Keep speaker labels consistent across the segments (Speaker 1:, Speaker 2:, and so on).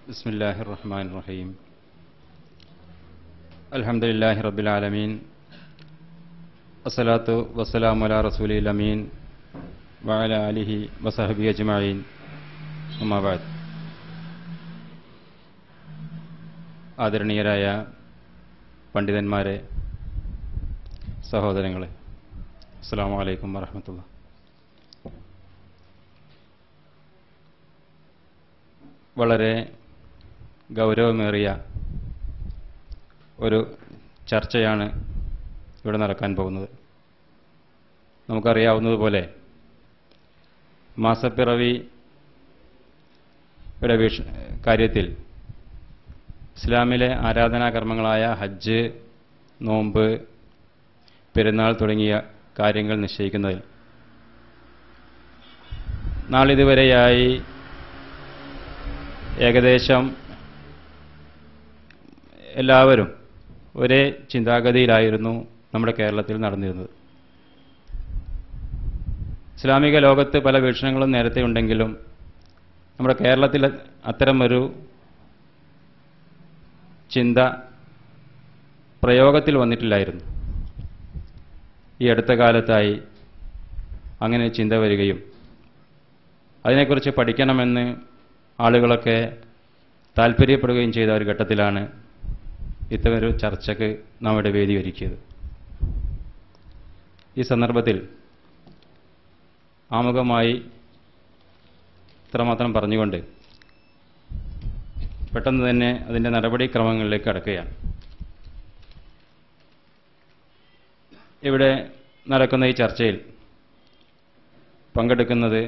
Speaker 1: بسم الله الرحمن الرحيم الحمد لله رب العالمين الصلاة والسلام على رسول الأمين وعلى آله وصحبه أجمعين أما بعد ആദരണീയരായ പണ്ഡിതന്മാരെ സഹോദരങ്ങളെ അസ്സാം വലൈക്കും വറഹമത്തുള്ള വളരെ ഗൗരവമേറിയ ഒരു ചർച്ചയാണ് ഇവിടെ നടക്കാൻ പോകുന്നത് നമുക്കറിയാവുന്നതുപോലെ മാസപ്പിറവി യുടെ വിഷ കാര്യത്തിൽ ഇസ്ലാമിലെ ആരാധനാകർമ്മങ്ങളായ ഹജ്ജ് നോമ്പ് പെരുന്നാൾ തുടങ്ങിയ കാര്യങ്ങൾ നിശ്ചയിക്കുന്നതിൽ നാളിതുവരെയായി ഏകദേശം എല്ലാവരും ഒരേ ചിന്താഗതിയിലായിരുന്നു നമ്മുടെ കേരളത്തിൽ നടന്നിരുന്നത് ഇസ്ലാമിക ലോകത്ത് പല വീക്ഷണങ്ങളും നേരത്തെ ഉണ്ടെങ്കിലും നമ്മുടെ കേരളത്തിൽ അത്തരമൊരു ചിന്ത പ്രയോഗത്തിൽ വന്നിട്ടില്ലായിരുന്നു ഈ അടുത്ത കാലത്തായി അങ്ങനെ ചിന്ത വരികയും അതിനെക്കുറിച്ച് പഠിക്കണമെന്ന് ആളുകളൊക്കെ താല്പര്യപ്പെടുകയും ചെയ്ത ഒരു ഘട്ടത്തിലാണ് ഇത്തരമൊരു ചർച്ചയ്ക്ക് നാം ഇവിടെ വേദി ഒരുക്കിയത് ഈ സന്ദർഭത്തിൽ ആമുഖമായി ഇത്രമാത്രം പറഞ്ഞുകൊണ്ട് പെട്ടെന്ന് തന്നെ അതിൻ്റെ നടപടിക്രമങ്ങളിലേക്ക് കടക്കുകയാണ് ഇവിടെ നടക്കുന്ന ഈ ചർച്ചയിൽ പങ്കെടുക്കുന്നത്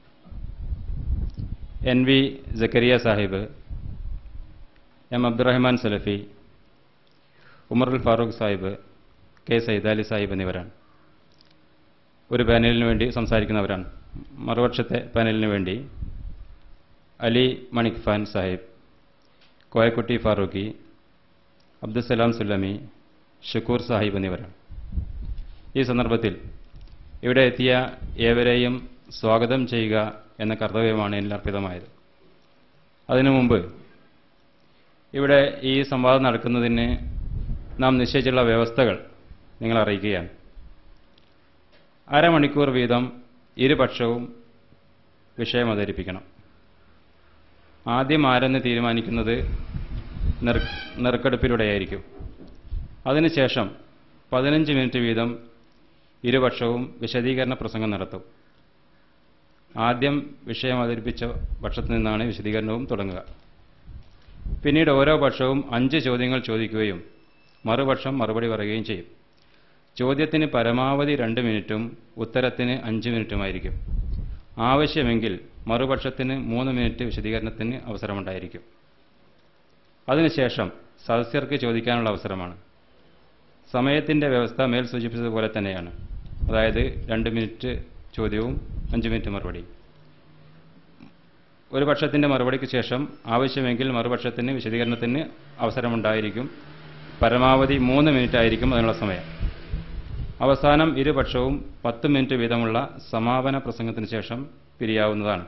Speaker 1: N V Zakariya sahib M Abdurahman Salafi Umarul Farooq sahib K Saidali sahib എന്നിവരാണ് ഒരു പാനലിന് വേണ്ടി സംസാരിക്കുന്നവരാണ് മറുപക്ഷത്തെ പാനലിന് വേണ്ടി അലി മണിക് ഫാൻ സാഹിബ് കോയക്കുട്ടി ഫാറൂഖി അബ്ദുസലാം സുല്ലമി ഷുക്കൂർ സാഹിബ് എന്നിവരാണ് ഈ സന്ദർഭത്തിൽ ഇവിടെ എത്തിയ ഏവരെയും സ്വാഗതം ചെയ്യുക എന്ന കർത്തവ്യമാണ് എന്നിൽ അർപ്പിതമായത് അതിനു മുമ്പ് ഇവിടെ ഈ സംവാദം നടക്കുന്നതിന് നാം നിശ്ചയിച്ചുള്ള വ്യവസ്ഥകൾ നിങ്ങൾ അറിയിക്കുകയാണ് അരമണിക്കൂർ വീതം ഇരുപക്ഷവും വിഷയം അവതരിപ്പിക്കണം ആദ്യം ആരെന്ന് തീരുമാനിക്കുന്നത് നെർ നെറുക്കെടുപ്പിലൂടെയായിരിക്കും അതിനുശേഷം പതിനഞ്ച് മിനിറ്റ് വീതം ഇരുപക്ഷവും വിശദീകരണ പ്രസംഗം നടത്തും ആദ്യം വിഷയം അവതരിപ്പിച്ച പക്ഷത്തു നിന്നാണ് വിശദീകരണവും തുടങ്ങുക പിന്നീട് ഓരോ പക്ഷവും അഞ്ച് ചോദ്യങ്ങൾ ചോദിക്കുകയും മറുപക്ഷം മറുപടി പറയുകയും ചെയ്യും ചോദ്യത്തിന് പരമാവധി രണ്ട് മിനിറ്റും ഉത്തരത്തിന് അഞ്ച് മിനിറ്റുമായിരിക്കും ആവശ്യമെങ്കിൽ മറുപക്ഷത്തിന് മൂന്ന് മിനിറ്റ് വിശദീകരണത്തിന് അവസരമുണ്ടായിരിക്കും അതിനുശേഷം സദസ്യർക്ക് ചോദിക്കാനുള്ള അവസരമാണ് സമയത്തിൻ്റെ വ്യവസ്ഥ മേൽ സൂചിപ്പിച്ചതുപോലെ തന്നെയാണ് അതായത് രണ്ട് മിനിറ്റ് ചോദ്യവും അഞ്ച് മിനിറ്റ് മറുപടി ഒരു പക്ഷത്തിൻ്റെ മറുപടിക്ക് ശേഷം ആവശ്യമെങ്കിൽ മറുപക്ഷത്തിന് വിശദീകരണത്തിന് അവസരമുണ്ടായിരിക്കും പരമാവധി മൂന്ന് മിനിറ്റ് ആയിരിക്കും അതിനുള്ള സമയം അവസാനം ഇരുപക്ഷവും പത്ത് മിനിറ്റ് വീതമുള്ള സമാപന പ്രസംഗത്തിന് ശേഷം പിരിയാവുന്നതാണ്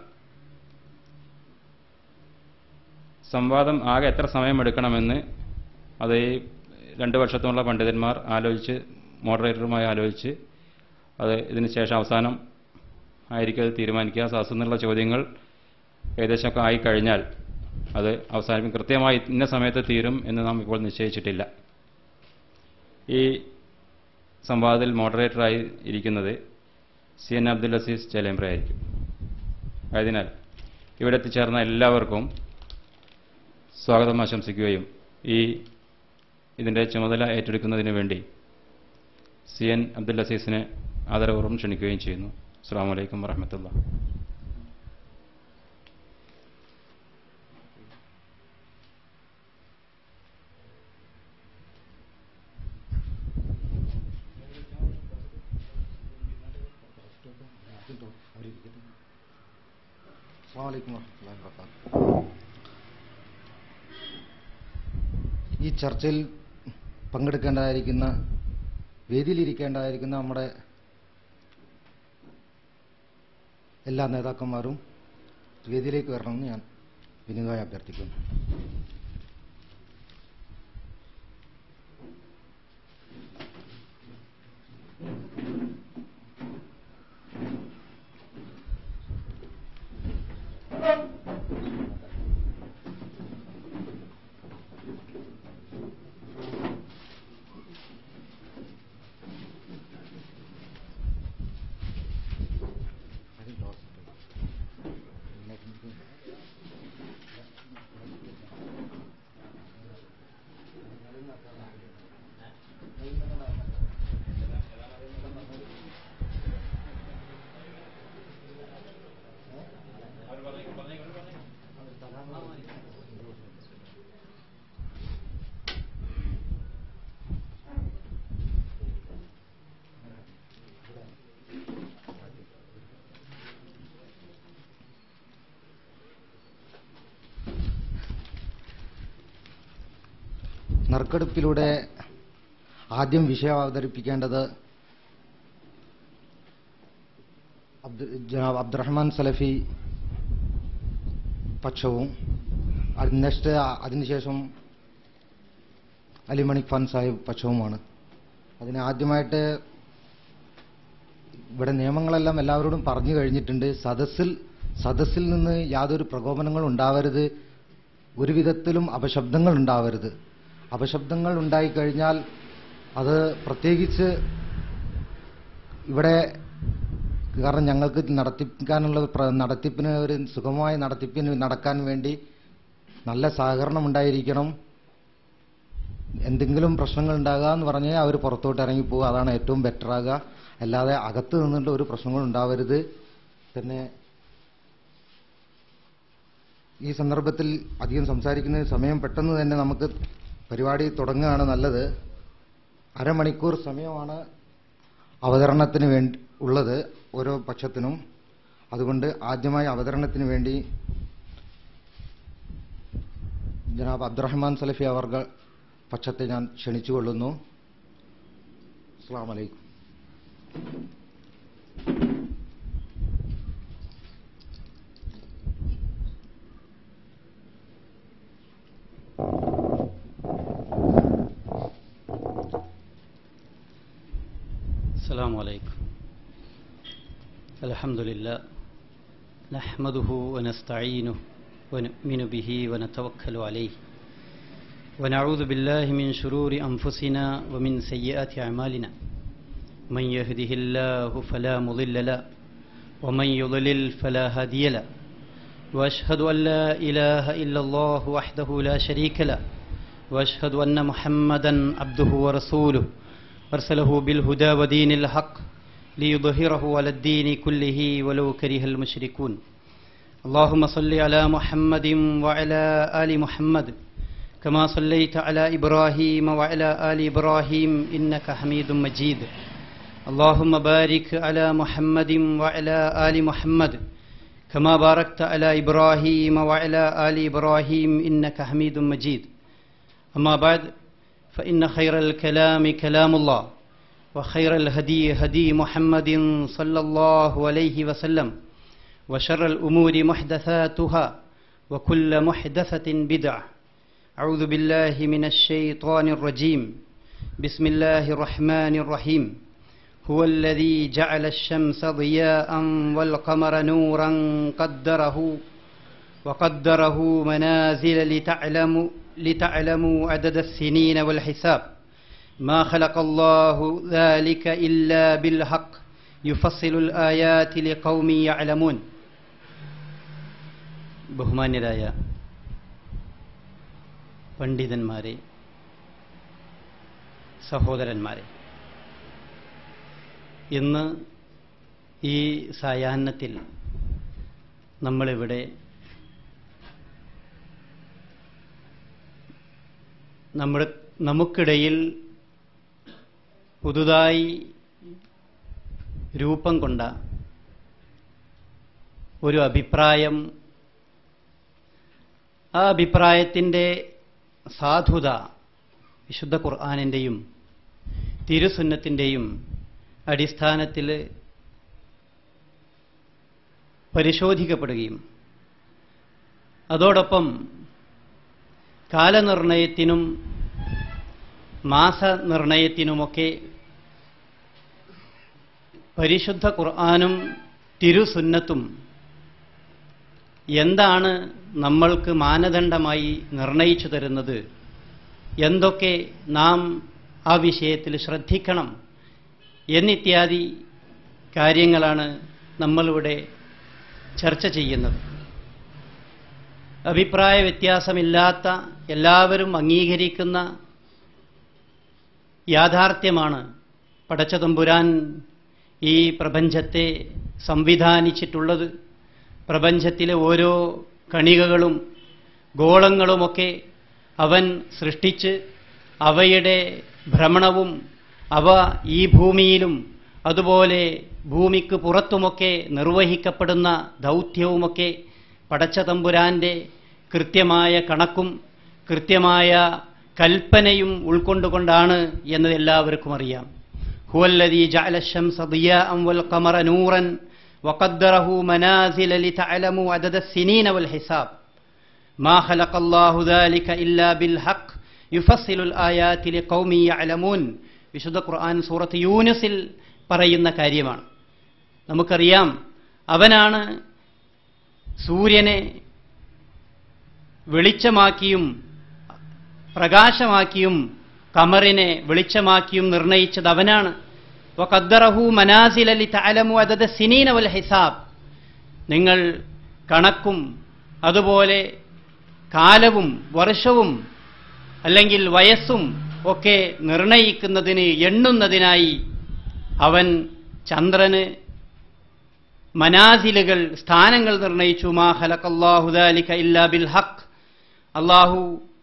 Speaker 1: സംവാദം ആകെ എത്ര സമയമെടുക്കണമെന്ന് അത് ഈ രണ്ട് വർഷത്തോളം പണ്ഡിതന്മാർ ആലോചിച്ച് മോഡറേറ്ററുമായി ആലോചിച്ച് അത് ഇതിന് ശേഷം അവസാനം ആയിരിക്കും അത് തീരുമാനിക്കുക സാസുന്നുള്ള ചോദ്യങ്ങൾ ഏകദേശമൊക്കെ ആയിക്കഴിഞ്ഞാൽ അത് അവസാനിപ്പിക്കും കൃത്യമായി ഇന്ന സമയത്ത് തീരും എന്ന് നാം ഇപ്പോൾ നിശ്ചയിച്ചിട്ടില്ല ഈ സംവാദത്തിൽ മോഡറേറ്ററായി ഇരിക്കുന്നത് സി എൻ അബ്ദുൽ അസീസ് ചേലേമ്പ്ര ആയിരിക്കും ആയതിനാൽ ഇവിടെ എത്തിച്ചേർന്ന എല്ലാവർക്കും സ്വാഗതം ആശംസിക്കുകയും ഈ ഇതിൻ്റെ ചുമതല ഏറ്റെടുക്കുന്നതിന് വേണ്ടി സി എൻ അബ്ദുൽ അസീസിനെ ആദരപൂർവ്വം ക്ഷണിക്കുകയും ചെയ്യുന്നു അസ്സാം വലൈക്കും വറഹമത്തുള്ള
Speaker 2: അസ്സാമലൈക്കും വാഹമത്തുള്ളാഹി വബറകാതുഹു ഈ ചർച്ചയിൽ പങ്കെടുക്കേണ്ടതായിരിക്കുന്ന വേദിയിലിരിക്കേണ്ടതായിരിക്കുന്ന നമ്മുടെ എല്ലാ നേതാക്കന്മാരും വേദിയിലേക്ക് വരണമെന്ന് ഞാൻ വിനീതമായി അഭ്യർത്ഥിക്കുന്നു നറുക്കെടുപ്പിലൂടെ ആദ്യം വിഷയം അവതരിപ്പിക്കേണ്ടത് അബ്ദു ജനാബ് അബ്ദുറഹ്മാൻ സലഫി പക്ഷവും അത് നെക്സ്റ്റ് അതിനുശേഷം അലിമണി ഖാൻ സാഹിബ് പക്ഷവുമാണ് അതിന് ആദ്യമായിട്ട് ഇവിടെ നിയമങ്ങളെല്ലാം എല്ലാവരോടും പറഞ്ഞു കഴിഞ്ഞിട്ടുണ്ട് സദസ്സിൽ സദസ്സിൽ നിന്ന് യാതൊരു പ്രകോപനങ്ങളും ഉണ്ടാവരുത് ഒരു വിധത്തിലും അപശബ്ദങ്ങൾ ഉണ്ടാവരുത് അപശബ്ദങ്ങൾ ഉണ്ടായിക്കഴിഞ്ഞാൽ അത് പ്രത്യേകിച്ച് ഇവിടെ കാരണം ഞങ്ങൾക്ക് നടത്തിക്കാനുള്ള പ്ര- നടത്തിപ്പിന് ഒരു സുഗമമായ നടത്തിപ്പിന് നടക്കാൻ വേണ്ടി നല്ല സഹകരണം ഉണ്ടായിരിക്കണം എന്തെങ്കിലും പ്രശ്നങ്ങൾ ഉണ്ടാകുക എന്ന് പറഞ്ഞാൽ അവർ പുറത്തോട്ട് ഇറങ്ങി പോകുക അതാണ് ഏറ്റവും ബെറ്റർ ആകുക അല്ലാതെ അകത്ത് നിന്നിട്ട് ഒരു പ്രശ്നങ്ങളും ഉണ്ടാവരുത് പിന്നെ ഈ സന്ദർഭത്തിൽ അധികം സംസാരിക്കുന്ന സമയം പെട്ടെന്ന് തന്നെ നമുക്ക് പരിപാടി തുടങ്ങുകയാണ് നല്ലത് അരമണിക്കൂർ സമയമാണ് അവതരണത്തിന് വേണ്ടി ഉള്ളത് ഓരോ പക്ഷത്തിനും അതുകൊണ്ട് ആദ്യമായി അവതരണത്തിന് വേണ്ടി ജനാബ് അബ്ദുറഹ്മാൻ സലഫി അവർകൾ പക്ഷത്തെ ഞാൻ ക്ഷണിച്ചുകൊള്ളുന്നു അസ്സാം വലൈക്കും
Speaker 3: السلام عليكم الحمد لله نحمده ونستعينه ونؤمن به ونتوكل عليه ونعوذ بالله من شرور أنفسنا ومن سيئات أعمالنا من يهده الله فلا مضل له ومن يضلل فلا هادي له وأشهد أن لا إله إلا الله وحده لا شريك له وأشهد أن محمدا عبده ورسوله أرسله بالهدى ودين الحق ليظهره على الدين كله ولو كره المشركون اللهم صل على محمد وعلى آل محمد كما صليت على إبراهيم وعلى آل إبراهيم إنك حميد مجيد اللهم بارك على محمد وعلى آل محمد كما باركت على إبراهيم وعلى آل إبراهيم إنك حميد مجيد أما بعد فإن خير الكلام كلام الله وخير الهدي هدي محمد صلى الله عليه وسلم وشر الأمور محدثاتها وكل محدثة بدعة أعوذ بالله من الشيطان الرجيم بسم الله الرحمن الرحيم هو الذي جعل الشمس ضياء والقمر نورا قدره وقدره منازل لتعلموا لتعلموا عدد السنين والحساب ما خلق الله ذلك إلا بالحق يفصل الآيات لقوم يعلمون ബഹുമാന്യരായ പണ്ഡിതന്മാരെ സഹോദരന്മാരെ ഇന്ന് ഈ സായാഹ്നത്തിൽ നമ്മളിവിടെ നമ്മുടെ നമുക്കിടയിൽ പുതുതായി രൂപം കൊണ്ട ഒരു അഭിപ്രായം ആ അഭിപ്രായത്തിൻ്റെ സാധുത വിശുദ്ധ ഖുർആാനിൻ്റെയും തിരുസുന്നത്തിൻ്റെയും അടിസ്ഥാനത്തിൽ പരിശോധിക്കപ്പെടുകയും അതോടൊപ്പം കാലനിർണയത്തിനും മാസനിർണയത്തിനുമൊക്കെ പരിശുദ്ധ ഖുർആാനും തിരുസുന്നത്തും എന്താണ് നമ്മൾക്ക് മാനദണ്ഡമായി നിർണയിച്ചു തരുന്നത് എന്തൊക്കെ നാം ആ വിഷയത്തിൽ ശ്രദ്ധിക്കണം എന്നിത്യാദി കാര്യങ്ങളാണ് നമ്മളിവിടെ ചർച്ച ചെയ്യുന്നത് അഭിപ്രായ വ്യത്യാസമില്ലാത്ത എല്ലാവരും അംഗീകരിക്കുന്ന യാഥാർത്ഥ്യമാണ് പടച്ചതമ്പുരാൻ ഈ പ്രപഞ്ചത്തെ സംവിധാനിച്ചിട്ടുള്ളത് പ്രപഞ്ചത്തിലെ ഓരോ കണികകളും ഗോളങ്ങളുമൊക്കെ അവൻ സൃഷ്ടിച്ച് അവയുടെ ഭ്രമണവും അവ ഈ ഭൂമിയിലും അതുപോലെ ഭൂമിക്ക് പുറത്തുമൊക്കെ നിർവഹിക്കപ്പെടുന്ന ദൗത്യവുമൊക്കെ പടച്ചതമ്പുരാന്റെ കൃത്യമായ കണക്കും കൃത്യമായ കൽപ്പനയും ഉൾക്കൊണ്ടുകൊണ്ടാണ് എന്നത് എല്ലാവർക്കും അറിയാം ഹുവല്ലദീ ജഅല الشمس ضياء والقمر نورا وقدره منازل لتعلموا عدد السنين والحساب ما خلق الله ذلك إلا بالحق يفصل الآيات لقوم يعلمون വിശുദ്ധ ഖുർആൻ സൂറത്ത് യൂനിസിൽ പറയുന്ന കാര്യമാണ് നമുക്കറിയാം അവനാണ് സൂര്യനെ വെളിച്ചമാക്കിയും പ്രകാശമാക്കിയും കമറിനെ വെളിച്ചമാക്കിയും നിർണയിച്ചത് അവനാണ് വഖദ്ദറഹു മനാസിൽ അലി തഅലമു അദദ സിനീന വൽ ഹിസാബ് നിങ്ങൾ കണക്കും അതുപോലെ കാലവും വർഷവും അല്ലെങ്കിൽ വയസ്സും ഒക്കെ നിർണയിക്കുന്നതിന് എണ്ണുന്നതിനായി അവൻ ചന്ദ്രന് മനാസിലുകൾ സ്ഥാനങ്ങൾ നിർണയിച്ചു മാ ഹലക്കല്ലാഹു ദാലിക ഇല്ലാ ബിൽ ഹക്ക് അള്ളാഹു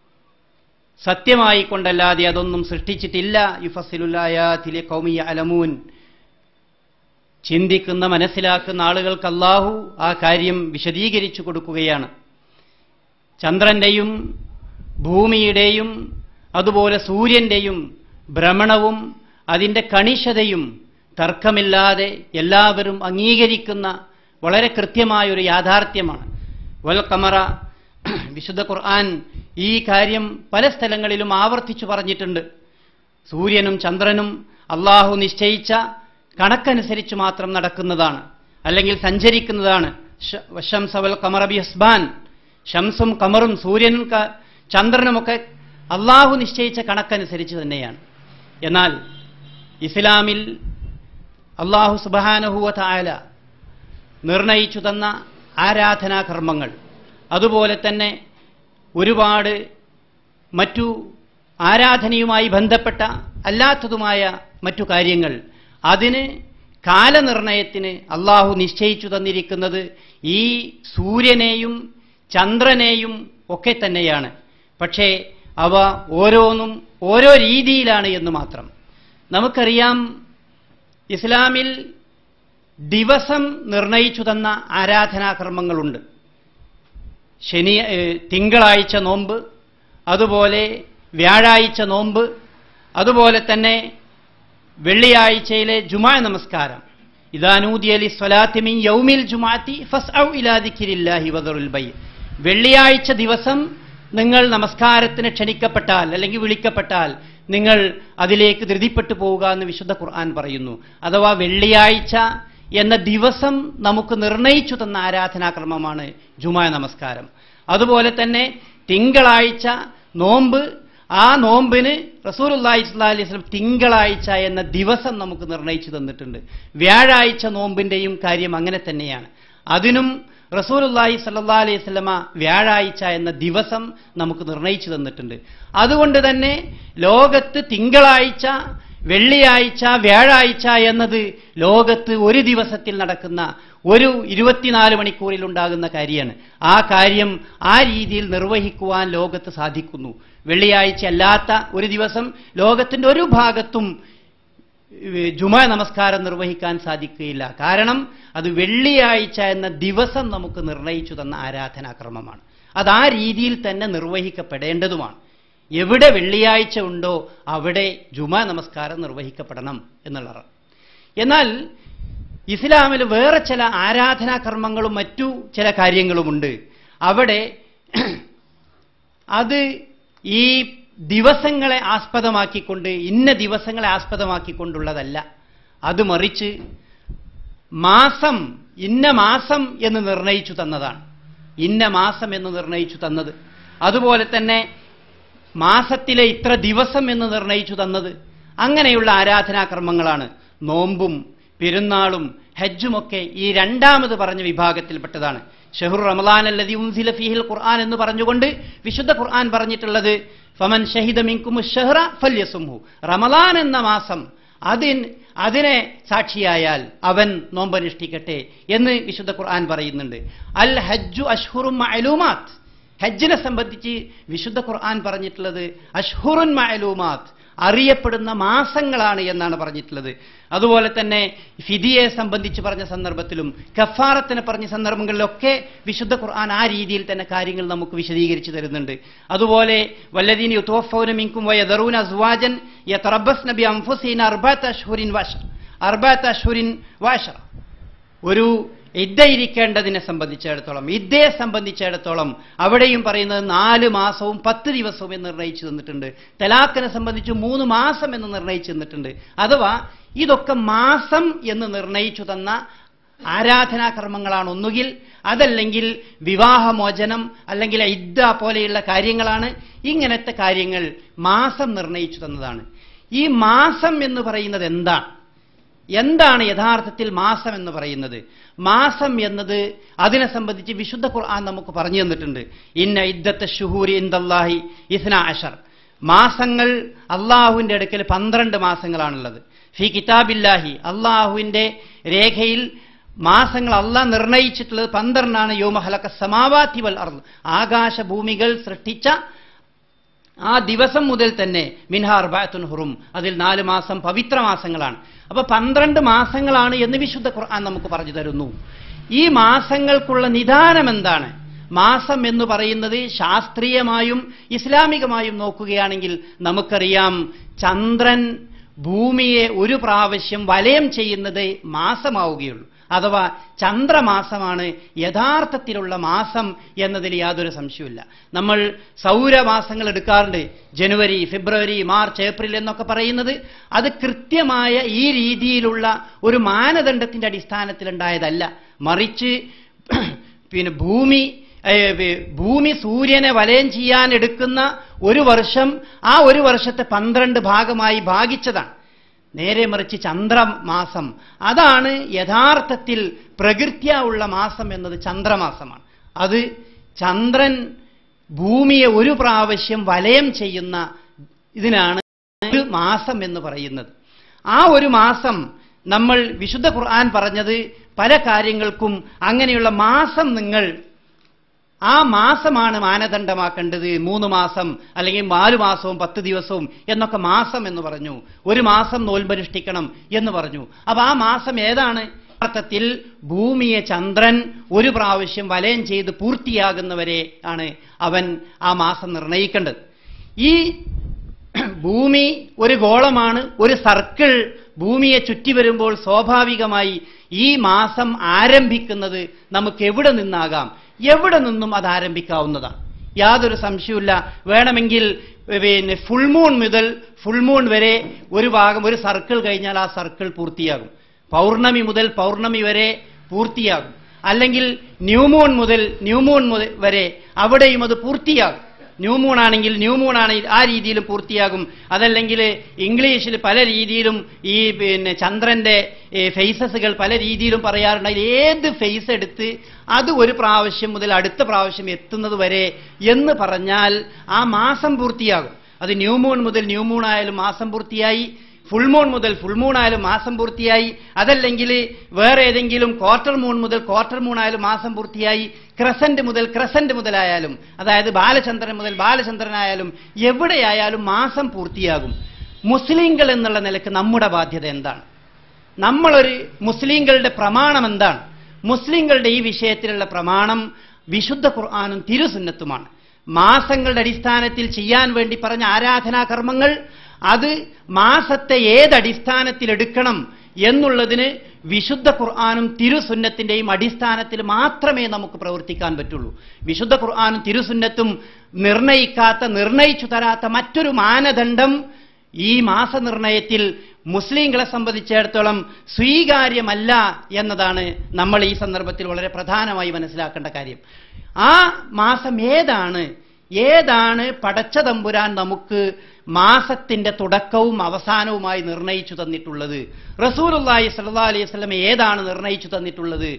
Speaker 3: സത്യമായി കൊണ്ടല്ലാതെ അതൊന്നും സൃഷ്ടിച്ചിട്ടില്ല യുഫസിലുല്ലായാതിലെ കൗമിയ അലമൂൻ ചിന്തിക്കുന്ന മനസ്സിലാക്കുന്ന ആളുകൾക്ക് അള്ളാഹു ആ കാര്യം വിശദീകരിച്ചു കൊടുക്കുകയാണ് ചന്ദ്രന്റെയും ഭൂമിയുടെയും അതുപോലെ സൂര്യന്റെയും ഭ്രമണവും അതിന്റെ കണിശതയും തർക്കമില്ലാതെ എല്ലാവരും അംഗീകരിക്കുന്ന വളരെ കൃത്യമായ ഒരു യാഥാർത്ഥ്യമാണ് വൽ കമറ വിശുദ്ധ ഖുർആൻ ഈ കാര്യം പല സ്ഥലങ്ങളിലും ആവർത്തിച്ചു പറഞ്ഞിട്ടുണ്ട് സൂര്യനും ചന്ദ്രനും അള്ളാഹു നിശ്ചയിച്ച കണക്കനുസരിച്ച് മാത്രം നടക്കുന്നതാണ് അല്ലെങ്കിൽ സഞ്ചരിക്കുന്നതാണ് ഷ- വശംസവൽ കമറബി ഹസ്ബാൻ ഷംസും കമറും സൂര്യനും ക- ചന്ദ്രനുമൊക്കെ അള്ളാഹു നിശ്ചയിച്ച കണക്കനുസരിച്ച് തന്നെയാണ് എന്നാൽ ഇസ്ലാമിൽ അള്ളാഹു സുബാനഹുവ തായാല നിർണയിച്ചു തന്ന ആരാധനാകർമ്മങ്ങൾ അതുപോലെ തന്നെ ഒരുപാട് മറ്റു ആരാധനയുമായി ബന്ധപ്പെട്ട അല്ലാത്തതുമായ മറ്റു കാര്യങ്ങൾ അതിന് കാലനിർണയത്തിന് അള്ളാഹു നിശ്ചയിച്ചു തന്നിരിക്കുന്നത് ഈ സൂര്യനെയും ചന്ദ്രനെയും ഒക്കെ തന്നെയാണ് പക്ഷേ അവ ഓരോന്നും ഓരോ രീതിയിലാണ് എന്ന് മാത്രം നമുക്കറിയാം ഇസ്ലാമിൽ ദിവസം നിർണയിച്ചു തന്ന ആരാധനാകർമ്മങ്ങളുണ്ട് ശനി ഏഹ്, തിങ്കളാഴ്ച നോമ്പ് അതുപോലെ വ്യാഴാഴ്ച നോമ്പ് അതുപോലെ തന്നെ വെള്ളിയാഴ്ചയിലെ ജുമാ നമസ്കാരം ഇദാനൂദി അലി സ്വലാത്തിമിൻ യൗമിൽ ജുമാത്തി ഫസ് ഔ ഇലാദിക്കിരില്ലാഹി വദറുൽ ബൈ വെള്ളിയാഴ്ച ദിവസം നിങ്ങൾ നമസ്കാരത്തിന് ക്ഷണിക്കപ്പെട്ടാൽ അല്ലെങ്കിൽ വിളിക്കപ്പെട്ടാൽ നിങ്ങൾ അതിലേക്ക് ധൃതിപ്പെട്ടു പോവുക എന്ന് വിശുദ്ധ ഖുർആൻ പറയുന്നു അഥവാ വെള്ളിയാഴ്ച എന്ന ദിവസം നമുക്ക് നിർണയിച്ചു തന്ന ആരാധനാക്രമമാണ് ജുമാ നമസ്കാരം അതുപോലെ തന്നെ തിങ്കളാഴ്ച നോമ്പ് ആ നോമ്പിന് റസൂലുള്ളാഹി സ്വല്ലല്ലാഹി അലൈഹി വസല്ലം തിങ്കളാഴ്ച എന്ന ദിവസം നമുക്ക് നിർണയിച്ചു തന്നിട്ടുണ്ട് വ്യാഴാഴ്ച നോമ്പിന്റെയും കാര്യം അങ്ങനെ തന്നെയാണ് അതിനും റസൂലുള്ളാഹി സ്വല്ലല്ലാഹി അലൈഹി വസല്ലമ വ്യാഴാഴ്ച എന്ന ദിവസം നമുക്ക് നിർണയിച്ചു തന്നിട്ടുണ്ട് അതുകൊണ്ട് തന്നെ ലോകത്ത് തിങ്കളാഴ്ച വെള്ളിയാഴ്ച വ്യാഴാഴ്ച എന്നത് ലോകത്ത് ഒരു ദിവസത്തിൽ നടക്കുന്ന ഒരു ഇരുപത്തിനാല് മണിക്കൂറിൽ ഉണ്ടാകുന്ന കാര്യമാണ് ആ കാര്യം ആ രീതിയിൽ നിർവഹിക്കുവാൻ ലോകത്ത് സാധിക്കുന്നു വെള്ളിയാഴ്ച അല്ലാത്ത ഒരു ദിവസം ലോകത്തിന്റെ ഒരു ഭാഗത്തും ഏഹ്, ജുമാ നമസ്കാരം നിർവഹിക്കാൻ സാധിക്കുകയില്ല കാരണം അത് വെള്ളിയാഴ്ച എന്ന ദിവസം നമുക്ക് നിർണയിച്ചു തന്ന ആരാധനാക്രമമാണ് അത് ആ രീതിയിൽ തന്നെ നിർവഹിക്കപ്പെടേണ്ടതുമാണ് എവിടെ വെള്ളിയാഴ്ച ഉണ്ടോ അവിടെ ജുമാ നമസ്കാരം നിർവഹിക്കപ്പെടണം എന്നുള്ളതാണ് എന്നാൽ ഇസ്ലാമിൽ വേറെ ചില ആരാധനാകർമ്മങ്ങളും മറ്റു ചില കാര്യങ്ങളുമുണ്ട് അവിടെ അത് ഈ ദിവസങ്ങളെ ആസ്പദമാക്കിക്കൊണ്ട് ഇന്ന ദിവസങ്ങളെ ആസ്പദമാക്കിക്കൊണ്ടുള്ളതല്ല അത് മറിച്ച് മാസം ഇന്ന മാസം എന്ന് നിർണയിച്ചു തന്നതാണ് ഇന്ന മാസം എന്ന് നിർണയിച്ചു തന്നത് അതുപോലെ തന്നെ മാസത്തിലെ ഇത്ര ദിവസം എന്ന് നിർണയിച്ചു തന്നത് അങ്ങനെയുള്ള ആരാധനാക്രമങ്ങളാണ് നോമ്പും പെരുന്നാളും ഹജ്ജുമൊക്കെ ഈ രണ്ടാമത് പറഞ്ഞ വിഭാഗത്തിൽപ്പെട്ടതാണ് ഷെഹുർ റമലാൻ അല്ലതി ഉൻസില ഫീഹിൽ ഖുർആൻ എന്ന് പറഞ്ഞുകൊണ്ട് വിശുദ്ധ ഖുർആൻ പറഞ്ഞിട്ടുള്ളത് ഫമൻ ഷഹിദ മിൻകുമു ഷഹ്റ ഫല്യസുംഹു റമലാൻ എന്ന മാസം അതിൻ അതിനെ സാക്ഷിയായാൽ അവൻ നോമ്പനുഷ്ഠിക്കട്ടെ എന്ന് വിശുദ്ധ ഖുർആൻ പറയുന്നുണ്ട് അൽ ഹജ്ജു അഷ്ഹുറും മഅലൂമാത്ത് ഹജ്ജിനെ സംബന്ധിച്ച് വിശുദ്ധ ഖുർആൻ പറഞ്ഞിട്ടുള്ളത് അഷ്ഹുറുൻ മഅലൂമാത്ത് അറിയപ്പെടുന്ന മാസങ്ങളാണ് എന്നാണ് പറഞ്ഞിട്ടുള്ളത് അതുപോലെ തന്നെ ഫിദിയെ സംബന്ധിച്ച് പറഞ്ഞ സന്ദർഭത്തിലും കഫാറത്തിനെ പറഞ്ഞ സന്ദർഭങ്ങളിലൊക്കെ വിശുദ്ധ ഖുർആൻ ആ രീതിയിൽ തന്നെ കാര്യങ്ങൾ നമുക്ക് വിശദീകരിച്ചു തരുന്നുണ്ട് അതുപോലെ വല്ലദീൻ യുത്തോഫൗന മിങ്കും വയദറൂന അസ്വാജൻ യതറബസ് നബി അംഫുസീൻ അർബാത്ത് അഷ്ഹുരിൻ വാഷർ അർബാത്ത് അഷ്ഹുരിൻ വാഷർ ഒരു ഇദ്ദ ഇരിക്കേണ്ടതിനെ സംബന്ധിച്ചിടത്തോളം ഇദ്ദയെ സംബന്ധിച്ചിടത്തോളം അവിടെയും പറയുന്നത് നാല് മാസവും പത്ത് ദിവസവും എന്ന് നിർണയിച്ചു തന്നിട്ടുണ്ട് തലാഖിനെ സംബന്ധിച്ച് മൂന്ന് മാസം എന്ന് നിർണയിച്ചു തന്നിട്ടുണ്ട് അഥവാ ഇതൊക്കെ മാസം എന്ന് നിർണയിച്ചു തന്ന ആരാധനാകർമ്മങ്ങളാണ് ഒന്നുകിൽ അതല്ലെങ്കിൽ വിവാഹമോചനം അല്ലെങ്കിൽ ഇദ്ദ പോലെയുള്ള കാര്യങ്ങളാണ് ഇങ്ങനത്തെ കാര്യങ്ങൾ മാസം നിർണയിച്ചു തന്നതാണ് ഈ മാസം എന്ന് പറയുന്നത് എന്താണ് എന്താണ് യഥാർത്ഥത്തിൽ മാസം എന്ന് പറയുന്നത് മാസം എന്നത് അതിനെ സംബന്ധിച്ച് വിശുദ്ധ ഖുർആൻ നമുക്ക് പറഞ്ഞു തന്നിട്ടുണ്ട് ഇന്ന ഇദ്ദത്തെ ഷുഹൂരി ഇന്ദല്ലാഹി ഇസ്ന അഷർ മാസങ്ങൾ അള്ളാഹുവിന്റെ അടുക്കൽ പന്ത്രണ്ട് മാസങ്ങളാണുള്ളത് ഫി കിതാബില്ലാഹി അള്ളാഹുവിന്റെ രേഖയിൽ മാസങ്ങൾ അള്ളാഹ് നിർണയിച്ചിട്ടുള്ളത് പന്ത്രണ്ടാണ് യോമഹലക്ക സമാവാത്തി വൽ അർദ് ആകാശഭൂമികൾ സൃഷ്ടിച്ച ആ ദിവസം മുതൽ തന്നെ മിൻഹാർ ബാത്തുൻ ഹുറും അതിൽ നാല് മാസം പവിത്ര മാസങ്ങളാണ് അപ്പൊ പന്ത്രണ്ട് മാസങ്ങളാണ് എന്ന് വിശുദ്ധ ഖുർആൻ നമുക്ക് പറഞ്ഞു തരുന്നു ഈ മാസങ്ങൾക്കുള്ള നിദാനം എന്താണ് മാസം എന്ന് പറയുന്നത് ശാസ്ത്രീയമായും ഇസ്ലാമികമായും നോക്കുകയാണെങ്കിൽ നമുക്കറിയാം ചന്ദ്രൻ ഭൂമിയെ ഒരു പ്രാവശ്യം വലയം ചെയ്യുന്നത് മാസമാവുകയുള്ളൂ അഥവാ ചന്ദ്രമാസമാണ് യഥാർത്ഥത്തിലുള്ള മാസം എന്നതിൽ യാതൊരു സംശയമില്ല നമ്മൾ സൗരമാസങ്ങൾ എടുക്കാറുണ്ട് ജനുവരി ഫെബ്രുവരി മാർച്ച് ഏപ്രിൽ എന്നൊക്കെ പറയുന്നത് അത് കൃത്യമായ ഈ രീതിയിലുള്ള ഒരു മാനദണ്ഡത്തിന്റെ അടിസ്ഥാനത്തിലുണ്ടായതല്ല മറിച്ച് പിന്നെ ഭൂമി ഏഹ്, വി- ഭൂമി സൂര്യനെ വലയം ചെയ്യാൻ എടുക്കുന്ന ഒരു വർഷം ആ ഒരു വർഷത്തെ പന്ത്രണ്ട് ഭാഗമായി ഭാഗിച്ചതാണ് നേരെ മറിച്ച് ചന്ദ്രമാസം അതാണ് യഥാർത്ഥത്തിൽ പ്രകൃത്യ ഉള്ള മാസം എന്നത് ചന്ദ്രമാസമാണ് അത് ചന്ദ്രൻ ഭൂമിയെ ഒരു പ്രാവശ്യം വലയം ചെയ്യുന്ന ഇതിനാണ് ഒരു മാസം എന്ന് പറയുന്നത് ആ ഒരു മാസം നമ്മൾ വിശുദ്ധ ഖുർആൻ പറഞ്ഞത് പല കാര്യങ്ങൾക്കും അങ്ങനെയുള്ള മാസം നിങ്ങൾ ആ മാസമാണ് മാനദണ്ഡമാക്കേണ്ടത് മൂന്ന് മാസം അല്ലെങ്കിൽ നാല് മാസവും പത്ത് ദിവസവും എന്നൊക്കെ മാസം എന്ന് പറഞ്ഞു ഒരു മാസം നോൽബനുഷ്ഠിക്കണം എന്ന് പറഞ്ഞു അപ്പൊ ആ മാസം ഏതാണ് യഥാർത്ഥത്തിൽ ഭൂമിയെ ചന്ദ്രൻ ഒരു പ്രാവശ്യം വലയം ചെയ്ത് പൂർത്തിയാകുന്നവരെ ആണ് അവൻ ആ മാസം നിർണയിക്കേണ്ടത് ഈ ഭൂമി ഒരു ഗോളമാണ് ഒരു സർക്കിൾ ഭൂമിയെ ചുറ്റി വരുമ്പോൾ സ്വാഭാവികമായി ഈ മാസം ആരംഭിക്കുന്നത് നമുക്ക് എവിടെ നിന്നാകാം എവിടെ നിന്നും അത് ആരംഭിക്കാവുന്നതാണ് യാതൊരു സംശയവുമില്ല വേണമെങ്കിൽ പിന്നെ ഫുൾ മൂൺ മുതൽ ഫുൾ മൂൺ വരെ ഒരു ഭാഗം ഒരു സർക്കിൾ കഴിഞ്ഞാൽ ആ സർക്കിൾ പൂർത്തിയാകും പൗർണമി മുതൽ പൗർണമി വരെ പൂർത്തിയാകും അല്ലെങ്കിൽ ന്യൂമൂൺ മുതൽ ന്യൂമൂൺ മുതൽ വരെ അവിടെയും അത് പൂർത്തിയാകും ന്യൂമൂൺ ആണെങ്കിൽ ന്യൂമൂൺ ആണെങ്കിൽ ആ രീതിയിലും പൂർത്തിയാകും അതല്ലെങ്കിൽ ഇംഗ്ലീഷിൽ പല രീതിയിലും ഈ പിന്നെ ചന്ദ്രന്റെ ഫേസസുകൾ പല രീതിയിലും പറയാറുണ്ട് അതിൽ ഏത് ഫേസ് എടുത്ത് അത് ഒരു പ്രാവശ്യം മുതൽ അടുത്ത പ്രാവശ്യം എത്തുന്നത് വരെ എന്ന് പറഞ്ഞാൽ ആ മാസം പൂർത്തിയാകും അത് ന്യൂമൂൺ മുതൽ ന്യൂമൂൺ ആയാലും മാസം പൂർത്തിയായി ഫുൾ മൂൺ മുതൽ ഫുൾ മൂൺ ആയാലും മാസം പൂർത്തിയായി അതല്ലെങ്കിൽ വേറെ ഏതെങ്കിലും ക്വാർട്ടർ മൂൺ മുതൽ ക്വാർട്ടർ മൂൺ ആയാലും മാസം പൂർത്തിയായി ക്രസന്റ് മുതൽ ക്രസന്റ് മുതലായാലും അതായത് ബാലചന്ദ്രൻ മുതൽ ബാലചന്ദ്രനായാലും എവിടെയായാലും മാസം പൂർത്തിയാകും മുസ്ലിങ്ങൾ എന്നുള്ള നിലക്ക് നമ്മുടെ ബാധ്യത എന്താണ് നമ്മളൊരു മുസ്ലിങ്ങളുടെ പ്രമാണം എന്താണ് മുസ്ലിങ്ങളുടെ ഈ വിഷയത്തിലുള്ള പ്രമാണം വിശുദ്ധ ഖുർആാനും തിരുസുന്നത്തുമാണ് മാസങ്ങളുടെ അടിസ്ഥാനത്തിൽ ചെയ്യാൻ വേണ്ടി പറഞ്ഞ ആരാധനാ കർമ്മങ്ങൾ അത് മാസത്തെ ഏതടിസ്ഥാനത്തിൽ എടുക്കണം എന്നുള്ളതിന് വിശുദ്ധ ഖുർആാനും തിരുസുന്നത്തിന്റെയും അടിസ്ഥാനത്തിൽ മാത്രമേ നമുക്ക് പ്രവർത്തിക്കാൻ പറ്റുള്ളൂ വിശുദ്ധ ഖുർആാനും തിരുസുന്നത്തും നിർണയിക്കാത്ത നിർണയിച്ചു തരാത്ത മറ്റൊരു മാനദണ്ഡം ഈ മാസനിർണയത്തിൽ മുസ്ലിങ്ങളെ സംബന്ധിച്ചിടത്തോളം സ്വീകാര്യമല്ല എന്നതാണ് നമ്മൾ ഈ സന്ദർഭത്തിൽ വളരെ പ്രധാനമായി മനസ്സിലാക്കേണ്ട കാര്യം ആ മാസം ഏതാണ് ഏതാണ് പടച്ച തമ്പുരാൻ നമുക്ക് മാസത്തിന്റെ തുടക്കവും അവസാനവുമായി നിർണയിച്ചു തന്നിട്ടുള്ളത് റസൂലുള്ളാഹി സ്വല്ലല്ലാഹി അലൈഹി വസല്ലം ഏതാണ് നിർണയിച്ചു തന്നിട്ടുള്ളത്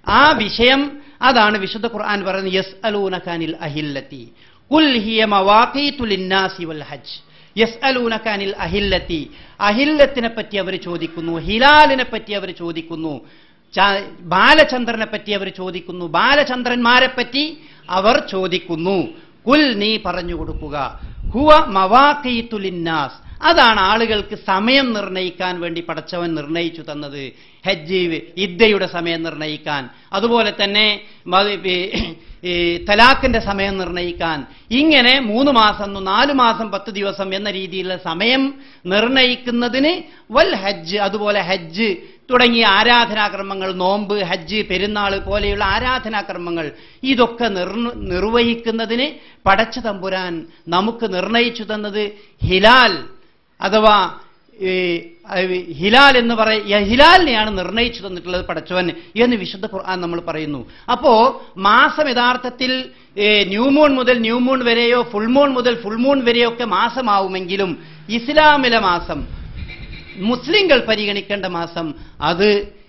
Speaker 3: ആ വിഷയം അതാണ് വിശുദ്ധ ഖുർആൻ പറയുന്നത് യസ് അലൂനഖാനിൽ അഹില്ലത്തി കുൽ ഹിയ മവാഖീതു ലിന്നാസി വൽ ഹജ്ജ് യസ് അലൂനഖാനിൽ അഹില്ലത്തി അഹില്ലത്തിനെ പറ്റി അവർ ചോദിക്കുന്നു ഹിലാലിനെ പറ്റി അവർ ചോദിക്കുന്നു ച- ബാലചന്ദ്രനെ പറ്റി അവർ ചോദിക്കുന്നു ബാലചന്ദ്രന്മാരെ പറ്റി അവർ ചോദിക്കുന്നു കുൽ നീ പറഞ്ഞു കൊടുക്കുക ഹുവ മവാഖീത്തുലിന്നാസ് അതാണ് ആളുകൾക്ക് സമയം നിർണയിക്കാൻ വേണ്ടി പടച്ചവൻ നിർണയിച്ചു തന്നത് ഹജ്ജ് ഇദ്ദയുടെ സമയം നിർണയിക്കാൻ അതുപോലെ തന്നെ മ- ഈ- ഈ തലാഖിന്റെ സമയം നിർണയിക്കാൻ ഇങ്ങനെ മൂന്ന് മാസം നാല് മാസം പത്ത് ദിവസം എന്ന രീതിയിലുള്ള സമയം നിർണയിക്കുന്നതിന് വൽ ഹജ്ജ് അതുപോലെ ഹജ്ജ് തുടങ്ങിയ ആരാധനാക്രമങ്ങൾ നോമ്പ് ഹജ്ജ് പെരുന്നാൾ പോലെയുള്ള ആരാധനാക്രമങ്ങൾ ഇതൊക്കെ നിർണ- നിർവഹിക്കുന്നതിന് പടച്ച തമ്പുരാൻ നമുക്ക് നിർണയിച്ചു തന്നത് ഹിലാൽ അഥവാ ഈ, അഹ് ഹിലാൽ എന്ന് പറയ ഹിലാലിനെയാണ് നിർണയിച്ചു തന്നിട്ടുള്ളത് പടച്ചവൻ എന്ന് വിശുദ്ധ ഖുർആൻ നമ്മൾ പറയുന്നു അപ്പോ മാസം യഥാർത്ഥത്തിൽ ഏ, ന്യൂമൂൺ മുതൽ ന്യൂമൂൺ വരെയോ ഫുൾ മൂൺ മുതൽ ഫുൾ മൂൺ വരെയോ ഒക്കെ മാസമാവുമെങ്കിലും ഇസ്ലാമിലെ മാസം മുസ്ലിങ്ങൾ പരിഗണിക്കേണ്ട മാസം അത്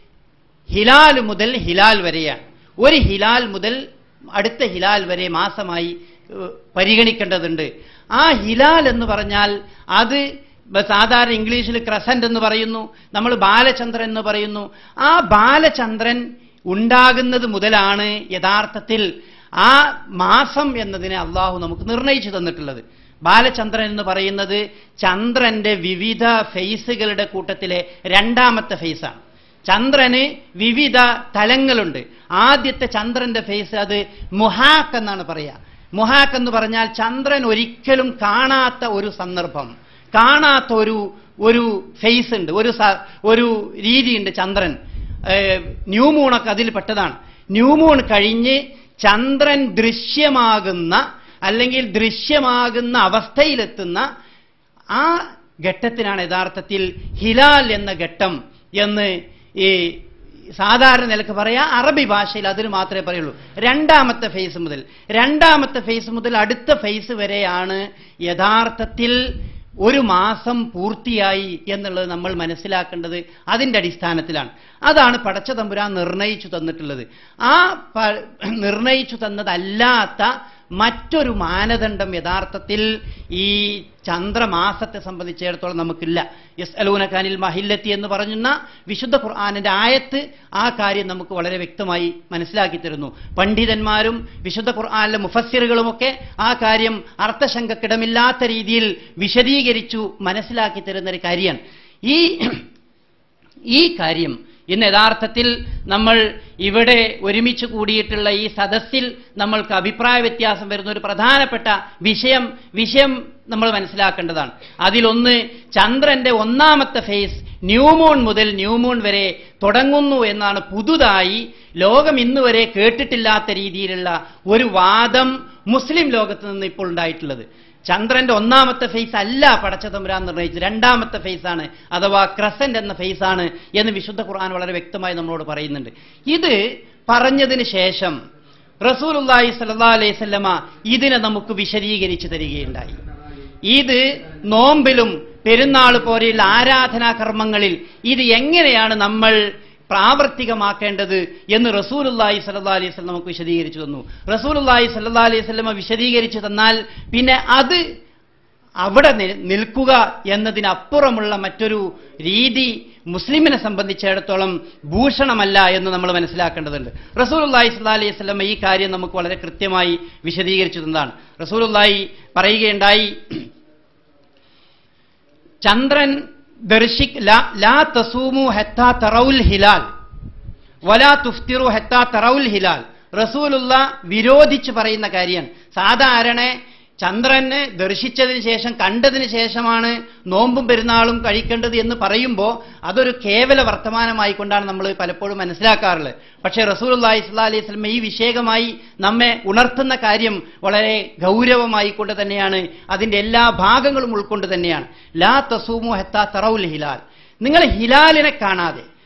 Speaker 3: ഹിലാൽ മുതൽ ഹിലാൽ വരെയാണ് ഒരു ഹിലാൽ മുതൽ അടുത്ത ഹിലാൽ വരെ മാസമായി ഏഹ്, പരിഗണിക്കേണ്ടതുണ്ട് ആ ഹിലാൽ എന്ന് പറഞ്ഞാൽ അത് ബ- സാധാരണ ഇംഗ്ലീഷിൽ ക്രസന്റ് എന്ന് പറയുന്നു നമ്മൾ ബാലചന്ദ്രൻ എന്ന് പറയുന്നു ആ ബാലചന്ദ്രൻ ഉണ്ടാകുന്നത് മുതലാണ് യഥാർത്ഥത്തിൽ ആ മാസം എന്നതിനെ അള്ളാഹു നമുക്ക് നിർണയിച്ചു തന്നിട്ടുള്ളത് ബാലചന്ദ്രൻ എന്ന് പറയുന്നത് ചന്ദ്രന്റെ വിവിധ ഫേസുകളുടെ കൂട്ടത്തിലെ രണ്ടാമത്തെ ഫേസാണ് ചന്ദ്രന് വിവിധ തലങ്ങളുണ്ട് ആദ്യത്തെ ചന്ദ്രന്റെ ഫേസ് അത് മുഹാക്ക് എന്നാണ് പറയുക മുഹാക്ക് എന്ന് പറഞ്ഞാൽ ചന്ദ്രൻ ഒരിക്കലും കാണാത്ത ഒരു സന്ദർഭം കാണാത്ത ഒരു ഒരു ഫേസ് ഉണ്ട് ഒരു സ- ഒരു രീതിയുണ്ട് ചന്ദ്രൻ ഏഹ്, ന്യൂമൂണൊക്കെ അതിൽ പെട്ടതാണ് ന്യൂമൂൺ കഴിഞ്ഞ് ചന്ദ്രൻ ദൃശ്യമാകുന്ന അല്ലെങ്കിൽ ദൃശ്യമാകുന്ന അവസ്ഥയിലെത്തുന്ന ആ ഘട്ടത്തിനാണ് യഥാർത്ഥത്തിൽ ഹിലാൽ എന്ന ഘട്ടം എന്ന് ഈ സാധാരണ നിലക്ക് പറയാ അറബി ഭാഷയിൽ അതിന് മാത്രമേ പറയുള്ളൂ രണ്ടാമത്തെ ഫേസ് മുതൽ രണ്ടാമത്തെ ഫേസ് മുതൽ അടുത്ത ഫേസ് വരെയാണ് യഥാർത്ഥത്തിൽ ഒരു മാസം പൂർത്തിയായി എന്നുള്ളത് നമ്മൾ മനസ്സിലാക്കേണ്ടത് അതിന്റെ അടിസ്ഥാനത്തിലാണ് അതാണ് പടച്ച തമ്പുരാൻ നിർണയിച്ചു തന്നിട്ടുള്ളത് ആ പ- നിർണയിച്ചു തന്നതല്ലാത്ത മറ്റൊരു മാനദണ്ഡം യഥാർത്ഥത്തിൽ ഈ ചന്ദ്രമാസത്തെ സംബന്ധിച്ചിടത്തോളം നമുക്കില്ല യസ് അലൂനഖാനിൽ മഹില്ലത്തി എന്ന് പറഞ്ഞുന്ന വിശുദ്ധ ഖുർആാനിന്റെ ആയത്ത് ആ കാര്യം നമുക്ക് വളരെ വ്യക്തമായി മനസ്സിലാക്കി തരുന്നു പണ്ഡിതന്മാരും വിശുദ്ധ ഖുർആാനിലെ മുഫസ്സിറുകളുമൊക്കെ ആ കാര്യം അർത്ഥശങ്കക്കിടമില്ലാത്ത രീതിയിൽ വിശദീകരിച്ചു മനസ്സിലാക്കി തരുന്ന ഒരു കാര്യമാണ് ഈ ഈ കാര്യം ഇന്ന് യഥാർത്ഥത്തിൽ നമ്മൾ ഇവിടെ ഒരുമിച്ച് കൂടിയിട്ടുള്ള ഈ സദസ്സിൽ നമ്മൾക്ക് അഭിപ്രായ വ്യത്യാസം വരുന്ന ഒരു പ്രധാനപ്പെട്ട വിഷയം വിഷയം നമ്മൾ മനസ്സിലാക്കേണ്ടതാണ് അതിലൊന്ന് ചന്ദ്രന്റെ ഒന്നാമത്തെ ഫേസ് ന്യൂമൂൺ മുതൽ ന്യൂമൂൺ വരെ തുടങ്ങുന്നു എന്നാണ് പുതുതായി ലോകം ഇന്ന് വരെ കേട്ടിട്ടില്ലാത്ത രീതിയിലുള്ള ഒരു വാദം മുസ്ലിം ലോകത്ത് നിന്ന് ഇപ്പോൾ ഉണ്ടായിട്ടുള്ളത് ചന്ദ്രന്റെ ഒന്നാമത്തെ ഫേസ് അല്ല പടച്ച തമ്പുരാൻ നിർണയിച്ചത് രണ്ടാമത്തെ ഫേസ് ആണ് അഥവാ ക്രസന്റ് എന്ന ഫേസ് ആണ് എന്ന് വിശുദ്ധ ഖുർആൻ വളരെ വ്യക്തമായി നമ്മളോട് പറയുന്നുണ്ട് ഇത് പറഞ്ഞതിന് ശേഷം റസൂലുള്ളാഹി സ്വല്ലല്ലാഹു അലൈഹി വസല്ലമ ഇതിനെ നമുക്ക് വിശദീകരിച്ചു തരികയുണ്ടായി ഇത് നോമ്പിലും പെരുന്നാൾ പോലെയുള്ള ആരാധനാ കർമ്മങ്ങളിൽ ഇത് എങ്ങനെയാണ് നമ്മൾ പ്രാവർത്തികമാക്കേണ്ടത് എന്ന് റസൂലുല്ലാഹി സല്ലാ അലൈഹി സ്വലം നമുക്ക് വിശദീകരിച്ചു തന്നു റസൂലുല്ലാഹി സല്ലാ അലൈഹി സ്വലമ വിശദീകരിച്ചു തന്നാൽ പിന്നെ അത് അവിടെ നി- നിൽക്കുക എന്നതിനപ്പുറമുള്ള മറ്റൊരു രീതി മുസ്ലിമിനെ സംബന്ധിച്ചിടത്തോളം ഭൂഷണമല്ല എന്ന് നമ്മൾ മനസ്സിലാക്കേണ്ടതുണ്ട് റസൂലുല്ലാഹി സ്വല്ലാ അലൈഹി സ്വലമ ഈ കാര്യം നമുക്ക് വളരെ കൃത്യമായി വിശദീകരിച്ചു തന്നതാണ് റസൂലുല്ലാഹി പറയുകയുണ്ടായി ചന്ദ്രൻ ദർശിക് ലാ- ലാ തസൂമു ഹെത്താ തറൗൽ ഹിലാൽ വലാ തുഫ്തിറു ഹെത്താ തറൗൽ ഹിലാൽ റസൂലുള്ള വിരോധിച്ച് പറയുന്ന കാര്യമാണ് സാധാരണ ചന്ദ്രനെ ദർശിച്ചതിന് ശേഷം കണ്ടതിന് ശേഷമാണ് നോമ്പും പെരുന്നാളും കഴിക്കേണ്ടത് എന്ന് പറയുമ്പോൾ അതൊരു കേവല വർത്തമാനമായിക്കൊണ്ടാണ് നമ്മൾ പലപ്പോഴും മനസ്സിലാക്കാറുള്ളത് പക്ഷേ റസൂലുള്ളാഹി സ്വല്ലല്ലാഹി അലൈഹി വസല്ലം ഈ വിഷയകമായി നമ്മെ ഉണർത്തുന്ന കാര്യം വളരെ ഗൗരവമായിക്കൊണ്ട് തന്നെയാണ് അതിന്റെ എല്ലാ ഭാഗങ്ങളും ഉൾക്കൊണ്ട് തന്നെയാണ് ലാ തസൂമു ഹെത്താ തറൗൽ ഹിലാൽ നിങ്ങൾ ഹിലാലിനെ കാണാതെ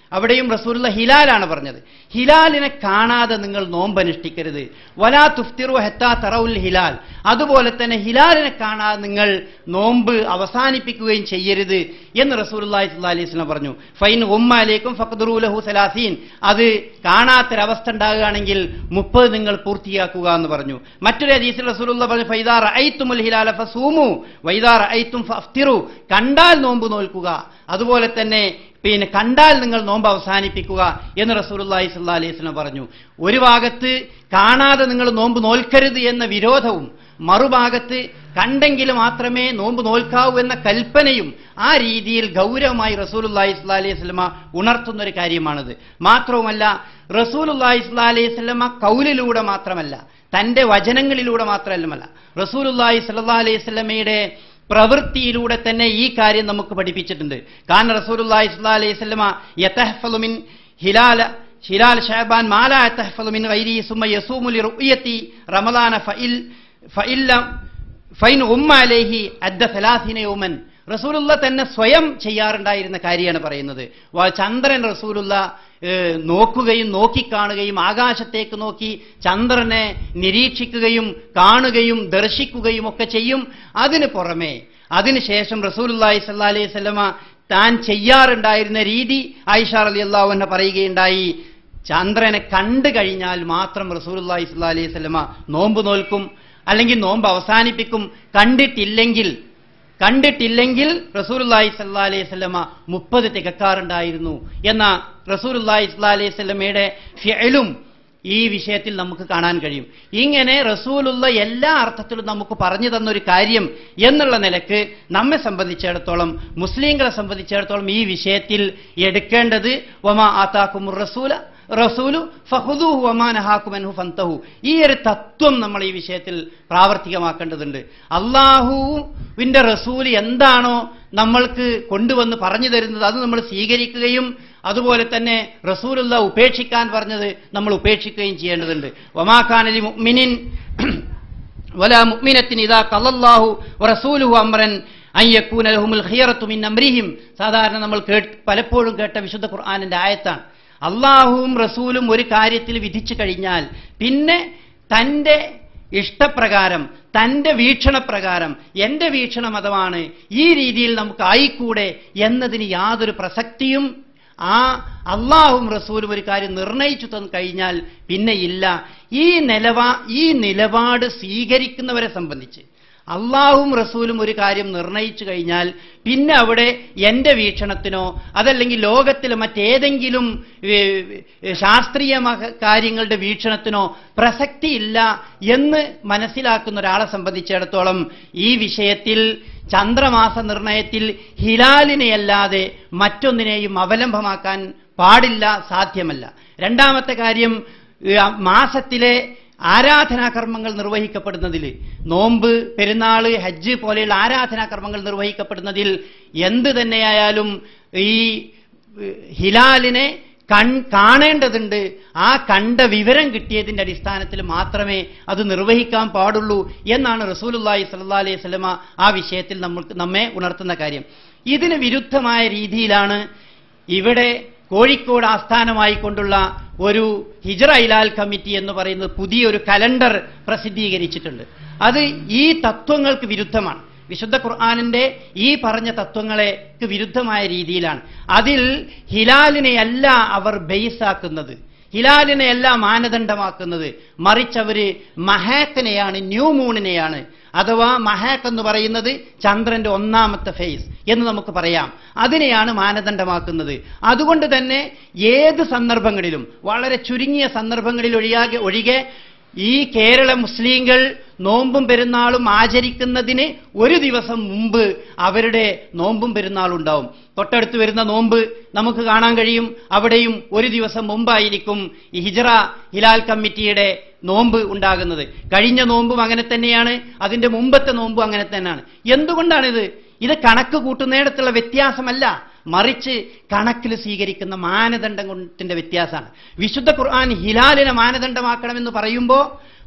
Speaker 3: അവിടെയും റസൂലുള്ള ഹിലാലാണ് പറഞ്ഞത് ഹിലാലിനെ കാണാതെ നിങ്ങൾ നോമ്പ് അനുഷ്ഠിക്കരുത് വലാ തുഫ്തിറു ഹെത്താ തറവുൽ ഹിലാൽ അതുപോലെ തന്നെ ഹിലാലിനെ കാണാതെ നിങ്ങൾ നോമ്പ് അവസാനിപ്പിക്കുകയും ചെയ്യരുത് എന്ന് റസൂലുള്ളാഹി സ്വല്ലല്ലാഹി അലൈഹി വസല്ലം പറഞ്ഞു ഫൈൻ ഉമ്മാലേക്കും ഫഖ്ദുറൂലഹു സലാസീൻ അത് കാണാത്തൊരവസ്ഥ ഉണ്ടാകുകയാണെങ്കിൽ മുപ്പത് നിങ്ങൾ പൂർത്തിയാക്കുക എന്ന് പറഞ്ഞു മറ്റൊരു ഹദീസിൽ റസൂലുള്ള പറഞ്ഞു ഫൈദാ റഅയ്തുമുൽ ഹിലാല ഫസൂമു വൈദാ റഅയ്തും ഫഫ്തിറു കണ്ടാൽ നോമ്പ് നോൽക്കുക അതുപോലെ തന്നെ പിന്നെ കണ്ടാൽ നിങ്ങൾ നോമ്പ് അവസാനിപ്പിക്കുക എന്ന് റസൂലുള്ളാഹി സ്വല്ലല്ലാഹി അലൈഹി വസല്ലം പറഞ്ഞു ഒരു ഭാഗത്ത് കാണാതെ നിങ്ങൾ നോമ്പ് നോൽക്കരുത് എന്ന വിരോധവും മറുഭാഗത്ത് കണ്ടെങ്കിൽ മാത്രമേ നോമ്പ് നോൽക്കാവൂ എന്ന കൽപ്പനയും ആ രീതിയിൽ ഗൗരവമായി റസൂലുള്ളാഹി സ്വല്ലല്ലാഹി അലൈഹി വസല്ലമ ഉണർത്തുന്ന ഒരു കാര്യമാണിത് മാത്രവുമല്ല റസൂലുള്ളാഹി സ്വല്ലല്ലാഹി അലൈഹി വസല്ലമ കൗലിലൂടെ മാത്രമല്ല തന്റെ വചനങ്ങളിലൂടെ മാത്രമല്ല റസൂലുള്ളാഹി സ്വല്ലല്ലാഹി അലൈഹി വസല്ലമയുടെ പ്രവൃത്തിയിലൂടെ തന്നെ ഈ കാര്യം നമുക്ക് പഠിപ്പിച്ചിട്ടുണ്ട് കാരണം റസൂലുള്ളാഹി സ്വല്ലല്ലാഹി അലൈഹി വസല്ലമ യതഹഫളു മിൻ ഹിലാല ഹിലാൽ ഷഅബാൻ മാല യതഹഫളു മിൻ ഗൈരി സുമ്മ യസൂമു ലിറുയത്തി റമളാന ഫഇൽ ഫഇല്ലം ഫൈൻ ഉമ്മ അലൈഹി അദ്ദ സലാസിന യൗമൻ റസൂലുള്ള തന്നെ സ്വയം ചെയ്യാറുണ്ടായിരുന്ന കാര്യമാണ് പറയുന്നത് വ- ചന്ദ്രൻ റസൂലുള്ള ഏഹ്, നോക്കുകയും നോക്കിക്കാണുകയും ആകാശത്തേക്ക് നോക്കി ചന്ദ്രനെ നിരീക്ഷിക്കുകയും കാണുകയും ദർശിക്കുകയും ഒക്കെ ചെയ്യും അതിന് പുറമെ അതിനുശേഷം റസൂലുള്ളാഹി സ്വല്ലല്ലാഹി അലൈഹി വസല്ലമ താൻ ചെയ്യാറുണ്ടായിരുന്ന രീതി ആയിഷ റളിയല്ലാഹു അൻഹ പറയുകയുണ്ടായി ചന്ദ്രനെ കണ്ടു കഴിഞ്ഞാൽ മാത്രം റസൂലുള്ളാഹി സ്വല്ലല്ലാഹി അലൈഹി വസല്ലമ നോമ്പ് നോൽക്കും അല്ലെങ്കിൽ നോമ്പ് അവസാനിപ്പിക്കും കണ്ടിട്ടില്ലെങ്കിൽ കണ്ടിട്ടില്ലെങ്കിൽ റസൂലുള്ളാഹി സ്വല്ലല്ലാഹി അലൈഹി വസല്ലമ മുപ്പത് തികക്കാറുണ്ടായിരുന്നു എന്ന റസൂലുള്ളാഹി സ്വല്ലല്ലാഹി അലൈഹി വസല്ലമയുടെ ഫിഅലും ഈ വിഷയത്തിൽ നമുക്ക് കാണാൻ കഴിയും ഇങ്ങനെ റസൂലുള്ള എല്ലാ അർത്ഥത്തിലും നമുക്ക് പറഞ്ഞു തന്നൊരു കാര്യം എന്നുള്ള നിലക്ക് നമ്മെ സംബന്ധിച്ചിടത്തോളം മുസ്ലിങ്ങളെ സംബന്ധിച്ചിടത്തോളം ഈ വിഷയത്തിൽ എടുക്കേണ്ടത് വമാ ആത്താക്കുമുർ റസൂല റസൂലു ഫഹുദുഹു വമാനഹാക്കുമൻഹു ഫന്തഹു ഈ ഒരു തത്വം നമ്മൾ ഈ വിഷയത്തിൽ പ്രാവർത്തികമാക്കേണ്ടതുണ്ട് അള്ളാഹുവിന്റെ റസൂല് എന്താണോ നമ്മൾക്ക് കൊണ്ടുവന്ന് പറഞ്ഞു തരുന്നത് അത് നമ്മൾ സ്വീകരിക്കുകയും അതുപോലെ തന്നെ റസൂലുള്ള ഉപേക്ഷിക്കാൻ പറഞ്ഞത് നമ്മൾ ഉപേക്ഷിക്കുകയും ചെയ്യേണ്ടതുണ്ട് വമാഖാനലി മുഅ്മിനിൻ ولا مؤمنة إذا قضى الله ورسوله أمرا أن يكون لهم الخيرة من أمرهم സാധാരണ നമ്മൾ കേട്ട് പലപ്പോഴും കേട്ട വിശുദ്ധ ഖുർആാനിന്റെ ആയത്താണ് അള്ളാഹുവും റസൂലും ഒരു കാര്യത്തിൽ വിധിച്ചു കഴിഞ്ഞാൽ പിന്നെ തൻ്റെ ഇഷ്ടപ്രകാരം തൻ്റെ വീക്ഷണപ്രകാരം എൻ്റെ വീക്ഷണ മതമാണ് ഈ രീതിയിൽ നമുക്ക് ആയിക്കൂടെ എന്നതിന് യാതൊരു പ്രസക്തിയും ആ അള്ളാഹും റസൂലും ഒരു കാര്യം നിർണയിച്ചു തന്നു കഴിഞ്ഞാൽ പിന്നെ ഇല്ല ഈ നിലവാ ഈ നിലപാട് സ്വീകരിക്കുന്നവരെ സംബന്ധിച്ച് അള്ളാഹും റസൂലും ഒരു കാര്യം നിർണയിച്ചു കഴിഞ്ഞാൽ പിന്നെ അവിടെ എൻ്റെ വീക്ഷണത്തിനോ അതല്ലെങ്കിൽ ലോകത്തിലെ മറ്റേതെങ്കിലും ഏ, ഏ, ശാസ്ത്രീയ മഹ- കാര്യങ്ങളുടെ വീക്ഷണത്തിനോ പ്രസക്തിയില്ല എന്ന് മനസ്സിലാക്കുന്ന ഒരാളെ സംബന്ധിച്ചിടത്തോളം ഈ വിഷയത്തിൽ ചന്ദ്രമാസ നിർണയത്തിൽ ഹിലാലിനെയല്ലാതെ മറ്റൊന്നിനെയും അവലംബമാക്കാൻ പാടില്ല സാധ്യമല്ല രണ്ടാമത്തെ കാര്യം ഏ, മാസത്തിലെ ആരാധനാകർമ്മങ്ങൾ നിർവഹിക്കപ്പെടുന്നതിൽ നോമ്പ് പെരുന്നാള് ഹജ്ജ് പോലെയുള്ള ആരാധനാകർമ്മങ്ങൾ നിർവഹിക്കപ്പെടുന്നതിൽ എന്ത് തന്നെയായാലും ഈ ഏഹ്, ഹിലാലിനെ കൺ കാണേണ്ടതുണ്ട് ആ കണ്ട വിവരം കിട്ടിയതിന്റെ അടിസ്ഥാനത്തിൽ മാത്രമേ അത് നിർവഹിക്കാൻ പാടുള്ളൂ എന്നാണ് റസൂലുള്ളാഹി സ്വല്ലല്ലാഹി അലൈഹി വസല്ലമ ആ വിഷയത്തിൽ നമ്മൾക്ക് നമ്മെ ഉണർത്തുന്ന കാര്യം ഇതിന് വിരുദ്ധമായ രീതിയിലാണ് ഇവിടെ കോഴിക്കോട് ആസ്ഥാനമായി കൊണ്ടുള്ള ഒരു ഹിജറ ഇലാൽ കമ്മിറ്റി എന്ന് പറയുന്നത് പുതിയൊരു കലണ്ടർ പ്രസിദ്ധീകരിച്ചിട്ടുണ്ട് അത് ഈ തത്വങ്ങൾക്ക് വിരുദ്ധമാണ് വിശുദ്ധ ഖുർആാനിന്റെ ഈ പറഞ്ഞ തത്വങ്ങളെക്ക് വിരുദ്ധമായ രീതിയിലാണ് അതിൽ ഹിലാലിനെയല്ല അവർ ബേസാക്കുന്നത് ഹിലാലിനെയല്ല മാനദണ്ഡമാക്കുന്നത് മറിച്ച് അവര് മഹാക്കനെയാണ് ന്യൂ മൂണിനെയാണ് അഥവാ മഹാക്ക് എന്ന് പറയുന്നത് ചന്ദ്രന്റെ ഒന്നാമത്തെ ഫേസ് എന്ന് നമുക്ക് പറയാം അതിനെയാണ് മാനദണ്ഡമാക്കുന്നത് അതുകൊണ്ട് തന്നെ ഏത് സന്ദർഭങ്ങളിലും വളരെ ചുരുങ്ങിയ സന്ദർഭങ്ങളിൽ ഒഴിയാകെ ഒഴികെ ഈ കേരള മുസ്ലിങ്ങൾ നോമ്പും പെരുന്നാളും ആചരിക്കുന്നതിന് ഒരു ദിവസം മുമ്പ് അവരുടെ നോമ്പും പെരുന്നാളും ഉണ്ടാവും തൊട്ടടുത്ത് വരുന്ന നോമ്പ് നമുക്ക് കാണാൻ കഴിയും അവിടെയും ഒരു ദിവസം മുമ്പായിരിക്കും ഈ ഹിജറ ഹിലാൽ കമ്മിറ്റിയുടെ നോമ്പ് ഉണ്ടാകുന്നത് കഴിഞ്ഞ നോമ്പും അങ്ങനെ തന്നെയാണ് അതിന്റെ മുമ്പത്തെ നോമ്പും അങ്ങനെ തന്നെയാണ് എന്തുകൊണ്ടാണിത് ഇത് കണക്ക് കൂട്ടുന്നിടത്തുള്ള വ്യത്യാസമല്ല മറിച്ച് കണക്കിൽ സ്വീകരിക്കുന്ന മാനദണ്ഡത്തിന്റെ വ്യത്യാസമാണ് വിശുദ്ധ ഖുർആൻ ഹിലാലിനെ മാനദണ്ഡമാക്കണമെന്ന് പറയുമ്പോൾ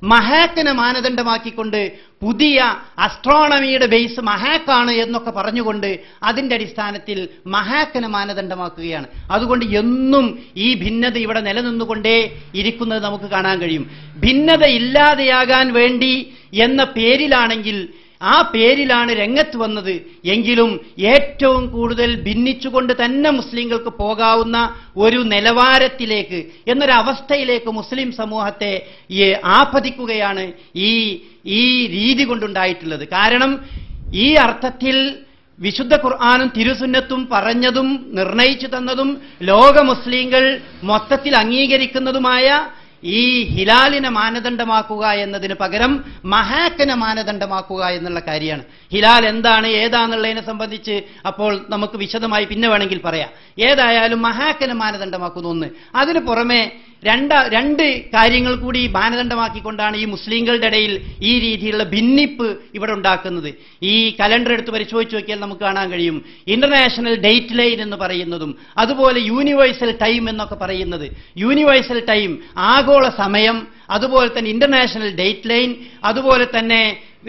Speaker 3: മഹാക്കിനെ മാനദണ്ഡമാക്കിക്കൊണ്ട് പുതിയ അസ്ട്രോണമിയുടെ ബേസ് മഹാക്കാണ് എന്നൊക്കെ പറഞ്ഞുകൊണ്ട് അതിന്റെ അടിസ്ഥാനത്തിൽ മഹാക്കിനെ മാനദണ്ഡമാക്കുകയാണ് അതുകൊണ്ട് എന്നും ഈ ഭിന്നത ഇവിടെ നിലനിന്നുകൊണ്ടേ ഇരിക്കുന്നത് നമുക്ക് കാണാൻ കഴിയും ഭിന്നത ഇല്ലാതെയാകാൻ വേണ്ടി എന്ന പേരിലാണെങ്കിൽ ആ പേരിലാണ് രംഗത്ത് വന്നത് എങ്കിലും ഏറ്റവും കൂടുതൽ ഭിന്നിച്ചുകൊണ്ട് തന്നെ മുസ്ലിങ്ങൾക്ക് പോകാവുന്ന ഒരു നിലവാരത്തിലേക്ക് എന്നൊരവസ്ഥയിലേക്ക് മുസ്ലിം സമൂഹത്തെ ഈ ആപതിക്കുകയാണ് ഈ ഈ രീതി കൊണ്ടുണ്ടായിട്ടുള്ളത് കാരണം ഈ അർത്ഥത്തിൽ വിശുദ്ധ ഖുർആാനും തിരുസുന്നത്തും പറഞ്ഞതും നിർണയിച്ചു തന്നതും ലോക മുസ്ലിങ്ങൾ മൊത്തത്തിൽ അംഗീകരിക്കുന്നതുമായ ഈ ഹിലാലിനെ മാനദണ്ഡമാക്കുക എന്നതിന് പകരം മഹാക്കനെ മാനദണ്ഡമാക്കുക എന്നുള്ള കാര്യമാണ് ഹിലാൽ എന്താണ് ഏതാന്നുള്ളതിനെ സംബന്ധിച്ച് അപ്പോൾ നമുക്ക് വിശദമായി പിന്നെ വേണമെങ്കിൽ പറയാം ഏതായാലും മഹാക്കനെ മാനദണ്ഡമാക്കുന്ന ഒന്ന് അതിന് പുറമെ രണ്ട് രണ്ട് കാര്യങ്ങൾ കൂടി മാനദണ്ഡമാക്കിക്കൊണ്ടാണ് ഈ മുസ്ലിങ്ങളുടെ ഇടയിൽ ഈ രീതിയിലുള്ള ഭിന്നിപ്പ് ഇവിടെ ഉണ്ടാക്കുന്നത് ഈ കലണ്ടർ എടുത്ത് പരിശോധിച്ച് നോക്കിയാൽ നമുക്ക് കാണാൻ കഴിയും ഇന്റർനാഷണൽ ഡേറ്റ് ലൈൻ എന്ന് പറയുന്നതും അതുപോലെ യൂണിവേഴ്സൽ ടൈം എന്നൊക്കെ പറയുന്നത് യൂണിവേഴ്സൽ ടൈം ആഗോള സമയം അതുപോലെ തന്നെ ഇന്റർനാഷണൽ ഡേറ്റ് ലൈൻ അതുപോലെ തന്നെ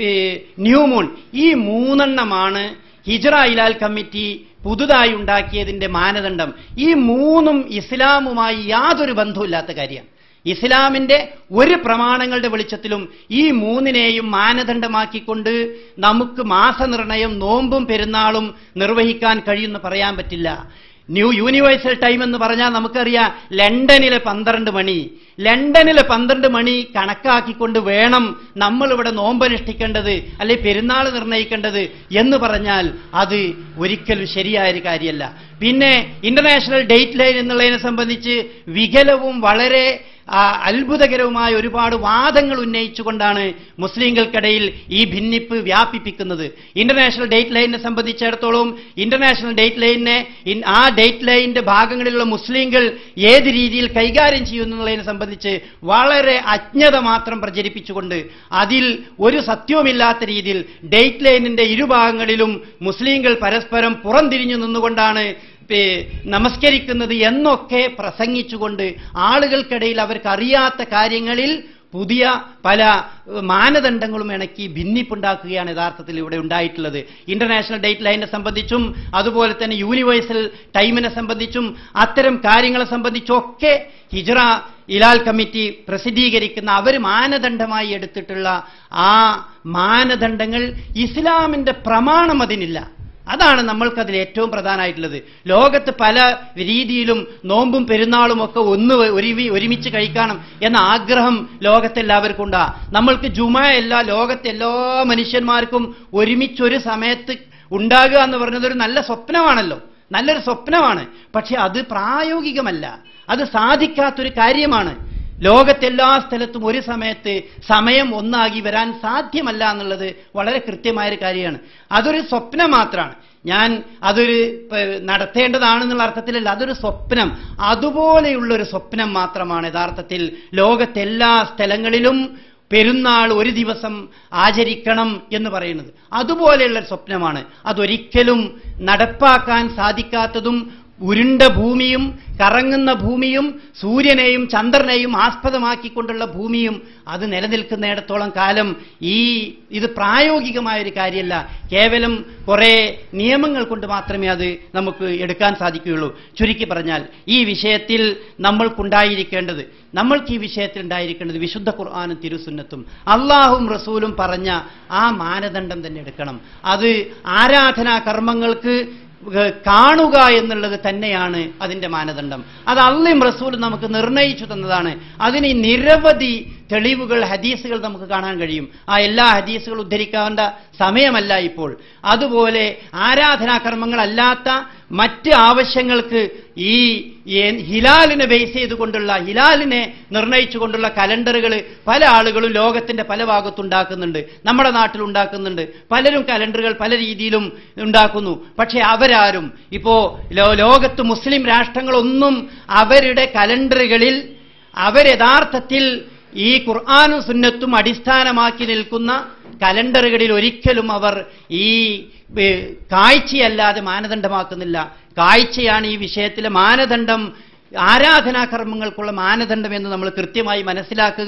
Speaker 3: ന്യൂമൂൺ ഈ മൂന്നെണ്ണമാണ് ഹിജറ ഇലാൽ കമ്മിറ്റി പുതുതായി ഉണ്ടാക്കിയതിന്റെ മാനദണ്ഡം ഈ മൂന്നും ഇസ്ലാമുമായി യാതൊരു ബന്ധവുമില്ലാത്ത കാര്യമാണ് ഇസ്ലാമിന്റെ ഒരു പ്രമാണങ്ങളുടെ വെളിച്ചത്തിലും ഈ മൂന്നിനെയും മാനദണ്ഡമാക്കിക്കൊണ്ട് നമുക്ക് മാസനിർണയം നോമ്പും പെരുന്നാളും നിർവഹിക്കാൻ കഴിയുമെന്ന് പറയാൻ പറ്റില്ല ന്യൂ യൂണിവേഴ്സൽ ടൈം എന്ന് പറഞ്ഞാൽ നമുക്കറിയാം ലണ്ടനിലെ പന്ത്രണ്ട് മണി ലണ്ടനിലെ പന്ത്രണ്ട് മണി കണക്കാക്കിക്കൊണ്ട് വേണം നമ്മളിവിടെ നോമ്പനുഷ്ഠിക്കേണ്ടത് അല്ലെ പെരുന്നാൾ നിർണ്ണയിക്കേണ്ടത് എന്ന് പറഞ്ഞാൽ അത് ഒരിക്കലും ശരിയായ ഒരു കാര്യമല്ല പിന്നെ ഇന്റർനാഷണൽ ഡേറ്റ് ലൈൻ എന്നുള്ളതിനെ സംബന്ധിച്ച് വികലവും വളരെ ആ, അത്ഭുതകരവുമായ ഒരുപാട് വാദങ്ങൾ ഉന്നയിച്ചുകൊണ്ടാണ് മുസ്ലിങ്ങൾക്കിടയിൽ ഈ ഭിന്നിപ്പ് വ്യാപിപ്പിക്കുന്നത് ഇന്റർനാഷണൽ ഡേറ്റ് ലൈനിനെ സംബന്ധിച്ചിടത്തോളം ഇന്റർനാഷണൽ ഡേറ്റ് ലൈനിനെ ഇൻ- ആ ഡേറ്റ് ലൈനിന്റെ ഭാഗങ്ങളിലുള്ള മുസ്ലിങ്ങൾ ഏത് രീതിയിൽ കൈകാര്യം ചെയ്യുന്നു എന്നുള്ളതിനെ സംബന്ധിച്ച് വളരെ അജ്ഞത മാത്രം പ്രചരിപ്പിച്ചുകൊണ്ട് അതിൽ ഒരു സത്യവുമില്ലാത്ത രീതിയിൽ ഡേറ്റ് ലൈനിന്റെ ഇരുഭാഗങ്ങളിലും മുസ്ലിങ്ങൾ പരസ്പരം പുറംതിരിഞ്ഞു നിന്നുകൊണ്ടാണ് പേ- നമസ്കരിക്കുന്നത് എന്നൊക്കെ പ്രസംഗിച്ചുകൊണ്ട് ആളുകൾക്കിടയിൽ അവർക്ക് അറിയാത്ത കാര്യങ്ങളിൽ പുതിയ പല ഏഹ്, മാനദണ്ഡങ്ങളും ഇണക്കി ഭിന്നിപ്പുണ്ടാക്കുകയാണ് യഥാർത്ഥത്തിൽ ഇവിടെ ഉണ്ടായിട്ടുള്ളത് ഇന്റർനാഷണൽ ഡേറ്റ് ലൈനിനെ സംബന്ധിച്ചും അതുപോലെ തന്നെ യൂണിവേഴ്സൽ ടൈമിനെ സംബന്ധിച്ചും അത്തരം കാര്യങ്ങളെ സംബന്ധിച്ചൊക്കെ ഹിജറ ഇലാൽ കമ്മിറ്റി പ്രസിദ്ധീകരിക്കുന്ന അവർ മാനദണ്ഡമായി എടുത്തിട്ടുള്ള ആ മാനദണ്ഡങ്ങൾ ഇസ്ലാമിന്റെ പ്രമാണം അതിനില്ല അതാണ് നമ്മൾക്കതിൽ ഏറ്റവും പ്രധാനമായിട്ടുള്ളത് ലോകത്ത് പല രീതിയിലും നോമ്പും പെരുന്നാളും ഒക്കെ ഒന്ന് ഒരുമി ഒരുമിച്ച് കഴിക്കണം എന്ന ആഗ്രഹം ലോകത്തെല്ലാവർക്കും ഉണ്ടാ നമ്മൾക്ക് ജുമയല്ല ലോകത്തെ എല്ലാ മനുഷ്യന്മാർക്കും ഒരുമിച്ചൊരു സമയത്ത് ഉണ്ടാകുക എന്ന് പറയുന്നത് ഒരു നല്ല സ്വപ്നമാണല്ലോ നല്ലൊരു സ്വപ്നമാണ് പക്ഷെ അത് പ്രായോഗികമല്ല അത് സാധിക്കാത്തൊരു കാര്യമാണ് ലോകത്തെല്ലാ സ്ഥലത്തും ഒരു സമയത്ത് സമയം ഒന്നാകി വരാൻ സാധ്യമല്ല എന്നുള്ളത് വളരെ കൃത്യമായൊരു കാര്യമാണ് അതൊരു സ്വപ്നം മാത്രമാണ് ഞാൻ അതൊരു പ- നടത്തേണ്ടതാണെന്നുള്ള അർത്ഥത്തിലല്ല അതൊരു സ്വപ്നം അതുപോലെയുള്ളൊരു സ്വപ്നം മാത്രമാണ് യഥാർത്ഥത്തിൽ ലോകത്തെല്ലാ സ്ഥലങ്ങളിലും പെരുന്നാൾ ഒരു ദിവസം ആചരിക്കണം എന്ന് പറയുന്നത് അതുപോലെയുള്ള ഒരു സ്വപ്നമാണ് അതൊരിക്കലും നടപ്പാക്കാൻ സാധിക്കാത്തതും ഉരുണ്ട ഭൂമിയും കറങ്ങുന്ന ഭൂമിയും സൂര്യനെയും ചന്ദ്രനെയും ആസ്പദമാക്കിക്കൊണ്ടുള്ള ഭൂമിയും അത് നിലനിൽക്കുന്നിടത്തോളം കാലം ഈ ഇത് പ്രായോഗികമായ ഒരു കാര്യമല്ല കേവലം കുറേ നിയമങ്ങൾ കൊണ്ട് മാത്രമേ അത് നമുക്ക് എടുക്കാൻ സാധിക്കുകയുള്ളൂ ചുരുക്കി പറഞ്ഞാൽ ഈ വിഷയത്തിൽ നമ്മൾക്കുണ്ടായിരിക്കേണ്ടത് നമ്മൾക്ക് ഈ വിഷയത്തിൽ ഉണ്ടായിരിക്കേണ്ടത് വിശുദ്ധ ഖുർആാനും തിരുസുന്നത്തും അള്ളാഹും റസൂലും പറഞ്ഞ ആ മാനദണ്ഡം തന്നെ എടുക്കണം അത് ആരാധനാ കർമ്മങ്ങൾക്ക് ഏഹ് കാണുക എന്നുള്ളത് തന്നെയാണ് അതിന്റെ മാനദണ്ഡം അത് അള്ളിയും റസൂലും നമുക്ക് നിർണയിച്ചു തന്നതാണ് അതിന് നിരവധി തെളിവുകൾ ഹദീസുകൾ നമുക്ക് കാണാൻ കഴിയും ആ എല്ലാ ഹദീസുകൾ ഉദ്ധരിക്കേണ്ട സമയമല്ല ഇപ്പോൾ അതുപോലെ ആരാധനാകർമ്മങ്ങളല്ലാത്ത മറ്റ് ആവശ്യങ്ങൾക്ക് ഈ ഏ- ഹിലാലിനെ ബേസ് ചെയ്തുകൊണ്ടുള്ള ഹിലാലിനെ നിർണയിച്ചുകൊണ്ടുള്ള കലണ്ടറുകൾ പല ആളുകളും ലോകത്തിന്റെ പല ഭാഗത്തും ഉണ്ടാക്കുന്നുണ്ട് നമ്മുടെ നാട്ടിൽ ഉണ്ടാക്കുന്നുണ്ട് പലരും കലണ്ടറുകൾ പല രീതിയിലും ഉണ്ടാക്കുന്നു പക്ഷെ അവരാരും ഇപ്പോ ലോ- ലോകത്ത് മുസ്ലിം രാഷ്ട്രങ്ങളൊന്നും അവരുടെ കലണ്ടറുകളിൽ അവർ യഥാർത്ഥത്തിൽ ഈ ഖുർആാനും സുന്നത്തും അടിസ്ഥാനമാക്കി നിൽക്കുന്ന കലണ്ടറുകളിൽ ഒരിക്കലും അവർ ഈ ഏ, കാഴ്ചയല്ലാതെ മാനദണ്ഡമാക്കുന്നില്ല കാഴ്ചയാണ് ഈ വിഷയത്തിലെ മാനദണ്ഡം ആരാധനാകർമ്മങ്ങൾക്കുള്ള മാനദണ്ഡം എന്ന് നമ്മൾ കൃത്യമായി മനസ്സിലാക്കുക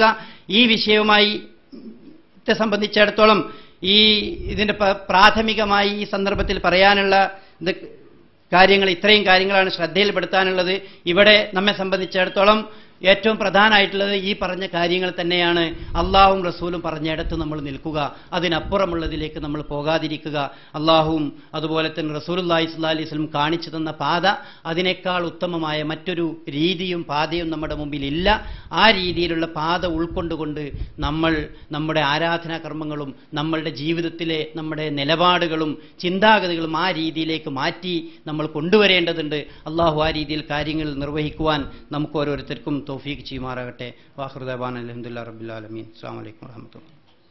Speaker 3: ഈ വിഷയവുമായി ത്തെ സംബന്ധിച്ചിടത്തോളം ഈ ഇതിന്റെ പ- പ്രാഥമികമായി ഈ സന്ദർഭത്തിൽ പറയാനുള്ള ഇത് കാര്യങ്ങൾ ഇത്രയും കാര്യങ്ങളാണ് ശ്രദ്ധയിൽപ്പെടുത്താനുള്ളത് ഇവിടെ നമ്മെ സംബന്ധിച്ചിടത്തോളം ഏറ്റവും പ്രധാനമായിട്ടുള്ളത് ഈ പറഞ്ഞ കാര്യങ്ങൾ തന്നെയാണ് അള്ളാഹും റസൂലും പറഞ്ഞിടത്ത് നമ്മൾ നിൽക്കുക അതിനപ്പുറമുള്ളതിലേക്ക് നമ്മൾ പോകാതിരിക്കുക അള്ളാഹുവും അതുപോലെ തന്നെ റസൂലുല്ലാഹി സ്വല്ലാ അലൈഹി സ്വലം കാണിച്ചു തന്ന പാത അതിനേക്കാൾ ഉത്തമമായ മറ്റൊരു രീതിയും പാതയും നമ്മുടെ മുമ്പിൽ ഇല്ല ആ രീതിയിലുള്ള പാത ഉൾക്കൊണ്ടുകൊണ്ട് നമ്മൾ നമ്മുടെ ആരാധനാ കർമ്മങ്ങളും നമ്മളുടെ ജീവിതത്തിലെ നമ്മുടെ നിലപാടുകളും ചിന്താഗതികളും ആ രീതിയിലേക്ക് മാറ്റി നമ്മൾ കൊണ്ടുവരേണ്ടതുണ്ട് അള്ളാഹു ആ രീതിയിൽ കാര്യങ്ങൾ നിർവഹിക്കുവാൻ നമുക്ക് ഓരോരുത്തർക്കും തൗഫീഖ് ചെയ്യുമാറാകട്ടെ വാഹൃദാൻ അലഹമുല്ലാ റബുല്ലാലമീൻ അസ്സാം വലൈക്കും വാഹമത്തുള്ള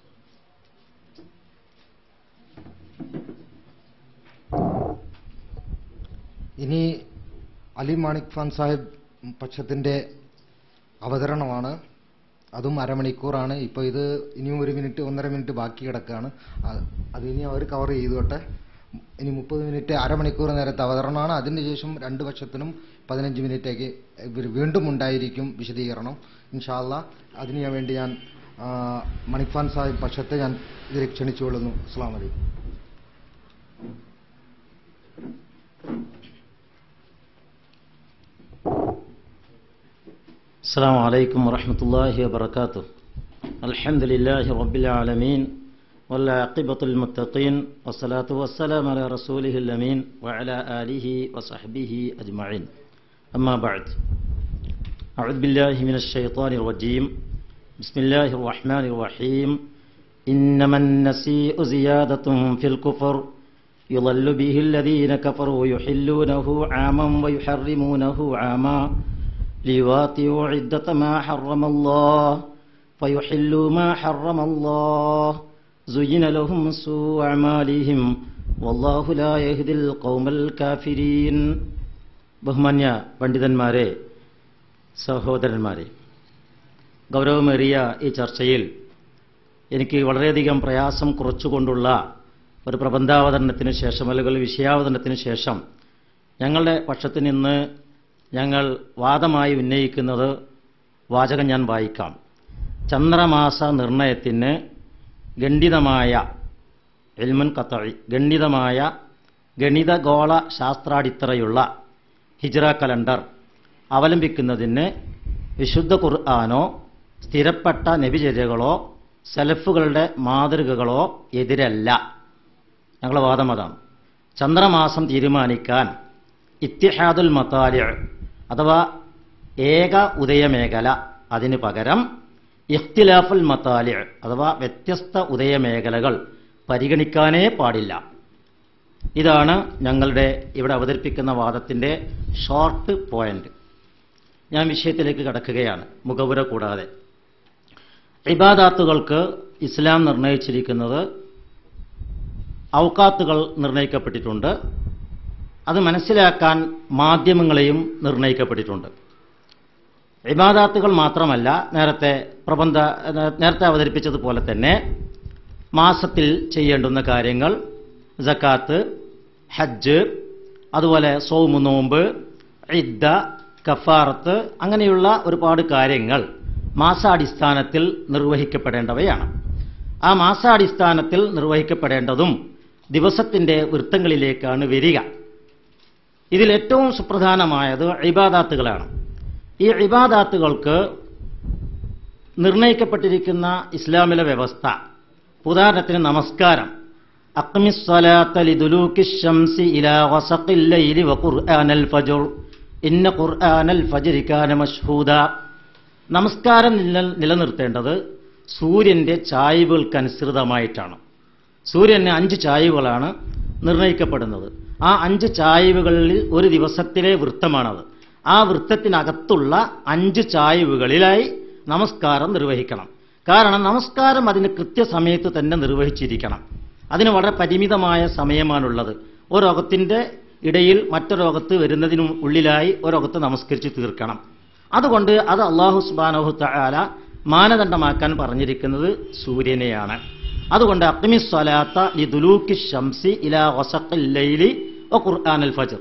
Speaker 2: ഇനി അലി മാണിക് ഖാൻ സാഹിബ് പക്ഷത്തിന്റെ അവതരണമാണ് അതും അരമണിക്കൂറാണ് ഇപ്പോൾ ഇത് ഇനിയും ഒരു മിനിറ്റ് ഒന്നര മിനിറ്റ് ബാക്കി കിടക്കുകയാണ് അത് അത് ഇനി അവർ കവർ ചെയ്തോട്ടെ ഇനി മുപ്പത് മിനിറ്റ് അരമണിക്കൂർ നേരത്തെ അവതരണമാണ് അതിനുശേഷം രണ്ട് പക്ഷത്തിനും പതിനഞ്ച് മിനിറ്റേക്ക് ഇവർ വീണ്ടും ഉണ്ടായിരിക്കും വിശദീകരണം ഇൻഷാല്ല അതിനു ഞാൻ വേണ്ടി ഞാൻ ആ, മണിഖാൻ സാഹിബ് പക്ഷത്തെ ഞാൻ ഇതിൽ ക്ഷണിച്ചുകൊള്ളുന്നു അസ്സാം വലൈക്കും
Speaker 4: السلام عليكم ورحمة الله وبركاته الحمد لله رب العالمين والعاقبة للمتقين والصلاة والسلام على رسوله الأمين وعلى آله وصحبه أجمعين أما بعد أعوذ بالله من الشيطان الرجيم بسم الله الرحمن الرحيم إنما النسيء زيادة في الكفر يضل به الذين كفروا يحلونه عاما ويحرمونه عاما ليواطئوا عدة ما حرم الله فيحلوا ما حرم الله زين لهم سوء أعمالهم والله لا يهدي القوم الكافرين ബഹുമാന്യ പണ്ഡിതന്മാരെ സഹോദരന്മാരെ ഗൗരവമേറിയ ഈ ചർച്ചയിൽ എനിക്ക് വളരെയധികം പ്രയാസം കുറച്ചുകൊണ്ടുള്ള ഒരു പ്രബന്ധാവതരണത്തിന് ശേഷം അല്ലെങ്കിൽ വിഷയാവതരണത്തിന് ശേഷം ഞങ്ങളുടെ പക്ഷത്ത് നിന്ന് ഞങ്ങൾ വാദമായി ഉന്നയിക്കുന്നത് വാചകം ഞാൻ വായിക്കാം ചന്ദ്രമാസ നിർണയത്തിന് ഗണ്ഡിതമായ എൽമൻ കത്തഴി ഗണ്ഡിതമായ ഗണിതഗോള ശാസ്ത്രാടിത്തറയുള്ള ഹിജ്റ കലണ്ടർ അവലംബിക്കുന്നതിന് വിശുദ്ധ ഖുർആാനോ സ്ഥിരപ്പെട്ട നബിചര്യകളോ സെലഫുകളുടെ മാതൃകകളോ എതിരല്ല ഞങ്ങളുടെ വാദം അതാണ് ചന്ദ്രമാസം തീരുമാനിക്കാൻ ഇത്തിഹാദുൽ മത്താലിഅ് അഥവാ ഏക ഉദയമേഖല അതിനു പകരം ഇഖ്തിലാഫുൽ മത്താലിഅ് അഥവാ വ്യത്യസ്ത ഉദയമേഖലകൾ പരിഗണിക്കാനേ പാടില്ല ഇതാണ് ഞങ്ങളുടെ ഇവിടെ അവതരിപ്പിക്കുന്ന വാദത്തിൻ്റെ ഷോർട്ട് പോയിന്റ് ഞാൻ വിഷയത്തിലേക്ക് കടക്കുകയാണ് മുഖവുര കൂടാതെ ഇബാദാത്തുകൾക്ക് ഇസ്ലാം നിർണയിച്ചിരിക്കുന്നത് ഔക്കാത്തുകൾ നിർണയിക്കപ്പെട്ടിട്ടുണ്ട് അത് മനസ്സിലാക്കാൻ മാധ്യമങ്ങളെയും നിർണയിക്കപ്പെട്ടിട്ടുണ്ട് ഇബാദാത്തുകൾ മാത്രമല്ല നേരത്തെ പ്രബന്ധ നേരത്തെ അവതരിപ്പിച്ചതുപോലെ തന്നെ മാസത്തിൽ ചെയ്യേണ്ടുന്ന കാര്യങ്ങൾ ജക്കാത്ത് ഹജ്ജ് അതുപോലെ സോമു നോമ്പ് ഇദ്ദ കഫാറത്ത് അങ്ങനെയുള്ള ഒരുപാട് കാര്യങ്ങൾ മാസാടിസ്ഥാനത്തിൽ നിർവഹിക്കപ്പെടേണ്ടവയാണ് ആ മാസാടിസ്ഥാനത്തിൽ നിർവഹിക്കപ്പെടേണ്ടതും ദിവസത്തിന്റെ വൃത്തങ്ങളിലേക്കാണ് വരിക ഇതിൽ ഏറ്റവും സുപ്രധാനമായത് ഇബാദാത്തുകളാണ് ഈ ഇബാദാത്തുകൾക്ക് നിർണയിക്കപ്പെട്ടിരിക്കുന്ന ഇസ്ലാമിലെ വ്യവസ്ഥ ഉദാഹരണത്തിന് നമസ്കാരം അഖ്മിസ്സലാത്ത ലിദുലൂക്കി ശംസി ഇലാ വസഖിൽ ലൈലി വഖുർആനൽ ഫജ്ർ ഇന്ന ഖുർആനൽ ഫജ്രി കാന മഷ്ഹൂദ നമസ്കാരം നില നിലനിർത്തേണ്ടത് സൂര്യന്റെ ചായ്വുകൾക്കനുസൃതമായിട്ടാണ് സൂര്യന് അഞ്ച് ചായ്വുകളാണ് നിർണയിക്കപ്പെടുന്നത് ആ അഞ്ച് ചായ്വുകളിൽ ഒരു ദിവസത്തിലെ വൃത്തമാണത് ആ വൃത്തത്തിനകത്തുള്ള അഞ്ച് ചായ്വുകളിലായി നമസ്കാരം നിർവഹിക്കണം കാരണം നമസ്കാരം അതിന് കൃത്യസമയത്ത് തന്നെ നിർവഹിച്ചിരിക്കണം അതിന് വളരെ പരിമിതമായ സമയമാണുള്ളത് ഒരോഗത്തിന്റെ ഇടയിൽ മറ്റൊരോഗത്ത് വരുന്നതിനു ഉള്ളിലായി ഒരോഗത്ത് നമസ്കരിച്ച് തീർക്കണം അതുകൊണ്ട് അത് അള്ളാഹു സുബാനഹു തആല മാനദണ്ഡമാക്കാൻ പറഞ്ഞിരിക്കുന്നത് സൂര്യനെയാണ് അതുകൊണ്ട് അക്മി സ്വലാത്ത ലിദുലൂക്കി ഷംസി ഇലാ വസഖിൽ ലൈലി വ ഖുർആനൽ ഫജ്ർ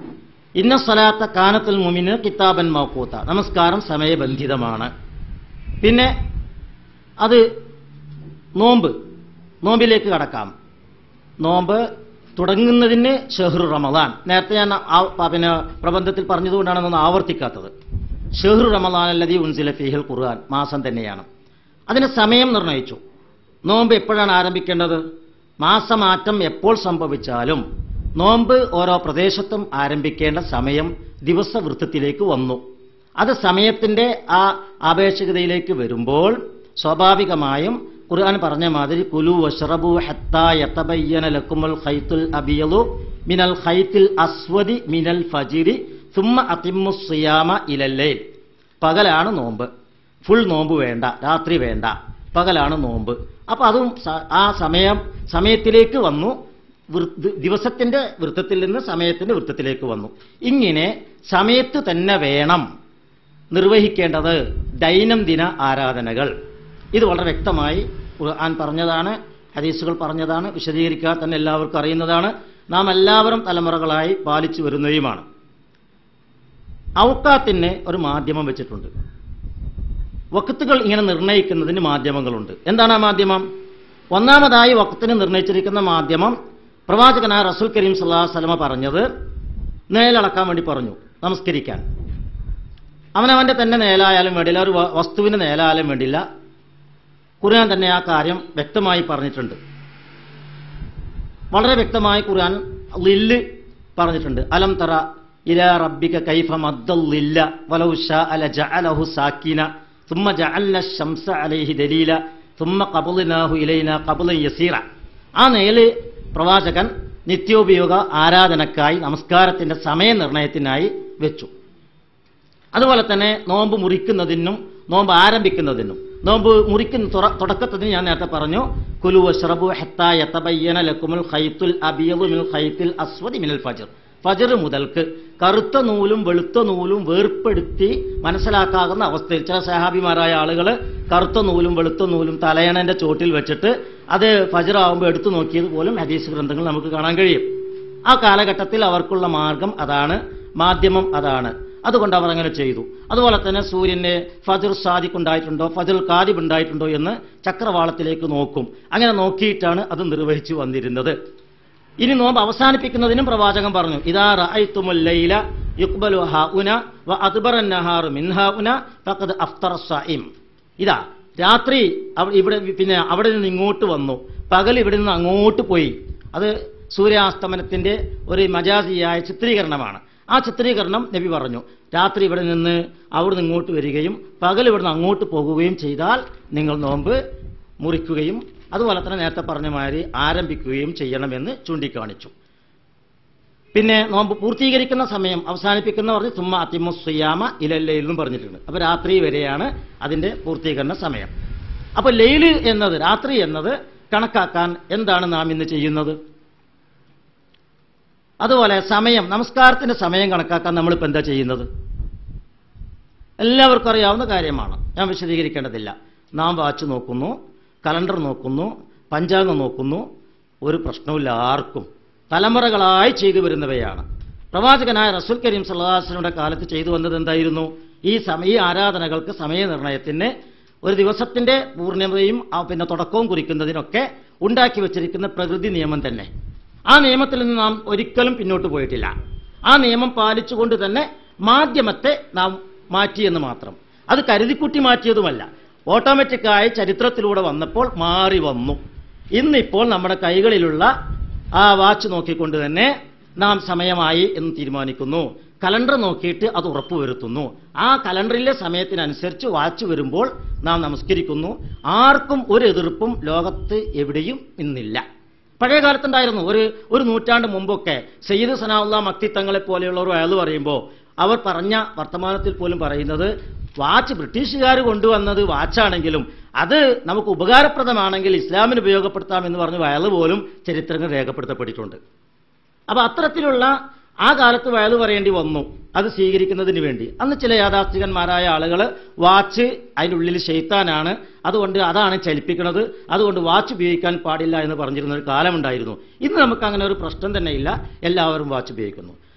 Speaker 4: ഇന്ന സ്വലാത്ത കാനത്തുൽ മുമിന് കിതാബൻ മൗക്കൂത്ത നമസ്കാരം സമയബന്ധിതമാണ് പിന്നെ അത് നോമ്പ് നോമ്പിലേക്ക് കടക്കാം നോമ്പ് തുടങ്ങുന്നതിന് ഷെഹ്റു റമദാൻ നേരത്തെ ഞാൻ ആ- പ- പിന്നെ പ്രബന്ധത്തിൽ പറഞ്ഞതുകൊണ്ടാണ് അതൊന്നും ആവർത്തിക്കാത്തത് ഷെഹ്റു റമദാൻ അല്ലതി ഉൻസില ഫിഹിൽ ഖുർആൻ മാസം തന്നെയാണ് അതിന് സമയം നിർണയിച്ചു നോമ്പ് എപ്പോഴാണ് ആരംഭിക്കേണ്ടത് മാസമാറ്റം എപ്പോൾ സംഭവിച്ചാലും നോമ്പ് ഓരോ പ്രദേശത്തും ആരംഭിക്കേണ്ട സമയം ദിവസവൃത്തത്തിലേക്ക് വന്നു അത് സമയത്തിന്റെ ആ ആപേക്ഷികതയിലേക്ക് വരുമ്പോൾ സ്വാഭാവികമായും ഖുർആൻ പറഞ്ഞ മാതിരി കുലു വഷ്റബു ഹത്താ യതബയ്യന ലക്കുമുൽ ഖൈത്തുൽ അബിയലു മിനൽ ഖൈത്തിൽ അസ്വദി മിനൽ ഫജിരി സുമ്മ അതിമ്മു സിയാമ ഇലല്ലൈൽ പകലാണ് നോമ്പ് ഫുൾ നോമ്പ് വേണ്ട രാത്രി വേണ്ട പകലാണ് നോമ്പ് അപ്പൊ അതും സ- ആ സമയം സമയത്തിലേക്ക് വന്നു വൃ- ദി- ദിവസത്തിന്റെ വൃത്തത്തിൽ നിന്ന് സമയത്തിന്റെ വൃത്തത്തിലേക്ക് വന്നു ഇങ്ങനെ സമയത്ത് തന്നെ വേണം നിർവഹിക്കേണ്ടത് ദൈനംദിന ആരാധനകൾ ഇത് വളരെ വ്യക്തമായി ഖുർആൻ പറഞ്ഞതാണ് ഹദീസുകൾ പറഞ്ഞതാണ് വിശദീകരിക്കാതെ തന്നെ എല്ലാവർക്കും അറിയുന്നതാണ് നാം എല്ലാവരും തലമുറകളായി പാലിച്ചു വരുന്നവയുമാണ് ഔക്കാത്തിന് ഒരു മാധ്യമം വെച്ചിട്ടുണ്ട് വക്കത്തുകൾ ഇങ്ങനെ നിർണ്ണയിക്കുന്നതിന് മാധ്യമങ്ങളുണ്ട് എന്താണ് ആ മാധ്യമം ഒന്നാമതായി വക്കത്തിന് നിർണ്ണയിച്ചിരിക്കുന്ന മാധ്യമം പ്രവാചകനായ റസൂൽ കരീം സല്ലാഹു വസല്ലമ പറഞ്ഞത് നേലളക്കാൻ വേണ്ടി പറഞ്ഞു നമസ്കരിക്കാൻ അവനവന്റെ തന്നെ നേലായാലും വേണ്ടില്ല ഒരു വ- വസ്തുവിന് നേലായാലും വേണ്ടില്ല ഖുർആൻ തന്നെ ആ കാര്യം വ്യക്തമായി പറഞ്ഞിട്ടുണ്ട് വളരെ വ്യക്തമായി ഖുർആൻ ലില്ല് പറഞ്ഞിട്ടുണ്ട് അലം തറ ഇല റബ്ബിക കൈഫ മദ്ദല്ലില്ല വലൗ ശാഅ ലജഅലഹു സാക്കിന ثم جعلنا الشمس عليه دليلا ثم قبضناه إلينا قبضا يسيرا ആ നേല് പ്രവാചകൻ നിത്യോപയോഗ ആരാധനക്കായി നമസ്കാരത്തിന്റെ സമയനിർണയത്തിനായി വെച്ചു അതുപോലെ തന്നെ നോമ്പ് മുറിക്കുന്നതിനും നോമ്പ് ആരംഭിക്കുന്നതിനും നോമ്പ് മുറിക്കുന്ന തുറ- തുടക്കത്തിന് ഞാൻ നേരത്തെ പറഞ്ഞു കുലു അഷ്റബു ഹത്താ യതബയ്യന ലക്കുമുൽ ഖൈത്തുൽ അബിയദു മിനൽ ഖൈത്തിൽ അസ്വദി മിനൽ ഫജ്ർ ഫജ്ർ മുതൽക്ക് കറുത്ത നൂലും വെളുത്ത നൂലും വേർപ്പെടുത്തി മനസ്സിലാക്കാവുന്ന അവസ്ഥയിൽ ചില സഹാബിമാരായ ആളുകൾ കറുത്ത നൂലും വെളുത്ത നൂലും തലയണന്റെ ചോട്ടിൽ വെച്ചിട്ട് അത് ഫജ്ർ ആവുമ്പോൾ എടുത്തു നോക്കിയത് പോലും ഹദീസ് ഗ്രന്ഥങ്ങൾ നമുക്ക് കാണാൻ കഴിയും ആ കാലഘട്ടത്തിൽ അവർക്കുള്ള മാർഗം അതാണ് മാധ്യമം അതാണ് അതുകൊണ്ട് അവർ അങ്ങനെ ചെയ്തു അതുപോലെ തന്നെ സൂര്യന് ഫജർ സാദിഖ് ഉണ്ടായിട്ടുണ്ടോ ഫജർ കാദിബ് ഉണ്ടായിട്ടുണ്ടോ എന്ന് ചക്രവാളത്തിലേക്ക് നോക്കും അങ്ങനെ നോക്കിയിട്ടാണ് അത് നിർവഹിച്ചു വന്നിരുന്നത് ഇനി നോമ്പ് അവസാനിപ്പിക്കുന്നതിനും പ്രവാചകൻ പറഞ്ഞു ഇതാ റഅയ്തുമുൽ ലൈല യുഖ്ബലു ഹാഉന വ അദ്ബറൻ നഹാറു മിൻ ഹാഉന ഫഖദ് അഫ്തറ സായിം ഇതാ രാത്രി അവ- ഇവിടെ പിന്നെ അവിടെ നിന്ന് ഇങ്ങോട്ട് വന്നു പകൽ ഇവിടെ നിന്ന് അങ്ങോട്ട് പോയി അത് സൂര്യാസ്തമനത്തിന്റെ ഒരു മജാസിയായ ചിത്രീകരണമാണ് ആ ചിത്രീകരണം നബി പറഞ്ഞു രാത്രി ഇവിടെ നിന്ന് അവിടുന്ന് ഇങ്ങോട്ട് വരികയും പകൽ ഇവിടുന്ന് അങ്ങോട്ട് പോകുകയും ചെയ്താൽ നിങ്ങൾ നോമ്പ് മുറിക്കുകയും അതുപോലെ തന്നെ നേരത്തെ പറഞ്ഞ മാതിരി ആരംഭിക്കുകയും ചെയ്യണമെന്ന് ചൂണ്ടിക്കാണിച്ചു പിന്നെ നോമ്പ് പൂർത്തീകരിക്കുന്ന സമയം അവസാനിപ്പിക്കുന്ന പറഞ്ഞ് തുമ്മ അതിമു സുയാമ ഇലല്ലയിൽ എന്നും പറഞ്ഞിട്ടുണ്ട് അപ്പൊ രാത്രി വരെയാണ് അതിന്റെ പൂർത്തീകരണ സമയം അപ്പൊ ലെയില് എന്നത് രാത്രി എന്നത് കണക്കാക്കാൻ എന്താണ് നാം ഇന്ന് ചെയ്യുന്നത് അതുപോലെ സമയം നമസ്കാരത്തിന്റെ സമയം കണക്കാക്കാൻ നമ്മളിപ്പോൾ എന്താ ചെയ്യുന്നത് എല്ലാവർക്കും അറിയാവുന്ന കാര്യമാണ് ഞാൻ വിശദീകരിക്കേണ്ടതില്ല നാം വാച്ച് നോക്കുന്നു കലണ്ടർ നോക്കുന്നു പഞ്ചാംഗം നോക്കുന്നു ഒരു പ്രശ്നവുമില്ല ആർക്കും തലമുറകളായി ചെയ്തു വരുന്നവയാണ് പ്രവാചകനായ റസൂൽ കരീം സല്ലാസ്ലയുടെ കാലത്ത് ചെയ്തു വന്നത് എന്തായിരുന്നു ഈ സമയ ഈ ആരാധനകൾക്ക് സമയനിർണയത്തിന് ഒരു ദിവസത്തിന്റെ പൂർണ്ണതയും ആ പിന്നെ തുടക്കവും കുറിക്കുന്നതിനൊക്കെ ഉണ്ടാക്കി വച്ചിരിക്കുന്ന പ്രകൃതി നിയമം തന്നെ ആ നിയമത്തിൽ നിന്ന് നാം ഒരിക്കലും പിന്നോട്ട് പോയിട്ടില്ല ആ നിയമം പാലിച്ചുകൊണ്ട് തന്നെ മാധ്യമത്തെ നാം മാറ്റിയെന്ന് മാത്രം അത് കരുതിക്കുട്ടി മാറ്റിയതുമല്ല ഓട്ടോമാറ്റിക്കായി ചരിത്രത്തിലൂടെ വന്നപ്പോൾ മാറി വന്നു ഇന്നിപ്പോൾ നമ്മുടെ കൈകളിലുള്ള ആ വാച്ച് നോക്കിക്കൊണ്ട് തന്നെ നാം സമയമായി എന്ന് തീരുമാനിക്കുന്നു കലണ്ടർ നോക്കിയിട്ട് അത് ഉറപ്പുവരുത്തുന്നു ആ കലണ്ടറിലെ സമയത്തിനനുസരിച്ച് വാച്ച് വരുമ്പോൾ നാം നമസ്കരിക്കുന്നു ആർക്കും ഒരു എതിർപ്പും ലോകത്ത് എവിടെയും ഇന്നില്ല പഴയ കാലത്തുണ്ടായിരുന്നു ഒരു ഒരു നൂറ്റാണ്ട് മുമ്പൊക്കെ സയ്യിദ് സനാഉല്ല മക്തി തങ്ങളെ പോലെയുള്ളവർ അയാൾ പറയുമ്പോൾ അവർ പറഞ്ഞ വർത്തമാനത്തിൽ പോലും പറയുന്നത് വാച്ച് ബ്രിട്ടീഷുകാർ കൊണ്ടുവന്നത് വാച്ചാണെങ്കിലും അത് നമുക്ക് ഉപകാരപ്രദമാണെങ്കിൽ ഇസ്ലാമിന് ഉപയോഗപ്പെടുത്താമെന്ന് പറഞ്ഞ് വയൽ പോലും ചരിത്രങ്ങൾ രേഖപ്പെടുത്തപ്പെട്ടിട്ടുണ്ട് അപ്പൊ അത്തരത്തിലുള്ള ആ കാലത്ത് വയൽ പറയേണ്ടി വന്നു അത് സ്വീകരിക്കുന്നതിന് വേണ്ടി അന്ന് ചില യാഥാസ്ഥികന്മാരായ ആളുകൾ വാച്ച് അതിൻ്റെ ഉള്ളിൽ ഷെയ്ത്താനാണ് അതുകൊണ്ട് അതാണ് ചലിപ്പിക്കുന്നത് അതുകൊണ്ട് വാച്ച് ഉപയോഗിക്കാൻ പാടില്ല എന്ന് പറഞ്ഞിരുന്ന ഒരു കാലമുണ്ടായിരുന്നു ഇന്ന് നമുക്ക് അങ്ങനെ ഒരു പ്രശ്നം തന്നെ ഇല്ല എല്ലാവരും വാച്ച് ഉപയോഗിക്കുന്നു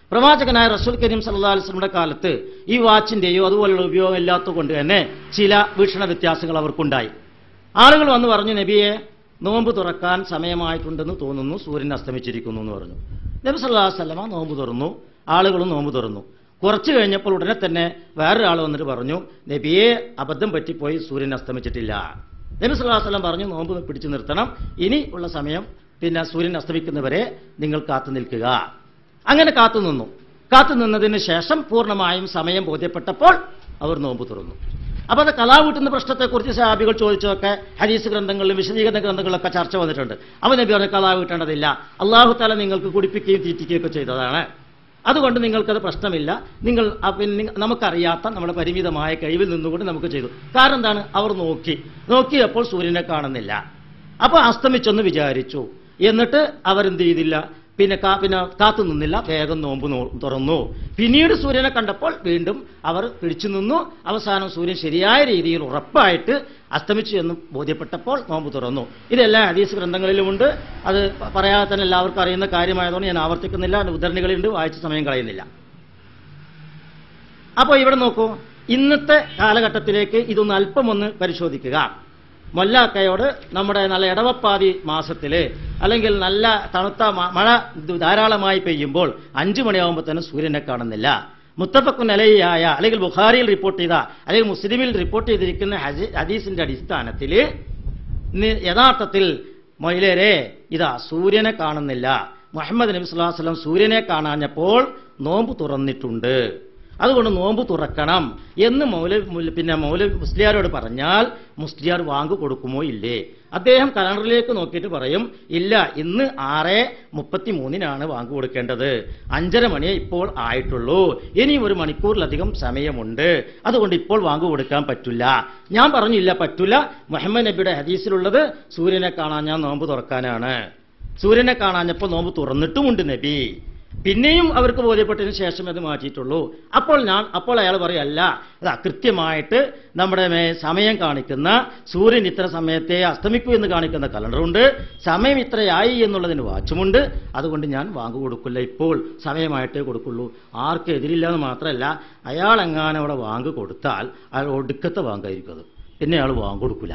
Speaker 4: പ്രവാചകനായ റസൂൽ കരീം സല്ലല്ലാഹു അലൈഹി വസല്ലമയുടെ കാലത്ത് ഈ വാച്ചിന്റെയോ അതുപോലുള്ള ഉപയോഗം ഇല്ലാത്തത് കൊണ്ട് തന്നെ ചില വീക്ഷണ വ്യത്യാസങ്ങൾ അവർക്കുണ്ടായി ആളുകൾ വന്ന് പറഞ്ഞു നബിയെ നോമ്പ് തുറക്കാൻ സമയമായിട്ടുണ്ടെന്ന് തോന്നുന്നു സൂര്യൻ അസ്തമിച്ചിരിക്കുന്നു എന്ന് പറഞ്ഞു നബി സല്ലല്ലാഹു അലൈഹി വസല്ലമ നോമ്പ് തുറന്നു ആളുകളും നോമ്പ് തുറന്നു കുറച്ച് കഴിഞ്ഞപ്പോൾ ഉടനെ തന്നെ വേറൊരാൾ വന്നിട്ട് പറഞ്ഞു നബിയെ അബദ്ധം പറ്റിപ്പോയി സൂര്യൻ അസ്തമിച്ചിട്ടില്ല നബി സല്ലല്ലാഹു അലൈഹി വസല്ലം പറഞ്ഞു നോമ്പ് പിടിച്ചു നിർത്തണം ഇനി ഉള്ള സമയം പിന്നെ സൂര്യൻ അസ്തമിക്കുന്നവരെ നിങ്ങൾ കാത്തു നിൽക്കുക അങ്ങനെ കാത്തു നിന്നു കാത്തു നിന്നതിന് ശേഷം പൂർണ്ണമായും സമയം ബോധ്യപ്പെട്ടപ്പോൾ അവർ നോമ്പ് തുറന്നു അപ്പൊ അത് കലാ വീട്ടുന്ന പ്രശ്നത്തെക്കുറിച്ച് സാബികൾ ചോദിച്ചതൊക്കെ ഹദീസ് ഗ്രന്ഥങ്ങളിലും വിശദീകരണ ഗ്രന്ഥങ്ങളിലൊക്കെ ചർച്ച വന്നിട്ടുണ്ട് അവൻ നബി പറഞ്ഞു കലാ വീട്ടേണ്ടതില്ല അള്ളാഹു താല നിങ്ങൾക്ക് കുടിപ്പിക്കുകയും തീറ്റിക്കുകയും ഒക്കെ ചെയ്തതാണ് അതുകൊണ്ട് നിങ്ങൾക്കത് പ്രശ്നമില്ല നിങ്ങൾ ആ പിന്നെ നിങ്ങ- നമുക്കറിയാത്ത നമ്മുടെ പരിമിതമായ കഴിവിൽ നിന്നുകൊണ്ട് നമുക്ക് ചെയ്തു കാരണം എന്താണ് അവർ നോക്കി നോക്കിയപ്പോൾ സൂര്യനെ കാണുന്നില്ല അപ്പൊ അസ്തമിച്ചെന്ന് വിചാരിച്ചു എന്നിട്ട് അവരെന്ത് ചെയ്തില്ല പിന്നെ കാ പിന്നെ കാത്തു നിന്നില്ല വേഗം നോമ്പ് നോ- തുറന്നു പിന്നീട് സൂര്യനെ കണ്ടപ്പോൾ വീണ്ടും അവർ പിടിച്ചു നിന്നു അവസാനം സൂര്യൻ ശരിയായ രീതിയിൽ ഉറപ്പായിട്ട് അസ്തമിച്ചു എന്ന് ബോധ്യപ്പെട്ടപ്പോൾ നോമ്പ് തുറന്നു ഇതെല്ലാം ഹദീസ് ഗ്രന്ഥങ്ങളിലുമുണ്ട് അത് പ- പറയാതെ തന്നെ എല്ലാവർക്കും അറിയുന്ന കാര്യമായതുകൊണ്ട് ഞാൻ ആവർത്തിക്കുന്നില്ല അതിന്റെ ഉദ്ധരണികളുണ്ട് വായിച്ച സമയം കളയുന്നില്ല അപ്പോൾ ഇവിടെ നോക്കൂ ഇന്നത്തെ കാലഘട്ടത്തിലേക്ക് ഇതൊന്ന് അല്പം ഒന്ന് പരിശോധിക്കുക മൊല്ലാക്കയോട് നമ്മുടെ നല്ല ഇടവപ്പാതി മാസത്തില് അല്ലെങ്കിൽ നല്ല തണുത്ത മ- മഴ ഇത് ധാരാളമായി പെയ്യുമ്പോൾ അഞ്ചു മണിയാകുമ്പോൾ തന്നെ സൂര്യനെ കാണുന്നില്ല മുത്തഫക്കുൻ അലയായ അല്ലെങ്കിൽ ബുഖാരിയിൽ റിപ്പോർട്ട് ചെയ്ത അല്ലെങ്കിൽ മുസ്ലിമിൽ റിപ്പോർട്ട് ചെയ്തിരിക്കുന്ന ഹജി- ഹദീസിന്റെ അടിസ്ഥാനത്തിൽ നി- യഥാർത്ഥത്തിൽ മൊയിലേരെ ഇതാ സൂര്യനെ കാണുന്നില്ല മുഹമ്മദ് നബി സ്വല്ലല്ലാഹു അലൈഹി വസല്ലം സൂര്യനെ കാണാഞ്ഞപ്പോൾ നോമ്പ് തുറന്നിട്ടുണ്ട് അതുകൊണ്ട് നോമ്പ് തുറക്കണം എന്ന് മൗല മുൽ- പിന്നെ മൗല മുസ്ലിയാരോട് പറഞ്ഞാൽ മുസ്ലിയാർ വാങ്ങു കൊടുക്കുമോ ഇല്ലേ അദ്ദേഹം കലണ്ടറിലേക്ക് നോക്കിയിട്ട് പറയും ഇല്ല ഇന്ന് ആറ് മുപ്പത്തി മൂന്നിനാണ് വാങ്ങു കൊടുക്കേണ്ടത് അഞ്ചര മണിയെ ഇപ്പോൾ ആയിട്ടുള്ളൂ ഇനിയും ഒരു മണിക്കൂറിലധികം സമയമുണ്ട് അതുകൊണ്ട് ഇപ്പോൾ വാങ്ങു കൊടുക്കാൻ പറ്റില്ല ഞാൻ പറഞ്ഞില്ല പറ്റില്ല മുഹമ്മദ് നബിയുടെ ഹദീസിലുള്ളത് സൂര്യനെ കാണാൻ ഞാൻ നോമ്പ് തുറക്കാനാണ് സൂര്യനെ കാണാഞ്ഞപ്പോൾ നോമ്പ് തുറന്നിട്ടുമുണ്ട് നബി പിന്നെയും അവർക്ക് ബോധ്യപ്പെട്ടതിന് ശേഷം അത് മാറ്റിയിട്ടുള്ളൂ അപ്പോൾ ഞാൻ അപ്പോൾ അയാൾ പറയല്ല അതാ കൃത്യമായിട്ട് നമ്മുടെ മേ സമയം കാണിക്കുന്ന സൂര്യൻ ഇത്ര സമയത്തെ അസ്തമിക്കൂ എന്ന് കാണിക്കുന്ന കലണ്ടറുണ്ട് സമയം ഇത്രയായി എന്നുള്ളതിന് വാച്ചുമുണ്ട് അതുകൊണ്ട് ഞാൻ വാങ്ങു കൊടുക്കില്ല ഇപ്പോൾ സമയമായിട്ടേ കൊടുക്കുള്ളൂ ആർക്കും എതിരില്ല എന്ന് മാത്രമല്ല അയാൾ എങ്ങാനും അവിടെ വാങ്ങു കൊടുത്താൽ അയാൾ ഒടുക്കത്തെ വാങ്ങായിരിക്കും അത് പിന്നെ അയാൾ വാങ്ങു കൊടുക്കില്ല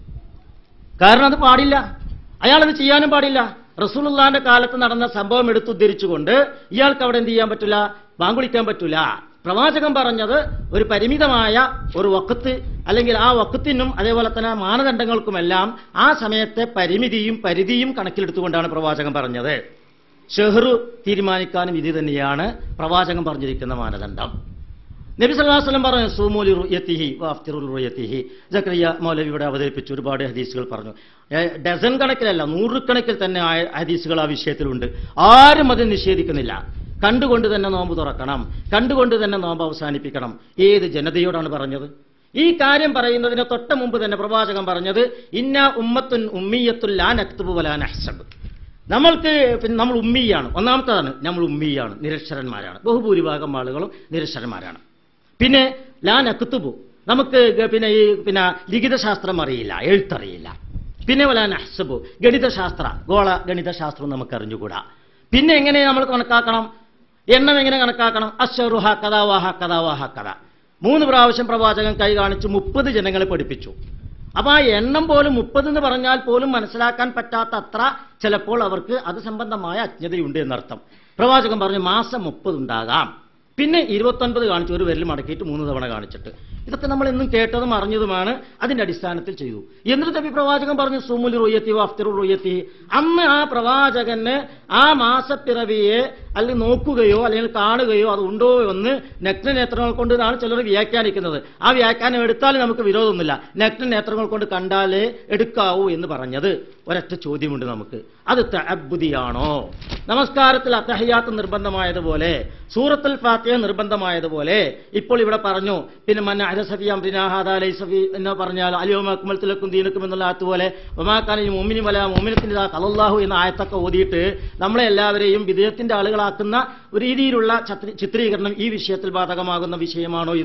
Speaker 4: കാരണം അത് പാടില്ല അയാളത് ചെയ്യാനും പാടില്ല റസൂലുള്ളാന്റെ കാലത്ത് നടന്ന സംഭവം എടുത്തുദ്ധരിച്ചുകൊണ്ട് ഇയാൾക്ക് അവിടെ എന്ത് ചെയ്യാൻ പറ്റില്ല വാങ്കുളിക്കാൻ പറ്റില്ല പ്രവാചകൻ പറഞ്ഞത് ഒരു പരിമിതമായ ഒരു വക്കത്ത് അല്ലെങ്കിൽ ആ വക്കത്തിനും അതേപോലെ തന്നെ മാനദണ്ഡങ്ങൾക്കുമെല്ലാം ആ സമയത്തെ പരിമിതിയും പരിധിയും കണക്കിലെടുത്തുകൊണ്ടാണ് പ്രവാചകൻ പറഞ്ഞത് ഷെഹ്റു തീരുമാനിക്കാനും ഇത് തന്നെയാണ് പ്രവാചകൻ പറഞ്ഞിരിക്കുന്ന മാനദണ്ഡം നബി സല്ലല്ലാഹു അലൈഹി വസല്ലം പറഞ്ഞു സൂമൂലി റുയത്തിഹി വാഫ്തിറുൽ റുയത്തിഹി സക്രിയ മൗലവി ഇവിടെ അവതരിപ്പിച്ചു ഒരുപാട് ഹദീസുകൾ പറഞ്ഞു ഏ, ഡസൻ കണക്കിലല്ല നൂറുകണക്കിൽ തന്നെ ആ- ഹദീസുകൾ ആ വിഷയത്തിലുണ്ട് ആരും അത് നിഷേധിക്കുന്നില്ല കണ്ടുകൊണ്ട് തന്നെ നോമ്പ് തുറക്കണം കണ്ടുകൊണ്ട് തന്നെ നോമ്പ് അവസാനിപ്പിക്കണം ഏത് ജനതയോടാണ് പറഞ്ഞത് ഈ കാര്യം പറയുന്നതിന് തൊട്ട് മുമ്പ് തന്നെ പ്രവാചകൻ പറഞ്ഞത് ഇന്ന ഉമ്മത്തുൻ ഉമ്മിയത്തുൽ ലാ നക്തുബു വലാ നഹ്സബ് നമ്മൾക്ക് പിന്നെ നമ്മൾ ഉമ്മിയാണ് ഒന്നാമത്തേതാണ് നമ്മൾ ഉമ്മിയാണ് നിരക്ഷരന്മാരാണ് ബഹുഭൂരിഭാഗം ആളുകളും നിരക്ഷരന്മാരാണ് പിന്നെ ലാൻ അക്കുത്തുബു നമുക്ക് ഗ- പിന്നെ ഈ പിന്നെ ലിഖിതശാസ്ത്രം അറിയില്ല എഴുത്തറിയില്ല പിന്നെ വലാൻ അഹ്സബു ഗണിതശാസ്ത്ര ഗോള ഗണിതശാസ്ത്രം നമുക്ക് അറിഞ്ഞുകൂടാ പിന്നെ എങ്ങനെ നമ്മൾ കണക്കാക്കണം എണ്ണം എങ്ങനെ കണക്കാക്കണം അശ്വറുഹ കഥാവാഹ കഥാവാഹ കഥ മൂന്ന് പ്രാവശ്യം പ്രവാചകൻ കൈ കാണിച്ച് മുപ്പത് ജനങ്ങളെ പഠിപ്പിച്ചു അപ്പൊ ആ എണ്ണം പോലും മുപ്പത് എന്ന് പറഞ്ഞാൽ പോലും മനസ്സിലാക്കാൻ പറ്റാത്ത അത്ര ചിലപ്പോൾ അവർക്ക് അത് സംബന്ധമായ അജ്ഞതയുണ്ട് എന്നർത്ഥം പ്രവാചകൻ പറഞ്ഞു മാസം മുപ്പത് ഉണ്ടാകാം പിന്നെ ഇരുപത്തൊൻപത് കാണിച്ചു ഒരു വിരൽ മടക്കിയിട്ട് മൂന്ന് തവണ കാണിച്ചിട്ട് ഇതൊക്കെ നമ്മൾ എന്നും കേട്ടതും അറിഞ്ഞതുമാണ് അതിന്റെ അടിസ്ഥാനത്തിൽ ചെയ്തു എന്നിട്ട് നബി പ്രവാചകൻ പറഞ്ഞു സുമുൽ റുയത്തി അഫ്തിറു റുയത്തി അന്ന് ആ പ്രവാചകന് ആ മാസപ്പിറവിയെ അല്ലെങ്കിൽ നോക്കുകയോ അല്ലെങ്കിൽ കാണുകയോ അത് ഉണ്ടോ എന്ന് നഗ്ന നേത്രങ്ങൾ കൊണ്ടാണ് ചിലർ വ്യാഖ്യാനിക്കുന്നത് ആ വ്യാഖ്യാനം എടുത്താൽ നമുക്ക് വിരോധമൊന്നുമില്ല നഗ്ന നേത്രങ്ങൾ കൊണ്ട് കണ്ടാലേ എടുക്കാവൂ എന്ന് പറഞ്ഞത് ഒരൊറ്റ ചോദ്യമുണ്ട് നമുക്ക് അത് തഅബ്ബുദിയാണോ നമസ്കാരത്തിൽ അത്തഹയ്യാത്ത് നിർബന്ധമായതുപോലെ സൂറത്തുൽ ഫാത്തിഹ നിർബന്ധമായതുപോലെ ഇപ്പോൾ ഇവിടെ പറഞ്ഞു പിന്നെ മന്ന അരസഫി അംറിനാഹാദ ലൈസഫി എന്ന് പറഞ്ഞാൽ അലിയോമ അക്മൽത്തിലക്കും ദീനക്കും എന്നുള്ള ആത്തുപോലെ ഒമാക്കാനി മുമിനി മല മുമിനത്തിന്റെ കലല്ലാഹു എന്ന ആയത്തൊക്കെ ഓതിയിട്ട് നമ്മളെ എല്ലാവരെയും വിദേഹത്തിന്റെ ആളുകളാക്കുന്ന ഒരു രീതിയിലുള്ള ചത്രി- ചിത്രീകരണം ഈ വിഷയത്തിൽ ബാധകമാകുന്ന വിഷയമാണോ ഇത്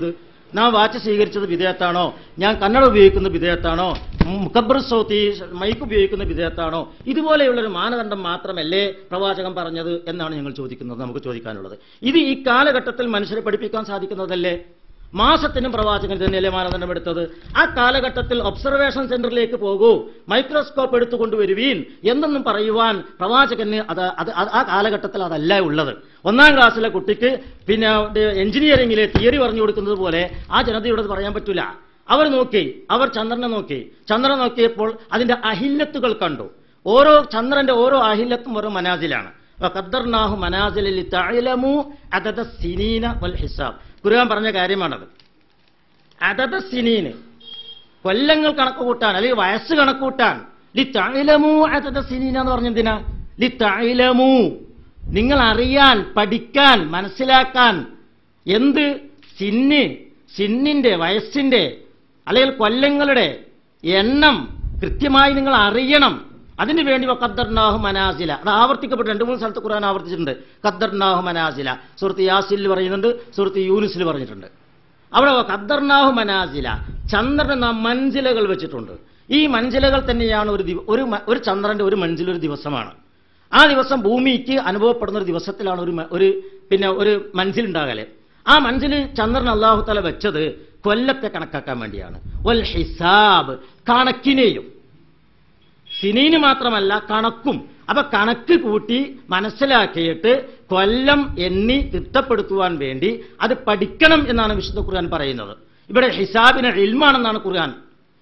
Speaker 4: ഞാൻ വാച്ച് സ്വീകരിച്ചത് വിധേയത്താണോ ഞാൻ കന്നഡ ഉപയോഗിക്കുന്ന വിധേയത്താണോ മുക്കബ്ബർ സൗത്തി മൈക്ക് ഉപയോഗിക്കുന്ന വിധേയത്താണോ ഇതുപോലെയുള്ളൊരു മാനദണ്ഡം മാത്രമല്ലേ പ്രവാചകൻ പറഞ്ഞത് എന്നാണ് ഞങ്ങൾ ചോദിക്കുന്നത് നമുക്ക് ചോദിക്കാനുള്ളത് ഇത് ഈ കാലഘട്ടത്തിൽ മനുഷ്യരെ പഠിപ്പിക്കാൻ സാധിക്കുന്നതല്ലേ മാസത്തിനും പ്രവാചകൻ തന്നെയല്ലേ മാനദണ്ഡം എടുത്തത് ആ കാലഘട്ടത്തിൽ ഒബ്സർവേഷൻ സെന്ററിലേക്ക് പോകൂ മൈക്രോസ്കോപ്പ് എടുത്തുകൊണ്ടുവരുവീൻ എന്നൊന്നും പറയുവാൻ പ്രവാചകന് അത് അത് അത് ആ കാലഘട്ടത്തിൽ അതല്ല ഉള്ളത് ഒന്നാം ക്ലാസ്സിലെ കുട്ടിക്ക് പിന്നെ എഞ്ചിനീയറിംഗിലെ തിയറി പറഞ്ഞു കൊടുക്കുന്നത് പോലെ ആ ജനതയോട് അത് പറയാൻ പറ്റൂല അവർ നോക്കി അവർ ചന്ദ്രനെ നോക്കി ചന്ദ്രനെ നോക്കിയപ്പോൾ അതിന്റെ അഹില്ലത്തുകൾ കണ്ടു ഓരോ ചന്ദ്രന്റെ ഓരോ അഹില്ലത്തും ഓരോ മനാസിലാണ് ഖദ്ദർനാഹു മനാസിലിൽ തഅലമു അദദ സിനീന വൽ ഹിസാബ് ഖുർആൻ പറഞ്ഞ കാര്യമാണത് അദദ സിനീന് കൊല്ലങ്ങൾ കണക്ക് കൂട്ടാൻ അല്ലെങ്കിൽ വയസ്സ് കണക്ക് കൂട്ടാൻ ലി തഅലമു അദദ സിനീന എന്ന് പറഞ്ഞെന്തിനാ ലി തഅലമു നിങ്ങൾ അറിയാൻ പഠിക്കാൻ മനസ്സിലാക്കാൻ എന്ത് സിന്ന് സിന്നിന്റെ വയസ്സിന്റെ അല്ലെങ്കിൽ കൊല്ലങ്ങളുടെ എണ്ണം കൃത്യമായി നിങ്ങൾ അറിയണം അതിനു വേണ്ടി ഖദ്ദർനാഹു മനാസില അത് ആവർത്തിക്കപ്പെട്ട് രണ്ട് മൂന്ന് സ്ഥലത്ത് ഖുർആൻ ആവർത്തിച്ചിട്ടുണ്ട് ഖദ്ദർനാഹു മനാസില സുഹൃത്ത് യാസിൽ പറയുന്നുണ്ട് സുഹൃത്ത് യൂനുസിൽ പറഞ്ഞിട്ടുണ്ട് അവിടെ ഖദ്ദർനാഹു മനാസില ചന്ദ്രന് നാം മഞ്ചിലകൾ വെച്ചിട്ടുണ്ട് ഈ മഞ്ചിലകൾ തന്നെയാണ് ഒരു ദിവ- ഒരു മ- ഒരു ചന്ദ്രന്റെ ഒരു മഞ്ചിൽ ഒരു ദിവസമാണ് ആ ദിവസം ഭൂമിക്ക് അനുഭവപ്പെടുന്ന ഒരു ദിവസത്തിലാണ് ഒരു മ- ഒരു പിന്നെ ഒരു മഞ്ചിലുണ്ടാകല് ആ മഞ്ചിൽ ചന്ദ്രൻ അള്ളാഹു തല വെച്ചത് കൊല്ലത്തെ കണക്കാക്കാൻ വേണ്ടിയാണ് വൽ ഹിസാബ് കണക്കിനെയും സിനീന് മാത്രമല്ല കണക്കും അപ്പൊ കണക്ക് കൂട്ടി മനസ്സിലാക്കിയിട്ട് കൊല്ലം എണ്ണി തിട്ടപ്പെടുത്തുവാൻ വേണ്ടി അത് പഠിക്കണം എന്നാണ് വിശുദ്ധ ഖുർആൻ പറയുന്നത് ഇവിടെ ഹിസാബിന് ഇൽമാണെന്നാണ് ഖുർആൻ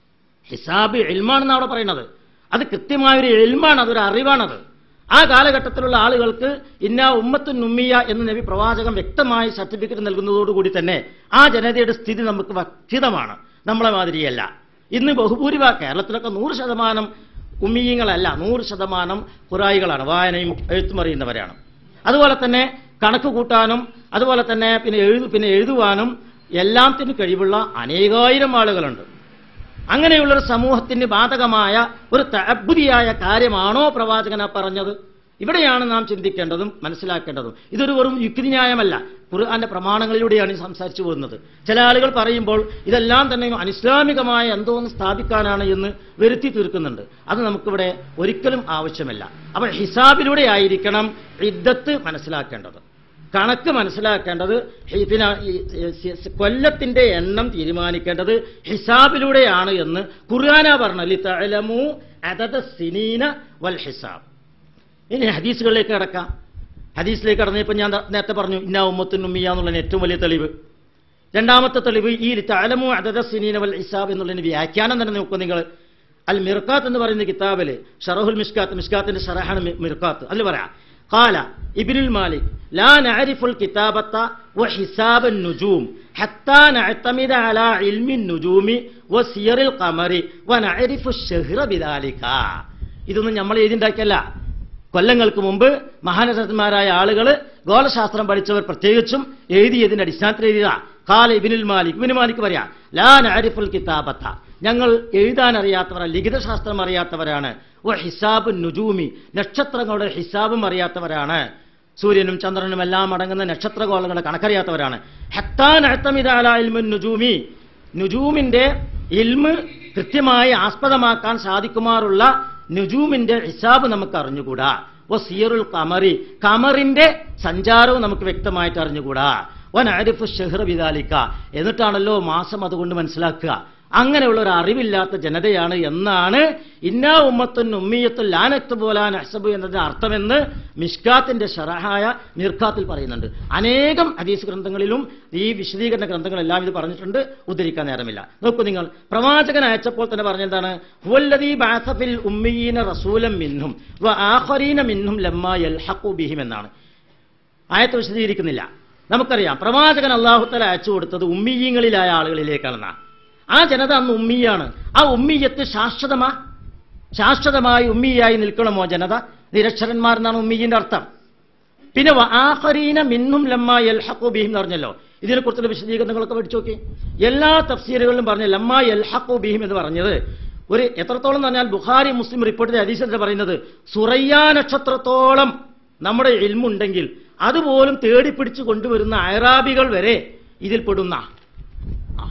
Speaker 4: ഹിസാബ് ഇൽമാണെന്നാണ് അവിടെ പറയുന്നത് അത് കൃത്യമായൊരു ഇൽമാണ് അതൊരു അറിവാണത് ആ കാലഘട്ടത്തിലുള്ള ആളുകൾക്ക് ഇന്ന ഉമ്മത്തു നുമ്മിയ എന്ന് നബി പ്രവാചകം വ്യക്തമായി സർട്ടിഫിക്കറ്റ് നൽകുന്നതോടുകൂടി തന്നെ ആ ജനതയുടെ സ്ഥിതി നമുക്ക് വക്ഷിതമാണ് നമ്മളെ മാതിരിയല്ല ഇന്ന് ബഹുഭൂരിഭാ കേരളത്തിലൊക്കെ നൂറ് ശതമാനം ഉമ്മീയങ്ങളല്ല നൂറ് ശതമാനം ഖുറായികളാണ് വായനയും എഴുത്തും അറിയുന്നവരാണ് അതുപോലെ തന്നെ കണക്ക് കൂട്ടാനും അതുപോലെ തന്നെ പിന്നെ എഴുതു പിന്നെ എഴുതുവാനും എല്ലാത്തിനും കഴിവുള്ള അനേകായിരം ആളുകളുണ്ട് അങ്ങനെയുള്ളൊരു സമൂഹത്തിന് ബാധകമായ ഒരു തഅബ്ബുദിയായ കാര്യമാണോ പ്രവാചകന പറഞ്ഞത് ഇവിടെയാണ് നാം ചിന്തിക്കേണ്ടതും മനസ്സിലാക്കേണ്ടതും ഇതൊരു വെറും യുക്തിന്യായമല്ല ഖുർആന്റെ പ്രമാണങ്ങളിലൂടെയാണ് ഈ സംസാരിച്ചു പോകുന്നത് ചില ആളുകൾ പറയുമ്പോൾ ഇതെല്ലാം തന്നെ അനിസ്ലാമികമായ എന്തോ ഒന്ന് സ്ഥാപിക്കാനാണ് എന്ന് വരുത്തി തീർക്കുന്നുണ്ട് അത് നമുക്കിവിടെ ഒരിക്കലും ആവശ്യമല്ല അപ്പോൾ ഹിസാബിലൂടെ ആയിരിക്കണം ഇദ്ദത്ത് മനസ്സിലാക്കേണ്ടത് കണക്ക് മനസ്സിലാക്കേണ്ടത് ഹി- പിന്നെ ഈ സി- സി- കൊല്ലത്തിന്റെ എണ്ണം തീരുമാനിക്കേണ്ടത് ഹിസാബിലൂടെയാണ് എന്ന് ഖുർആന പറഞ്ഞ ലിതഅലമു അദദ സിനീന വൽ ഹിസാബ് ഇനി ഹദീസുകളിലേക്ക് കിടക്കാം ഹദീസിലേക്ക് കടന്നപ്പോൾ ഞാൻ ദാ നേരത്തെ പറഞ്ഞു ഇന്ന ഉമ്മത്തുൻ ഉമ്മിയ എന്നുള്ളതിന് ഏറ്റവും വലിയ തെളിവ് രണ്ടാമത്തെ തെളിവ് ഈ തലമു അദദ സിനീന വൽ ഹിസാബ് എന്നുള്ളതിന് വ്യാഖ്യാനം തന്നെ നോക്കും നിങ്ങൾ അൽ മിർക്കാത്ത് എന്ന് പറയുന്ന കിതാബില് ഷറഹുൽ മിഷ്കാത്ത് മിഷ്കാത്തിന്റെ ഷറഹാണ് മി- മിർക്കാത്ത് അതിൽ പറയാം قال ابن المالك لا نعرف الكتابة وحساب النجوم حتى نعتمد على علم النجوم وسير القمر ونعرف الشهر بذلك ഇതൊന്നും നമ്മൾ എഴുതിണ്ടാക്കിയല്ല കൊല്ലങ്ങൾക്ക് മുമ്പ് മഹാനസന്മാരായ ആളുകൾ ഗോളശാസ്ത്രം പഠിച്ചവർ പ്രത്യേകിച്ചും എഴുതിയതിന്റെ അടിസ്ഥാനത്തിൽ എഴുതിയ കാല ഇബിനുൽ മാലിക് ഇബിന് മാലിക് പറയാ ലാ നാരിഫുൽ കിതാബത്ത ഞങ്ങൾ എഴുതാൻ അറിയാത്തവരാണ് ലിഖിതശാസ്ത്രം അറിയാത്തവരാണ് ഓ ഹിസാബ് നുജൂമി നക്ഷത്രങ്ങളുടെ ഹിസാബും അറിയാത്തവരാണ് സൂര്യനും ചന്ദ്രനും എല്ലാം അടങ്ങുന്ന നക്ഷത്രഗോളങ്ങളുടെ കണക്കറിയാത്തവരാണ് ഹത്താൻ അഴത്തമിതാലും നുജൂമി നുജൂമിന്റെ ഇൽമ് കൃത്യമായി ആസ്പദമാക്കാൻ സാധിക്കുമാറുള്ള നുജൂമിന്റെ ഹിസാബ് നമുക്ക് അറിഞ്ഞുകൂടാ ഓ സിയറുൽ കമറി കമറിന്റെ സഞ്ചാരവും നമുക്ക് വ്യക്തമായിട്ട് അറിഞ്ഞുകൂടാ വൻ ആരിഫ് ഷെഹ്റ വിദാലിക്ക എന്നിട്ടാണല്ലോ മാസം അതുകൊണ്ട് മനസ്സിലാക്കുക അങ്ങനെയുള്ള ഒരു അറിവില്ലാത്ത ജനതയാണ് എന്നാണ് ഇന്നാ ഉമ്മത്തുൻ ഉമ്മിയത്തുൽ ലാനത്ത് പോലാൻ അഹ്സബ് എന്നതിന്റെ അർത്ഥമെന്ന് മിഷ്കാത്തിന്റെ ഷറഹായ മിർഖാത്തിൽ പറയുന്നുണ്ട് അനേകം ഹദീസ് ഗ്രന്ഥങ്ങളിലും ഈ വിശദീകരണ ഗ്രന്ഥങ്ങളെല്ലാം ഇത് പറഞ്ഞിട്ടുണ്ട് ഉദ്ധരിക്കാൻ നേരമില്ല നോക്കൂ നിങ്ങൾ പ്രവാചകൻ അയച്ചപ്പോൾ തന്നെ പറഞ്ഞെന്താണ് ഹുവല്ലദീ ബഅസഫിൽ ഉമ്മിയീന റസൂലം മിൻഹും വ ആഖറീന മിൻഹും ലമ്മാ യൽഹഖു ബിഹിം എന്നാണ് ആയത്ത് വിശദീകരിക്കുന്നില്ല നമുക്കറിയാം പ്രവാചകൻ അള്ളാഹുത്തല അയച്ചു കൊടുത്തത് ഉമ്മീയങ്ങളിലായ ആളുകളിലേക്കാണെന്നാ ആ ജനത അന്ന് ഉമ്മിയാണ് ആ ഉമ്മിയത്ത് ശാശ്വതമാ ശാശ്വതമായി ഉമ്മിയായി നിൽക്കണമോ ജനത നിരക്ഷരന്മാർ എന്നാണ് ഉമ്മിയിന്റെ അർത്ഥം പിന്നെ വ ആഖരീന മിന്നും ലമ്മ യൽഹഖു ബിഹിം എന്ന് പറഞ്ഞല്ലോ ഇതിനെക്കുറിച്ചുള്ള വിശദീകരണങ്ങളൊക്കെ പഠിച്ചു നോക്കി എല്ലാ തഫ്സീറുകളിലും പറഞ്ഞ ലമ്മ യൽഹഖു ബിഹിം എന്ന് പറഞ്ഞത് ഒരു എത്രത്തോളം എന്ന് പറഞ്ഞാൽ ബുഖാരി മുസ്ലിം റിപ്പോർട്ടിന്റെ ഹദീസിൽ പറയുന്നത് സുറയ്യ നക്ഷത്രത്തോളം നമ്മുടെ ഇൽമുണ്ടെങ്കിൽ അതുപോലും തേടിപ്പിടിച്ച് കൊണ്ടുവരുന്ന അയറാബികൾ വരെ ഇതിൽ പെടുന്ന ആ.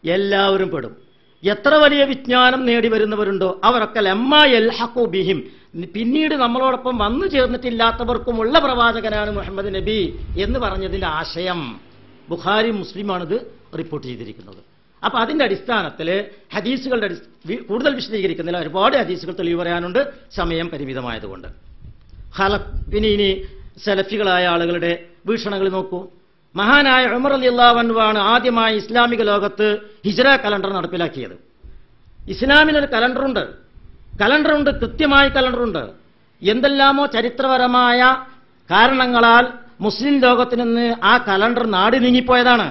Speaker 4: എല്ലാവരും പെടും എത്ര വലിയ വിജ്ഞാനം നേടി വരുന്നവരുണ്ടോ അവരൊക്കെ ലമ്മ എൽഹഖു ബിഹിം പിന്നീട് നമ്മളോടൊപ്പം വന്നു ചേർന്നിട്ടില്ലാത്തവർക്കുമുള്ള പ്രവാചകനാണ് മുഹമ്മദ് നബി എന്ന് പറഞ്ഞതിന്റെ ആശയം ബുഖാരി മുസ്ലിമാണിത് റിപ്പോർട്ട് ചെയ്തിരിക്കുന്നത് അപ്പൊ അതിന്റെ അടിസ്ഥാനത്തിൽ ഹദീസുകളുടെ അടിസ്ഥ- വി- കൂടുതൽ വിശദീകരിക്കുന്നില്ല ഒരുപാട് ഹദീസുകൾ തെളിവ് പറയാനുണ്ട് സമയം പരിമിതമായതുകൊണ്ട് ഹലഫ് ഇനി ഇനി സെലഫികളായ ആളുകളുടെ വീക്ഷണങ്ങൾ നോക്കൂ മഹാനായ ഉമർ അലി അള്ളാഹുവാണ് ആദ്യമായി ഇസ്ലാമിക ലോകത്ത് ഹിജ്റ കലണ്ടർ നടപ്പിലാക്കിയത് ഇസ്ലാമിനൊരു കലണ്ടറുണ്ട് കലണ്ടറുണ്ട് കൃത്യമായ കലണ്ടറുണ്ട് എന്തെല്ലാമോ ചരിത്രപരമായ കാരണങ്ങളാൽ മുസ്ലിം ലോകത്തിൽ നിന്ന് ആ കലണ്ടർ നാടി നീങ്ങിപ്പോയതാണ്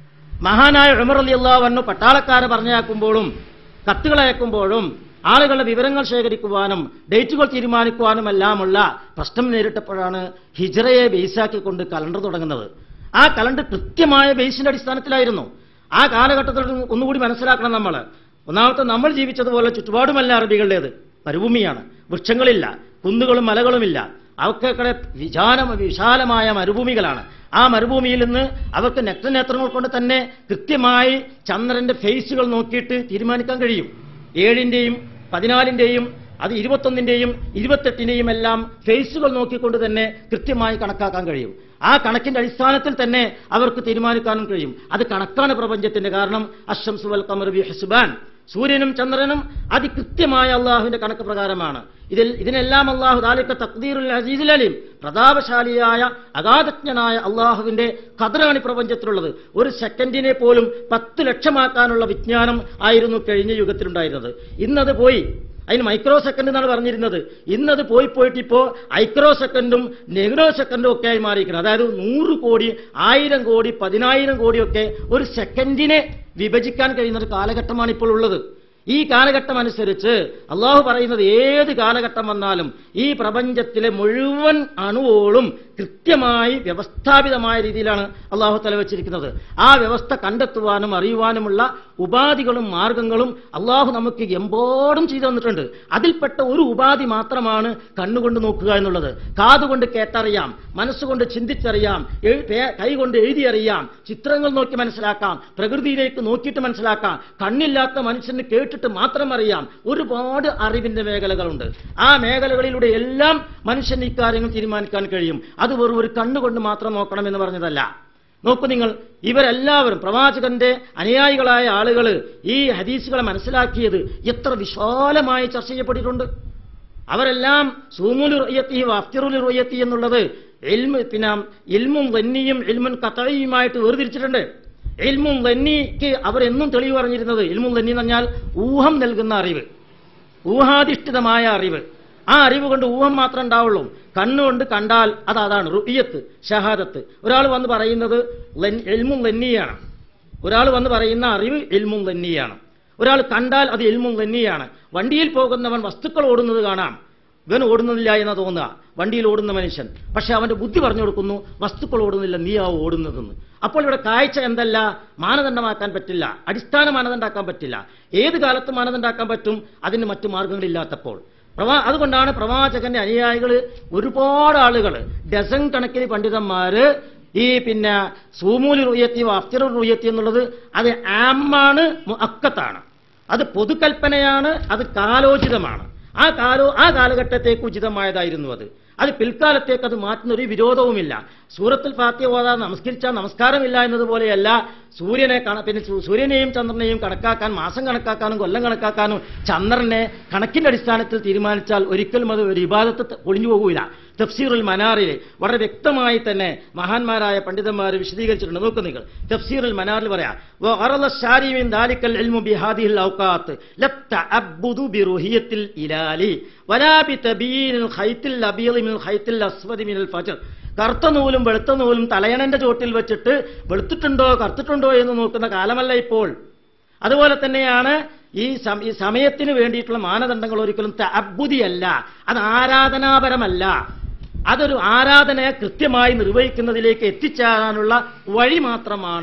Speaker 4: മഹാനായ ഉമർ അലി അള്ളാഹു പട്ടാളക്കാരെ പറഞ്ഞയക്കുമ്പോഴും കത്തുകൾ അയക്കുമ്പോഴും ആളുകളുടെ വിവരങ്ങൾ ശേഖരിക്കുവാനും ഡേറ്റുകൾ തീരുമാനിക്കുവാനുമെല്ലാമുള്ള പ്രശ്നം നേരിട്ടപ്പോഴാണ് ഹിജ്റയെ ബേസാക്കിക്കൊണ്ട് കലണ്ടർ തുടങ്ങുന്നത് ആ കലണ്ടർ കൃത്യമായ ബേസിന്റെ അടിസ്ഥാനത്തിലായിരുന്നു ആ കാലഘട്ടത്തിൽ ഒന്നുകൂടി മനസ്സിലാക്കണം നമ്മൾ ഒന്നാമത്തെ നമ്മൾ ജീവിച്ചതുപോലെ ചുറ്റുപാടുമല്ല അറബികളുടേത് മരുഭൂമിയാണ് വൃക്ഷങ്ങളില്ല കുന്നുകളും മലകളുമില്ല അവക്കൊക്കെ വിശാല വിശാലമായ മരുഭൂമികളാണ് ആ മരുഭൂമിയിൽ നിന്ന് അവർക്ക് നഗ്നനേത്രങ്ങൾ കൊണ്ട് തന്നെ കൃത്യമായി ചന്ദ്രന്റെ ഫേസുകൾ നോക്കിയിട്ട് തീരുമാനിക്കാൻ കഴിയും ഏഴിന്റെയും പതിനാലിന്റെയും അത് ഇരുപത്തൊന്നിന്റെയും ഇരുപത്തെട്ടിന്റെയും എല്ലാം ഫേസുകൾ നോക്കിക്കൊണ്ട് തന്നെ കൃത്യമായി കണക്കാക്കാൻ കഴിയും ആ കണക്കിന്റെ അടിസ്ഥാനത്തിൽ തന്നെ അവർക്ക് തീരുമാനിക്കാനും കഴിയും അത് കണക്കാണ് പ്രപഞ്ചത്തിന്റെ കാരണം അഷംസു വൽ ഖമർ ബി ഹുസ്ബാൻ സൂര്യനും ചന്ദ്രനും അതികൃത്യമായ അള്ളാഹുവിന്റെ കണക്ക് പ്രകാരമാണ് ഇതിൽ ഇതിനെല്ലാം അള്ളാഹു ദാലിക്ക തക്ദീറുൽ അസീസുൽ അലീം പ്രതാപശാലിയായ അഗാധജ്ഞനായ അള്ളാഹുവിന്റെ കതറാണ് ഈ പ്രപഞ്ചത്തിലുള്ളത് ഒരു സെക്കൻഡിനെ പോലും പത്ത് ലക്ഷമാക്കാനുള്ള വിജ്ഞാനം ആയിരുന്നു കഴിഞ്ഞ യുഗത്തിലുണ്ടായിരുന്നത് ഇന്നത് പോയി അതിന് മൈക്രോ സെക്കൻഡ് എന്നാണ് പറഞ്ഞിരുന്നത് ഇന്നത് പോയി പോയിട്ട് ഇപ്പോ ഐക്രോ സെക്കൻഡും നെഗ്രോ സെക്കൻഡും ഒക്കെ ആയി മാറിയിരിക്കുന്നത് അതായത് നൂറ് കോടി ആയിരം കോടി പതിനായിരം കോടിയൊക്കെ ഒരു സെക്കൻഡിനെ വിഭജിക്കാൻ കഴിയുന്ന ഒരു കാലഘട്ടമാണ് ഇപ്പോൾ ഉള്ളത് ഈ കാലഘട്ടം അനുസരിച്ച് അള്ളാഹു പറയുന്നത് ഏത് കാലഘട്ടം വന്നാലും ഈ പ്രപഞ്ചത്തിലെ മുഴുവൻ അണുവോളും കൃത്യമായി വ്യവസ്ഥാപിതമായ രീതിയിലാണ് അള്ളാഹു തല വെച്ചിരിക്കുന്നത് ആ വ്യവസ്ഥ കണ്ടെത്തുവാനും അറിയുവാനുമുള്ള ഉപാധികളും മാർഗങ്ങളും അള്ളാഹു നമുക്ക് എമ്പോടും ചെയ്തു തന്നിട്ടുണ്ട് അതിൽപ്പെട്ട ഒരു ഉപാധി മാത്രമാണ് കണ്ണുകൊണ്ട് നോക്കുക എന്നുള്ളത് കാതുകൊണ്ട് കേട്ടറിയാം മനസ്സുകൊണ്ട് ചിന്തിച്ചറിയാം എഴ്- പേ- കൈകൊണ്ട് എഴുതിയറിയാം ചിത്രങ്ങൾ നോക്കി മനസ്സിലാക്കാം പ്രകൃതിയിലേക്ക് നോക്കിയിട്ട് മനസ്സിലാക്കാം കണ്ണില്ലാത്ത മനുഷ്യന് കേട്ടിട്ട് മാത്രം അറിയാം ഒരുപാട് അറിവിന്റെ മേഖലകളുണ്ട് ആ മേഖലകളിലൂടെ എല്ലാം മനുഷ്യന് ഇക്കാര്യങ്ങൾ തീരുമാനിക്കാൻ കഴിയും അത് വെറും ഒരു കണ്ണുകൊണ്ട് മാത്രം നോക്കണം എന്ന് പറഞ്ഞതല്ല നോക്കൂ നിങ്ങൾ ഇവരെല്ലാവരും പ്രവാചകന്റെ അനുയായികളായ ആളുകൾ ഈ ഹദീസുകളെ മനസ്സിലാക്കിയത് എത്ര വിശാലമായി ചർച്ച ചെയ്യപ്പെട്ടിട്ടുണ്ട് അവരെല്ലാം സൂമുലു റൊയ്യത്തി അഫ്തിറുലു റൊയ്യത്തി എന്നുള്ളത് എൽമ് പിന്നെ ഇൽമും വന്നിയും ഇൽമുൻ കത്തഴിയുമായിട്ട് വേർതിരിച്ചിട്ടുണ്ട് ഇൽമും വന്നിക്ക് അവരെന്നും തെളിവ് പറഞ്ഞിരുന്നത് ഇൽമും വന്നി എന്ന് പറഞ്ഞാൽ ഊഹം നൽകുന്ന അറിവ് ഊഹാധിഷ്ഠിതമായ അറിവ് ആ അറിവ് കൊണ്ട് ഊഹം മാത്രം ഉണ്ടാവുള്ളൂ കണ്ണുകൊണ്ട് കണ്ടാൽ അത് അതാണ് റുയ്യത്ത് ഷഹാദത്ത് ഒരാൾ വന്ന് പറയുന്നത് ലൻ- ഇൽമും ലന്നിയാണ് ഒരാൾ വന്ന് പറയുന്ന അറിവ് ഇൽമും ലന്നിയാണ് ഒരാൾ കണ്ടാൽ അത് ഇൽമും ലന്നിയാണ് വണ്ടിയിൽ പോകുന്നവൻ വസ്തുക്കൾ ഓടുന്നത് കാണാം ഇവൻ ഓടുന്നില്ല എന്ന് തോന്നുക വണ്ടിയിൽ ഓടുന്ന മനുഷ്യൻ പക്ഷെ അവന്റെ ബുദ്ധി പറഞ്ഞു കൊടുക്കുന്നു വസ്തുക്കൾ ഓടുന്നില്ല നീയാ ഓടുന്നതെന്ന് അപ്പോൾ ഇവിടെ കാഴ്ച എന്തല്ല മാനദണ്ഡമാക്കാൻ പറ്റില്ല അടിസ്ഥാന മാനദണ്ഡമാക്കാൻ പറ്റില്ല ഏത് കാലത്ത് മാനദണ്ഡമാക്കാൻ പറ്റും അതിന് മറ്റു മാർഗങ്ങളില്ലാത്തപ്പോൾ പ്രവാ അതുകൊണ്ടാണ് പ്രവാചകന്റെ അനുയായികൾ ഒരുപാട് ആളുകൾ ഡസൻ കണക്കിന് പണ്ഡിതന്മാര് ഈ പിന്നെ സൂമൂലി റുയത്തി അഫ്തിർ റുയത്തി എന്നുള്ളത് അത് ആമാണ് അക്കത്താണ് അത് പൊതുകൽപ്പനയാണ് അത് കാലോചിതമാണ് ആ കാലോ ആ കാലഘട്ടത്തേക്ക് ഉചിതമായതായിരുന്നു അത് അത് പിൽക്കാലത്തേക്ക് അത് മാറ്റുന്ന ഒരു വിരോധവുമില്ല സൂറത്തിൽ ഫാത്തിയ ഓതാ നമസ്കരിച്ചാൽ നമസ്കാരമില്ല എന്നതുപോലെയല്ല സൂര്യനെ കണ പിന്നെ സൂ- സൂര്യനെയും ചന്ദ്രനെയും കണക്കാക്കാൻ മാസം കണക്കാക്കാനും കൊല്ലം കണക്കാക്കാനും ചന്ദ്രനെ കണക്കിന്റെ അടിസ്ഥാനത്തിൽ തീരുമാനിച്ചാൽ ഒരിക്കലും അത് ഒരു ഇബാദത്ത് ത- ഒളിഞ്ഞു പോകൂല തഫ്സീറുൽ മനാറിൽ വളരെ വ്യക്തമായി തന്നെ മഹാന്മാരായ പണ്ഡിതന്മാർ വിശദീകരിച്ചിട്ടുണ്ട് നോക്കൂ നിങ്ങൾ തഫ്സീറുൽ മനാറിൽ പറയാം وغرض الشارع من ذلك العلم بهذه الأوقات لا التعبد برؤية الهلال ولا بتبيين الخيط الأبيض من الخيط الأسود من الفجر കറുത്ത നൂലും വെളുത്ത നൂലും തലയണന്റെ ചോട്ടിൽ വെച്ചിട്ട് വെളുത്തിട്ടുണ്ടോ കറുത്തിട്ടുണ്ടോ എന്ന് നോക്കുന്ന കാലമല്ല ഇപ്പോൾ അതുപോലെ തന്നെയാണ് ഈ സം- ഈ സമയത്തിന് വേണ്ടിയിട്ടുള്ള മാനദണ്ഡങ്ങൾ ഒരിക്കലും അബുദിയല്ല അത് ആരാധനാപരമല്ല അതൊരു ആരാധനയെ കൃത്യമായി നിർവഹിക്കുന്നതിലേക്ക് എത്തിച്ചേരാനുള്ള വഴി മാത്രമാണ്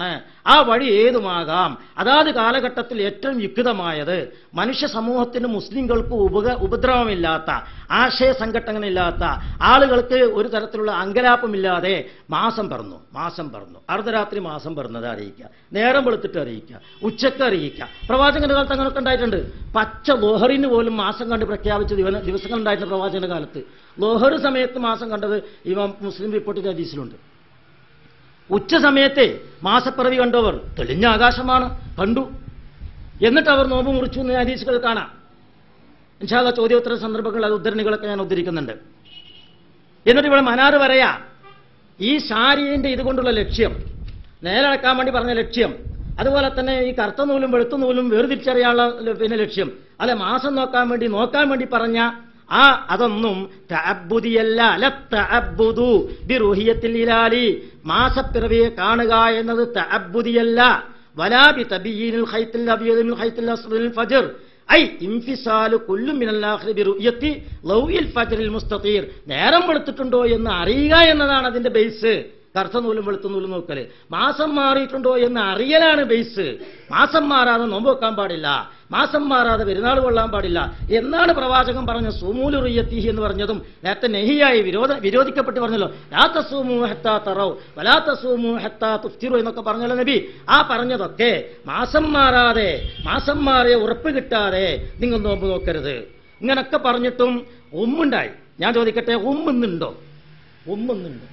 Speaker 4: ആ വഴി ഏതുമാകാം അതാത് കാലഘട്ടത്തിൽ ഏറ്റവും യുക്തമായത് മനുഷ്യ സമൂഹത്തിന് മുസ്ലിങ്ങൾക്ക് ഉപക ഉപദ്രവമില്ലാത്ത ആശയ സംഘടനകളില്ലാത്ത ആളുകൾക്ക് ഒരു തരത്തിലുള്ള അങ്കലാപ്പമില്ലാതെ മാസം പറന്നു മാസം പറന്നു അർദ്ധരാത്രി മാസം പറന്നത് അറിയിക്കുക നേരം വെളുത്തിട്ട് അറിയിക്കുക ഉച്ചക്ക് അറിയിക്കുക പ്രവാചകന്റെ കാലത്ത് അങ്ങനെയൊക്കെ ഉണ്ടായിട്ടുണ്ട് പച്ച ലോഹറിന് പോലും മാസം കണ്ട് പ്രഖ്യാപിച്ച ദിവ- ദിവസങ്ങൾ ഉണ്ടായിട്ടുണ്ട് പ്രവാചകന്റെ കാലത്ത് ലോഹർ സമയത്ത് മാസം കണ്ടത് ഇവ മുസ്ലിം റിപ്പോർട്ടിന്റെ ഹദീസിലുണ്ട് ഉച്ച സമയത്തെ മാസപ്പിറവി കണ്ടവർ തെളിഞ്ഞ ആകാശമാണ് കണ്ടു എന്നിട്ട് അവർ നോമ്പ് മുറിച്ചു എന്ന് ഹദീസുകൾ കാണാം ഇൻഷാല്ല ചോദ്യോത്തര സന്ദർഭങ്ങൾ അത് ഉദ്ധരണികളൊക്കെ ഞാൻ ഉദ്ധരിക്കുന്നുണ്ട് എന്നിട്ട് ഇവിടെ മനാറ് പറയാ ഈ ശാരീന്റെ ഇതുകൊണ്ടുള്ള ലക്ഷ്യം നേരടക്കാൻ വേണ്ടി പറഞ്ഞ ലക്ഷ്യം അതുപോലെ തന്നെ ഈ കറുത്ത നൂലും വെളുത്ത നൂലും വേർതിരിച്ചറിയാനുള്ള ല- പിന്നെ ലക്ഷ്യം അല്ലെ മാസം നോക്കാൻ വേണ്ടി നോക്കാൻ വേണ്ടി പറഞ്ഞ ആ അതൊന്നും തഅബ്ബുദിയല്ല അല തഅബ്ബുദു ബിറുഹിയത്തിൽ ഇലാലി മാസപ്പിറവിയെ കാണുക എന്നത് തഅബ്ബുദിയല്ല വലാ ബി തബീനിൽ ഖൈത്തിൽ അബിയദ് മിൻ ഖൈത്തിൽ അസ്റിൽ ഫജ്ർ ഐ ഇംഫിസാലു കുല്ലും മിനൽ ആഖിരി ബിറുയത്തി ലൗയിൽ ഫജ്റിൽ മുസ്തതീർ നേരം വെളുത്തിട്ടുണ്ടോ എന്ന് അറിയുക എന്നതാണ് അതിന്റെ ബേസ് കറുത്ത നൂലും വെളുത്ത നൂലും നോക്കല് മാസം മാറിയിട്ടുണ്ടോ എന്ന് അറിയലാണ് ബേസ് മാസം മാറാതെ നോമ്പ് വെക്കാൻ പാടില്ല മാസം മാറാതെ പെരുന്നാൾ കൊള്ളാൻ പാടില്ല എന്നാണ് പ്രവാചകൻ പറഞ്ഞ സൂമൂലു റിയത്തിഹി എന്ന് പറഞ്ഞതും നേരത്തെ നെഹിയായി വിരോധ വിരോധിക്കപ്പെട്ട് പറഞ്ഞല്ലോ ലാത്ത സൂമു ഹെത്താ തറോ വലാത്ത സൂമു ഹെത്താ തുഫ്തിറു എന്നൊക്കെ പറഞ്ഞല്ലോ നബി ആ പറഞ്ഞതൊക്കെ മാസം മാറാതെ മാസം മാറിയ ഉറപ്പ് കിട്ടാതെ നിങ്ങൾ നോമ്പ് നോക്കരുത് ഇങ്ങനൊക്കെ പറഞ്ഞിട്ടും ഉമ്മുണ്ടായി ഞാൻ ചോദിക്കട്ടെ ഉമ്മുന്നുണ്ടോ ഉമ്മുന്നുണ്ടോ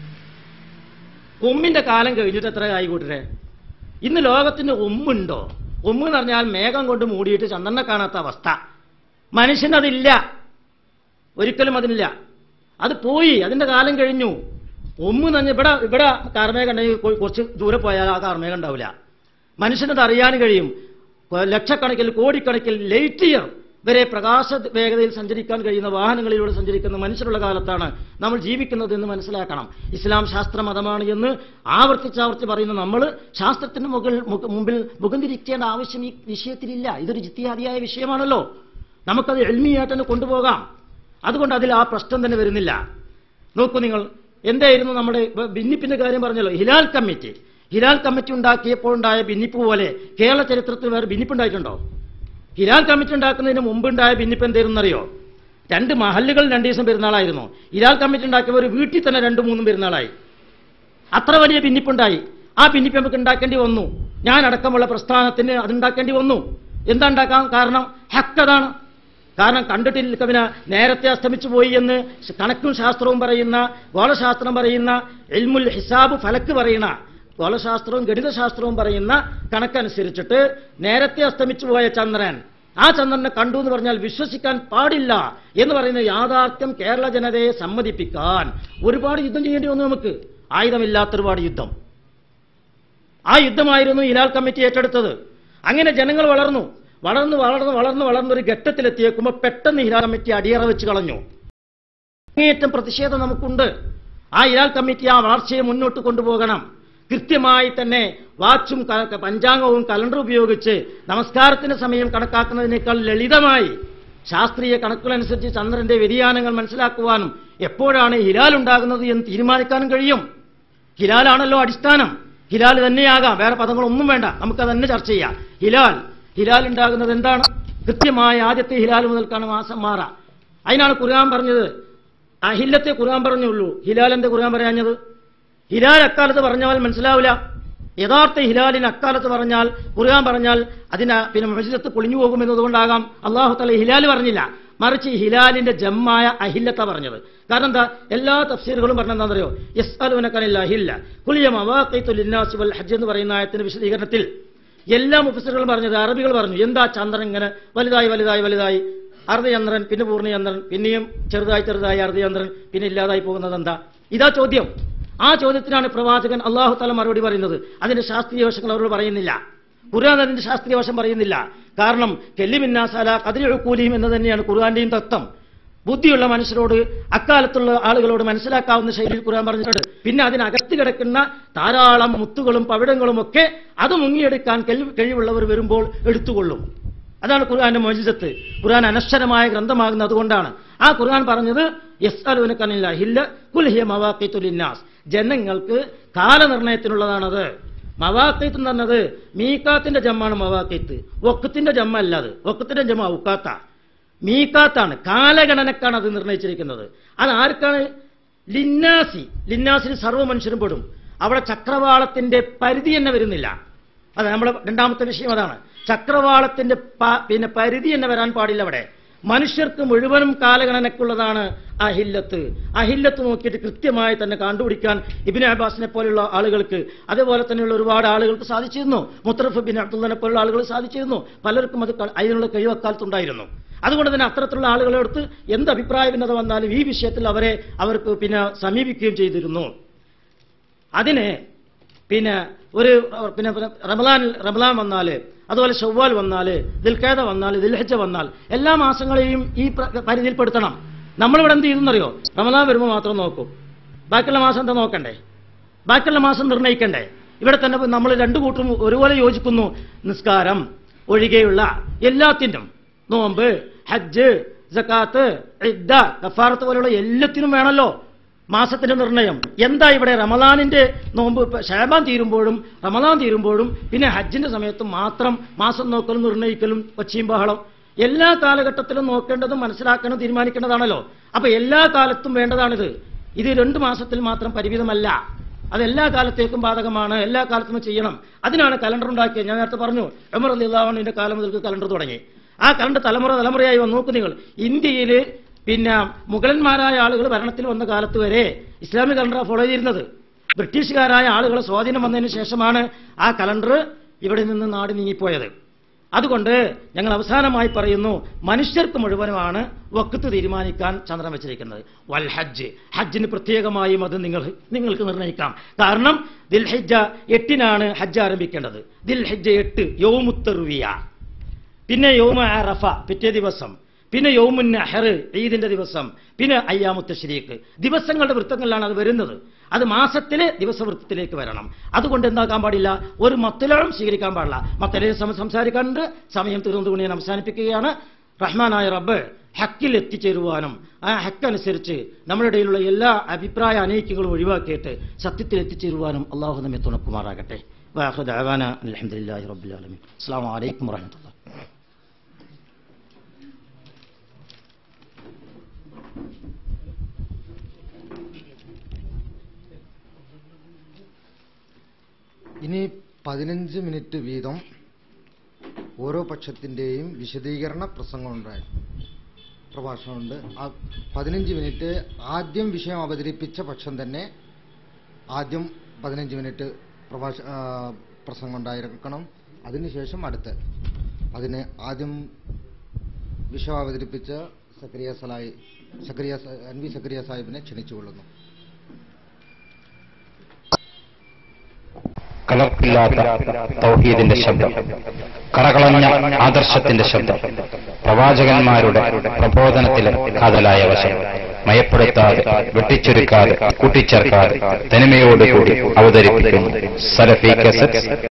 Speaker 4: ഉമ്മിന്റെ കാലം കഴിഞ്ഞിട്ട് എത്ര ആയി കൂട്ടരെ ഇന്ന് ലോകത്തിന് ഉമ്മുണ്ടോ ഉമ്മ് എന്ന് പറഞ്ഞാൽ മേഘം കൊണ്ട് മൂടിയിട്ട് ചന്ദ്രനെ കാണാത്ത അവസ്ഥ മനുഷ്യനതില്ല ഒരിക്കലും അതിനില്ല അത് പോയി അതിന്റെ കാലം കഴിഞ്ഞു ഉമ്മ് എന്ന് പറഞ്ഞാൽ ഇവിടെ ഇവിടെ കാർമേഘം ഉണ്ടെങ്കിൽ കൊ- കുറച്ച് ദൂരെ പോയാൽ ആ കാർമേഘം ഉണ്ടാവില്ല മനുഷ്യനത് അറിയാൻ കഴിയും കൊ- ലക്ഷക്കണക്കിൽ കോടിക്കണക്കിൽ ലൈറ്റ് ഇയർ വരെ പ്രകാശ വേഗതയിൽ സഞ്ചരിക്കാൻ കഴിയുന്ന വാഹനങ്ങളിലൂടെ സഞ്ചരിക്കുന്ന മനുഷ്യരുള്ള കാലത്താണ് നമ്മൾ ജീവിക്കുന്നത് എന്ന് മനസ്സിലാക്കണം ഇസ്ലാം ശാസ്ത്ര മതമാണ് എന്ന് ആവർത്തിച്ചാവർത്തി പറയുന്ന നമ്മൾ ശാസ്ത്രത്തിന് മുകൾ മുക- മുമ്പിൽ മുഖം തിരിക്കേണ്ട ആവശ്യം ഈ വിഷയത്തിലില്ല ഇതൊരു ജിത്യാദിയായ വിഷയമാണല്ലോ നമുക്കത് എൽമിയായിട്ട് തന്നെ കൊണ്ടുപോകാം അതുകൊണ്ട് അതിൽ ആ പ്രശ്നം തന്നെ വരുന്നില്ല നോക്കൂ നിങ്ങൾ എന്തായിരുന്നു നമ്മുടെ ഇപ്പൊ ഭിന്നിപ്പിന്റെ കാര്യം പറഞ്ഞല്ലോ ഹിലാൽ കമ്മിറ്റി ഹിലാൽ കമ്മിറ്റി ഉണ്ടാക്കിയപ്പോൾ ഉണ്ടായ ഭിന്നിപ്പ് പോലെ കേരള ചരിത്രത്തിൽ വേറെ ഭിന്നിപ്പുണ്ടായിട്ടുണ്ടോ ഹിലാൽ കമ്മിറ്റി ഉണ്ടാക്കുന്നതിന് മുമ്പുണ്ടായ ഭിന്നിപ്പ് എന്തായിരുന്നറിയോ രണ്ട് മഹല്ലുകൾ രണ്ട് ദിവസം പെരുന്നാളായിരുന്നു ഹിലാൽ കമ്മിറ്റി ഉണ്ടാക്കിയവർ ഒരു വീട്ടിൽ തന്നെ രണ്ടും മൂന്നും പെരുന്നാളായി അത്ര വലിയ ഭിന്നിപ്പുണ്ടായി ആ ഭിന്നിപ്പ് നമുക്ക് ഉണ്ടാക്കേണ്ടി വന്നു ഞാൻ അടക്കമുള്ള പ്രസ്ഥാനത്തിന് അതുണ്ടാക്കേണ്ടി വന്നു എന്താ ഉണ്ടാക്കാൻ കാരണം ഹക്കതാണ് കാരണം കണ്ടിട്ടില്ല പിന്നെ നേരത്തെ അസ്തമിച്ചു പോയി എന്ന് കണക്കും ശാസ്ത്രവും പറയുന്ന ഗോളശാസ്ത്രം പറയുന്ന എൽമുൽ ഹിസാബ് ഫലക്ക് പറയുന്ന ഗോളശാസ്ത്രവും ഗണിതശാസ്ത്രവും പറയുന്ന കണക്കനുസരിച്ചിട്ട് നേരത്തെ അസ്തമിച്ചു പോയ ചന്ദ്രൻ ആ ചന്ദ്രനെ കണ്ടു എന്ന് പറഞ്ഞാൽ വിശ്വസിക്കാൻ പാടില്ല എന്ന് പറയുന്ന യാഥാർത്ഥ്യം കേരള ജനതയെ സമ്മതിപ്പിക്കാൻ ഒരുപാട് യുദ്ധം ചെയ്യേണ്ടി വന്നു നമുക്ക് ആയുധമില്ലാത്ത ഒരുപാട് യുദ്ധം ആ യുദ്ധമായിരുന്നു ഇലാൽ കമ്മിറ്റി ഏറ്റെടുത്തത് അങ്ങനെ ജനങ്ങൾ വളർന്നു വളർന്ന് വളർന്ന് വളർന്ന് വളർന്നൊരു ഘട്ടത്തിലെത്തിയേക്കുമ്പോൾ പെട്ടെന്ന് ഹിലാൽ കമ്മിറ്റി അടിയറ വെച്ച് കളഞ്ഞു അങ്ങേയറ്റം പ്രതിഷേധം നമുക്കുണ്ട് ആ ഇരാൽ കമ്മിറ്റി ആ വളർച്ചയെ മുന്നോട്ട് കൊണ്ടുപോകണം കൃത്യമായി തന്നെ വാച്ചും ക- പഞ്ചാംഗവും കലണ്ടറും ഉപയോഗിച്ച് നമസ്കാരത്തിന്റെ സമയം കണക്കാക്കുന്നതിനേക്കാൾ ലളിതമായി ശാസ്ത്രീയ കണക്കുകളനുസരിച്ച് ചന്ദ്രന്റെ വ്യതിയാനങ്ങൾ മനസ്സിലാക്കുവാനും എപ്പോഴാണ് ഹിലാൽ ഉണ്ടാകുന്നത് എന്ന് തീരുമാനിക്കാനും കഴിയും ഹിലാലാണല്ലോ അടിസ്ഥാനം ഹിലാൽ തന്നെയാകാം വേറെ പദങ്ങളൊന്നും വേണ്ട നമുക്ക് തന്നെ ചർച്ച ചെയ്യാം ഹിലാൽ ഹിലാൽ ഉണ്ടാകുന്നത് എന്താണ് കൃത്യമായ ആദ്യത്തെ ഹിലാൽ മുതൽക്കാണ് മാസം മാറ അതിനാണ് ഖുർആൻ പറഞ്ഞത് അഹില്ലത്തെ ഖുർആൻ പറഞ്ഞുള്ളൂ ഹിലാൽ എന്താ ഖുർആൻ പറയാഞ്ഞത് ഹിലാൽ അക്കാലത്ത് പറഞ്ഞാൽ മനസ്സിലാവില്ല യഥാർത്ഥ ഹിലാലിന് അക്കാലത്ത് പറഞ്ഞാൽ ഖുർആൻ പറഞ്ഞാൽ അതിന് പിന്നെ മജിലത്ത് പൊളിഞ്ഞു പോകുമെന്നതുകൊണ്ടാകാം അള്ളാഹു തല ഹിലാൽ പറഞ്ഞില്ല മറിച്ച് ഈ ഹിലാലിന്റെ ജമ്മായ അഹില്ലത്ത പറഞ്ഞത് കാരണം എന്താ എല്ലാ തഫ്സീറുകളും പറഞ്ഞ എന്താണെന്നറിയോ യസ് അലുനക്കനില്ല അഹില്ല കുലിയം അവാഖൈത്തുലിന്നാസി വൽ ഹജ്ജ് എന്ന് പറയുന്ന ആയത്തിന്റെ വിശദീകരണത്തിൽ എല്ലാ മുഫസറുകളും പറഞ്ഞത് അറബികൾ പറഞ്ഞു എന്താ ചന്ദ്രൻ ഇങ്ങനെ വലുതായി വലുതായി വലുതായി അർദ്ധചന്ദ്രൻ പിന്നെ പൂർണ്ണചന്ദ്രൻ പിന്നെയും ചെറുതായി ചെറുതായി അർദ്ധചന്ദ്രൻ പിന്നെ ഇല്ലാതായി പോകുന്നത് എന്താ ഇതാ ചോദ്യം ആ ചോദ്യത്തിനാണ് പ്രവാചകൻ അള്ളാഹു തല മറുപടി പറയുന്നത് അതിന്റെ ശാസ്ത്രീയ വശങ്ങൾ അവരോട് പറയുന്നില്ല ഖുർആൻ അതിന്റെ ശാസ്ത്രീയ വശം പറയുന്നില്ല കാരണം കെല്ലിമിന്നാസാല കതിരൊഴുക്കൂലിയും എന്ന് തന്നെയാണ് ഖുർആന്റെയും തത്വം ബുദ്ധിയുള്ള മനുഷ്യരോട് അക്കാലത്തുള്ള ആളുകളോട് മനസ്സിലാക്കാവുന്ന ശൈലിയിൽ ഖുർആൻ പറഞ്ഞിട്ടുണ്ട് പിന്നെ അതിനകത്ത് കിടക്കുന്ന ധാരാളം മുത്തുകളും പവിടങ്ങളും ഒക്കെ അത് മുങ്ങിയെടുക്കാൻ കഴിവ്- കഴിവുള്ളവർ വരുമ്പോൾ എടുത്തുകൊള്ളും അതാണ് ഖുർആന്റെ മോചിതത്ത് ഖുർആൻ അനശ്വരമായ ഗ്രന്ഥമാകുന്നത് അതുകൊണ്ടാണ് ആ ഖുർആൻ പറഞ്ഞത് യസ് അലുനക്കനില്ല ഹില്ല കുൽഹിയ മവാഖിത്തുലിന്നാസ് ജനങ്ങൾക്ക് കാലനിർണയത്തിനുള്ളതാണത് മവാക്കത്ത് എന്ന് പറഞ്ഞത് മീക്കാത്തിന്റെ ജമ്മാണ് മവാക്കത്ത് ഒക്കത്തിന്റെ ജമ്മ അല്ല അത് ഒക്കത്തിന്റെ ജമ്മ ഔക്കാത്ത മീക്കാത്താണ് കാലഗണനക്കാണ് അത് നിർണയിച്ചിരിക്കുന്നത് അത് ആർക്കാണ് ലിന്നാസി ലിന്നാസിന് സർവ്വ മനുഷ്യരും പെടും അവിടെ ചക്രവാളത്തിന്റെ പരിധി തന്നെ വരുന്നില്ല അത് നമ്മുടെ രണ്ടാമത്തെ വിഷയം അതാണ് ചക്രവാളത്തിന്റെ പ- പിന്നെ പരിധി തന്നെ വരാൻ പാടില്ല അവിടെ മനുഷ്യർക്ക് മുഴുവനും കാലഗണനക്കുള്ളതാണ് അഹില്ലത്ത് അഹില്ലത്ത് നോക്കിയിട്ട് കൃത്യമായി തന്നെ കണ്ടുപിടിക്കാൻ ഇബിൻ അബ്ബാസിനെ പോലുള്ള ആളുകൾക്ക് അതേപോലെ തന്നെയുള്ള ഒരുപാട് ആളുകൾക്ക് സാധിച്ചിരുന്നു മുത്തറഫ് ബിൻ അബ്ദുള്ളനെ പോലുള്ള ആളുകൾ സാധിച്ചിരുന്നു പലർക്കും അത് ക- അതിനുള്ള കഴിവ് അക്കാലത്തുണ്ടായിരുന്നു അതുകൊണ്ട് തന്നെ അത്തരത്തിലുള്ള ആളുകളെടുത്ത് എന്ത് അഭിപ്രായ ഭിന്നത വന്നാലും ഈ വിഷയത്തിൽ അവരെ അവർക്ക് പിന്നെ സമീപിക്കുകയും ചെയ്തിരുന്നു അതിന് പിന്നെ ഒരു പിന്നെ റമലാൻ റമലാൻ വന്നാൽ അതുപോലെ ഷവ്വാൽ വന്നാൽ ദിൽഖേദ വന്നാൽ ദിൽഹജ്ജ വന്നാൽ എല്ലാ മാസങ്ങളെയും ഈ പ്ര- പരിധിയിൽപ്പെടുത്തണം നമ്മളിവിടെ എന്ത് ചെയ്തെന്നറിയോ റമലാൻ വരുമ്പോൾ മാത്രം നോക്കും ബാക്കിയുള്ള മാസം എന്താ നോക്കണ്ടേ ബാക്കിയുള്ള മാസം നിർണ്ണയിക്കണ്ടേ ഇവിടെ തന്നെ നമ്മൾ രണ്ടു കൂട്ടരും ഒരുപോലെ യോജിക്കുന്നു നിസ്കാരം ഒഴികെയുള്ള എല്ലാത്തിനും നോമ്പ് ഹജ്ജ് ജക്കാത്ത് ഇദ്ദ കഫാറത്ത് പോലെയുള്ള എല്ലാത്തിനും വേണമല്ലോ മാസത്തിന്റെ നിർണയം എന്താ ഇവിടെ റമദാനിന്റെ നോമ്പ് ഇപ്പൊ ഷാബാൻ തീരുമ്പോഴും റമദാൻ തീരുമ്പോഴും പിന്നെ ഹജ്ജിന്റെ സമയത്തും മാത്രം മാസം നോക്കലും നിർണ്ണയിക്കലും ഒച്ചയും ബഹളം എല്ലാ കാലഘട്ടത്തിലും നോക്കേണ്ടതും മനസ്സിലാക്കണം തീരുമാനിക്കേണ്ടതാണല്ലോ അപ്പൊ എല്ലാ കാലത്തും വേണ്ടതാണിത് ഇത് രണ്ട് മാസത്തിൽ മാത്രം പരിമിതമല്ല അത് എല്ലാ കാലത്തേക്കും ബാധകമാണ് എല്ലാ കാലത്തും ചെയ്യണം അതിനാണ് കലണ്ടർ ഉണ്ടാക്കിയത് ഞാൻ നേരത്തെ പറഞ്ഞു ഉമർ അലിള്ളാഹുവിന്റെ കാലം മുതൽക്ക് കലണ്ടർ തുടങ്ങി ആ കലണ്ടർ തലമുറ തലമുറയായി വന്ന് നോക്കൂ നിങ്ങൾ ഇന്ത്യയിൽ പിന്നെ മുഗളന്മാരായ ആളുകൾ ഭരണത്തിൽ വന്ന കാലത്ത് വരെ ഇസ്ലാമിക് കലണ്ടർ ഫോളോ ചെയ്തിരുന്നത് ബ്രിട്ടീഷുകാരായ ആളുകൾ സ്വാധീനം വന്നതിന് ശേഷമാണ് ആ കലണ്ടർ ഇവിടെ നിന്ന് നാട് നീങ്ങിപ്പോയത് അതുകൊണ്ട് ഞങ്ങൾ അവസാനമായി പറയുന്നു മനുഷ്യർക്ക് മുഴുവനുമാണ് വക്കത്ത് തീരുമാനിക്കാൻ ചന്ദ്രൻ വെച്ചിരിക്കുന്നത് വൽ ഹജ്ജ് ഹജ്ജിന് പ്രത്യേകമായും അത് നിങ്ങൾ നിങ്ങൾക്ക് നിർണ്ണയിക്കാം കാരണം ദിൽഹിജ എട്ടിനാണ് ഹജ്ജ് ആരംഭിക്കേണ്ടത് ദിൽഹിജ എട്ട് യൗമുത്തറുവിയ പിന്നെ യൗമ അറഫ പിറ്റേ ദിവസം പിന്നെ യൗമുൻ നെഹർ ഈദിന്റെ ദിവസം പിന്നെ അയ്യാമുത്ത ശരീക്ക് ദിവസങ്ങളുടെ വൃത്തങ്ങളിലാണ് അത് വരുന്നത് അത് മാസത്തിലെ ദിവസവൃത്തത്തിലേക്ക് വരണം അതുകൊണ്ട് എന്താക്കാൻ പാടില്ല ഒരു മത്തലും സ്വീകരിക്കാൻ പാടില്ല മത്തലെ സംസാരിക്കാനുണ്ട് സമയം തീർന്നുകൊണ്ട് ഞാൻ അവസാനിപ്പിക്കുകയാണ് റഹ്മാനായ റബ്ബ് ഹക്കിൽ എത്തിച്ചേരുവാനും ആ ഹക്കനുസരിച്ച് നമ്മുടെ ഇടയിലുള്ള എല്ലാ അഭിപ്രായ അനൈക്യങ്ങളും ഒഴിവാക്കിയിട്ട് സത്യത്തിൽ എത്തിച്ചേരുവാനും അള്ളാഹു നമ്മെ തുണക്കുമാറാകട്ടെ വാഹുദ് ദഅവാന അൽഹംദുലില്ലാഹി റബ്ബിൽ ആലമീൻ അസ്സലാമു അലൈക്കും വറഹ്മത്തുള്ളാഹി
Speaker 2: ഇനി പതിനഞ്ച് മിനിറ്റ് വീതം ഓരോ പക്ഷത്തിൻ്റെയും വിശദീകരണ പ്രസംഗമുണ്ടായി പ്രഭാഷണമുണ്ട് ആ പതിനഞ്ച് മിനിറ്റ് ആദ്യം വിഷയം അവതരിപ്പിച്ച പക്ഷം തന്നെ ആദ്യം പതിനഞ്ച് മിനിറ്റ് പ്രഭാഷ ആ, പ്രസംഗം ഉണ്ടായിരിക്കണം അതിനുശേഷം അടുത്ത് അതിന് ആദ്യം വിഷയം അവതരിപ്പിച്ച സക്രിയ സലായി സക്രിയ സ- എൻ വി സക്രിയ സാഹിബിനെ ക്ഷണിച്ചുകൊള്ളുന്നു
Speaker 5: കലർപ്പില്ലാത്ത തൗഹീദിന്റെ ശബ്ദം കറകളഞ്ഞ ആദർശത്തിന്റെ ശബ്ദം പ്രവാചകന്മാരുടെ പ്രബോധനത്തിലെ കാതലായ വശം മയപ്പെടുത്താതെ വെട്ടിച്ചുരുക്കാതെ കൂട്ടിച്ചേർക്കാതെ തനിമയോടുകൂടി അവതരിപ്പിക്കുന്നു സലഫി കസറ്റ്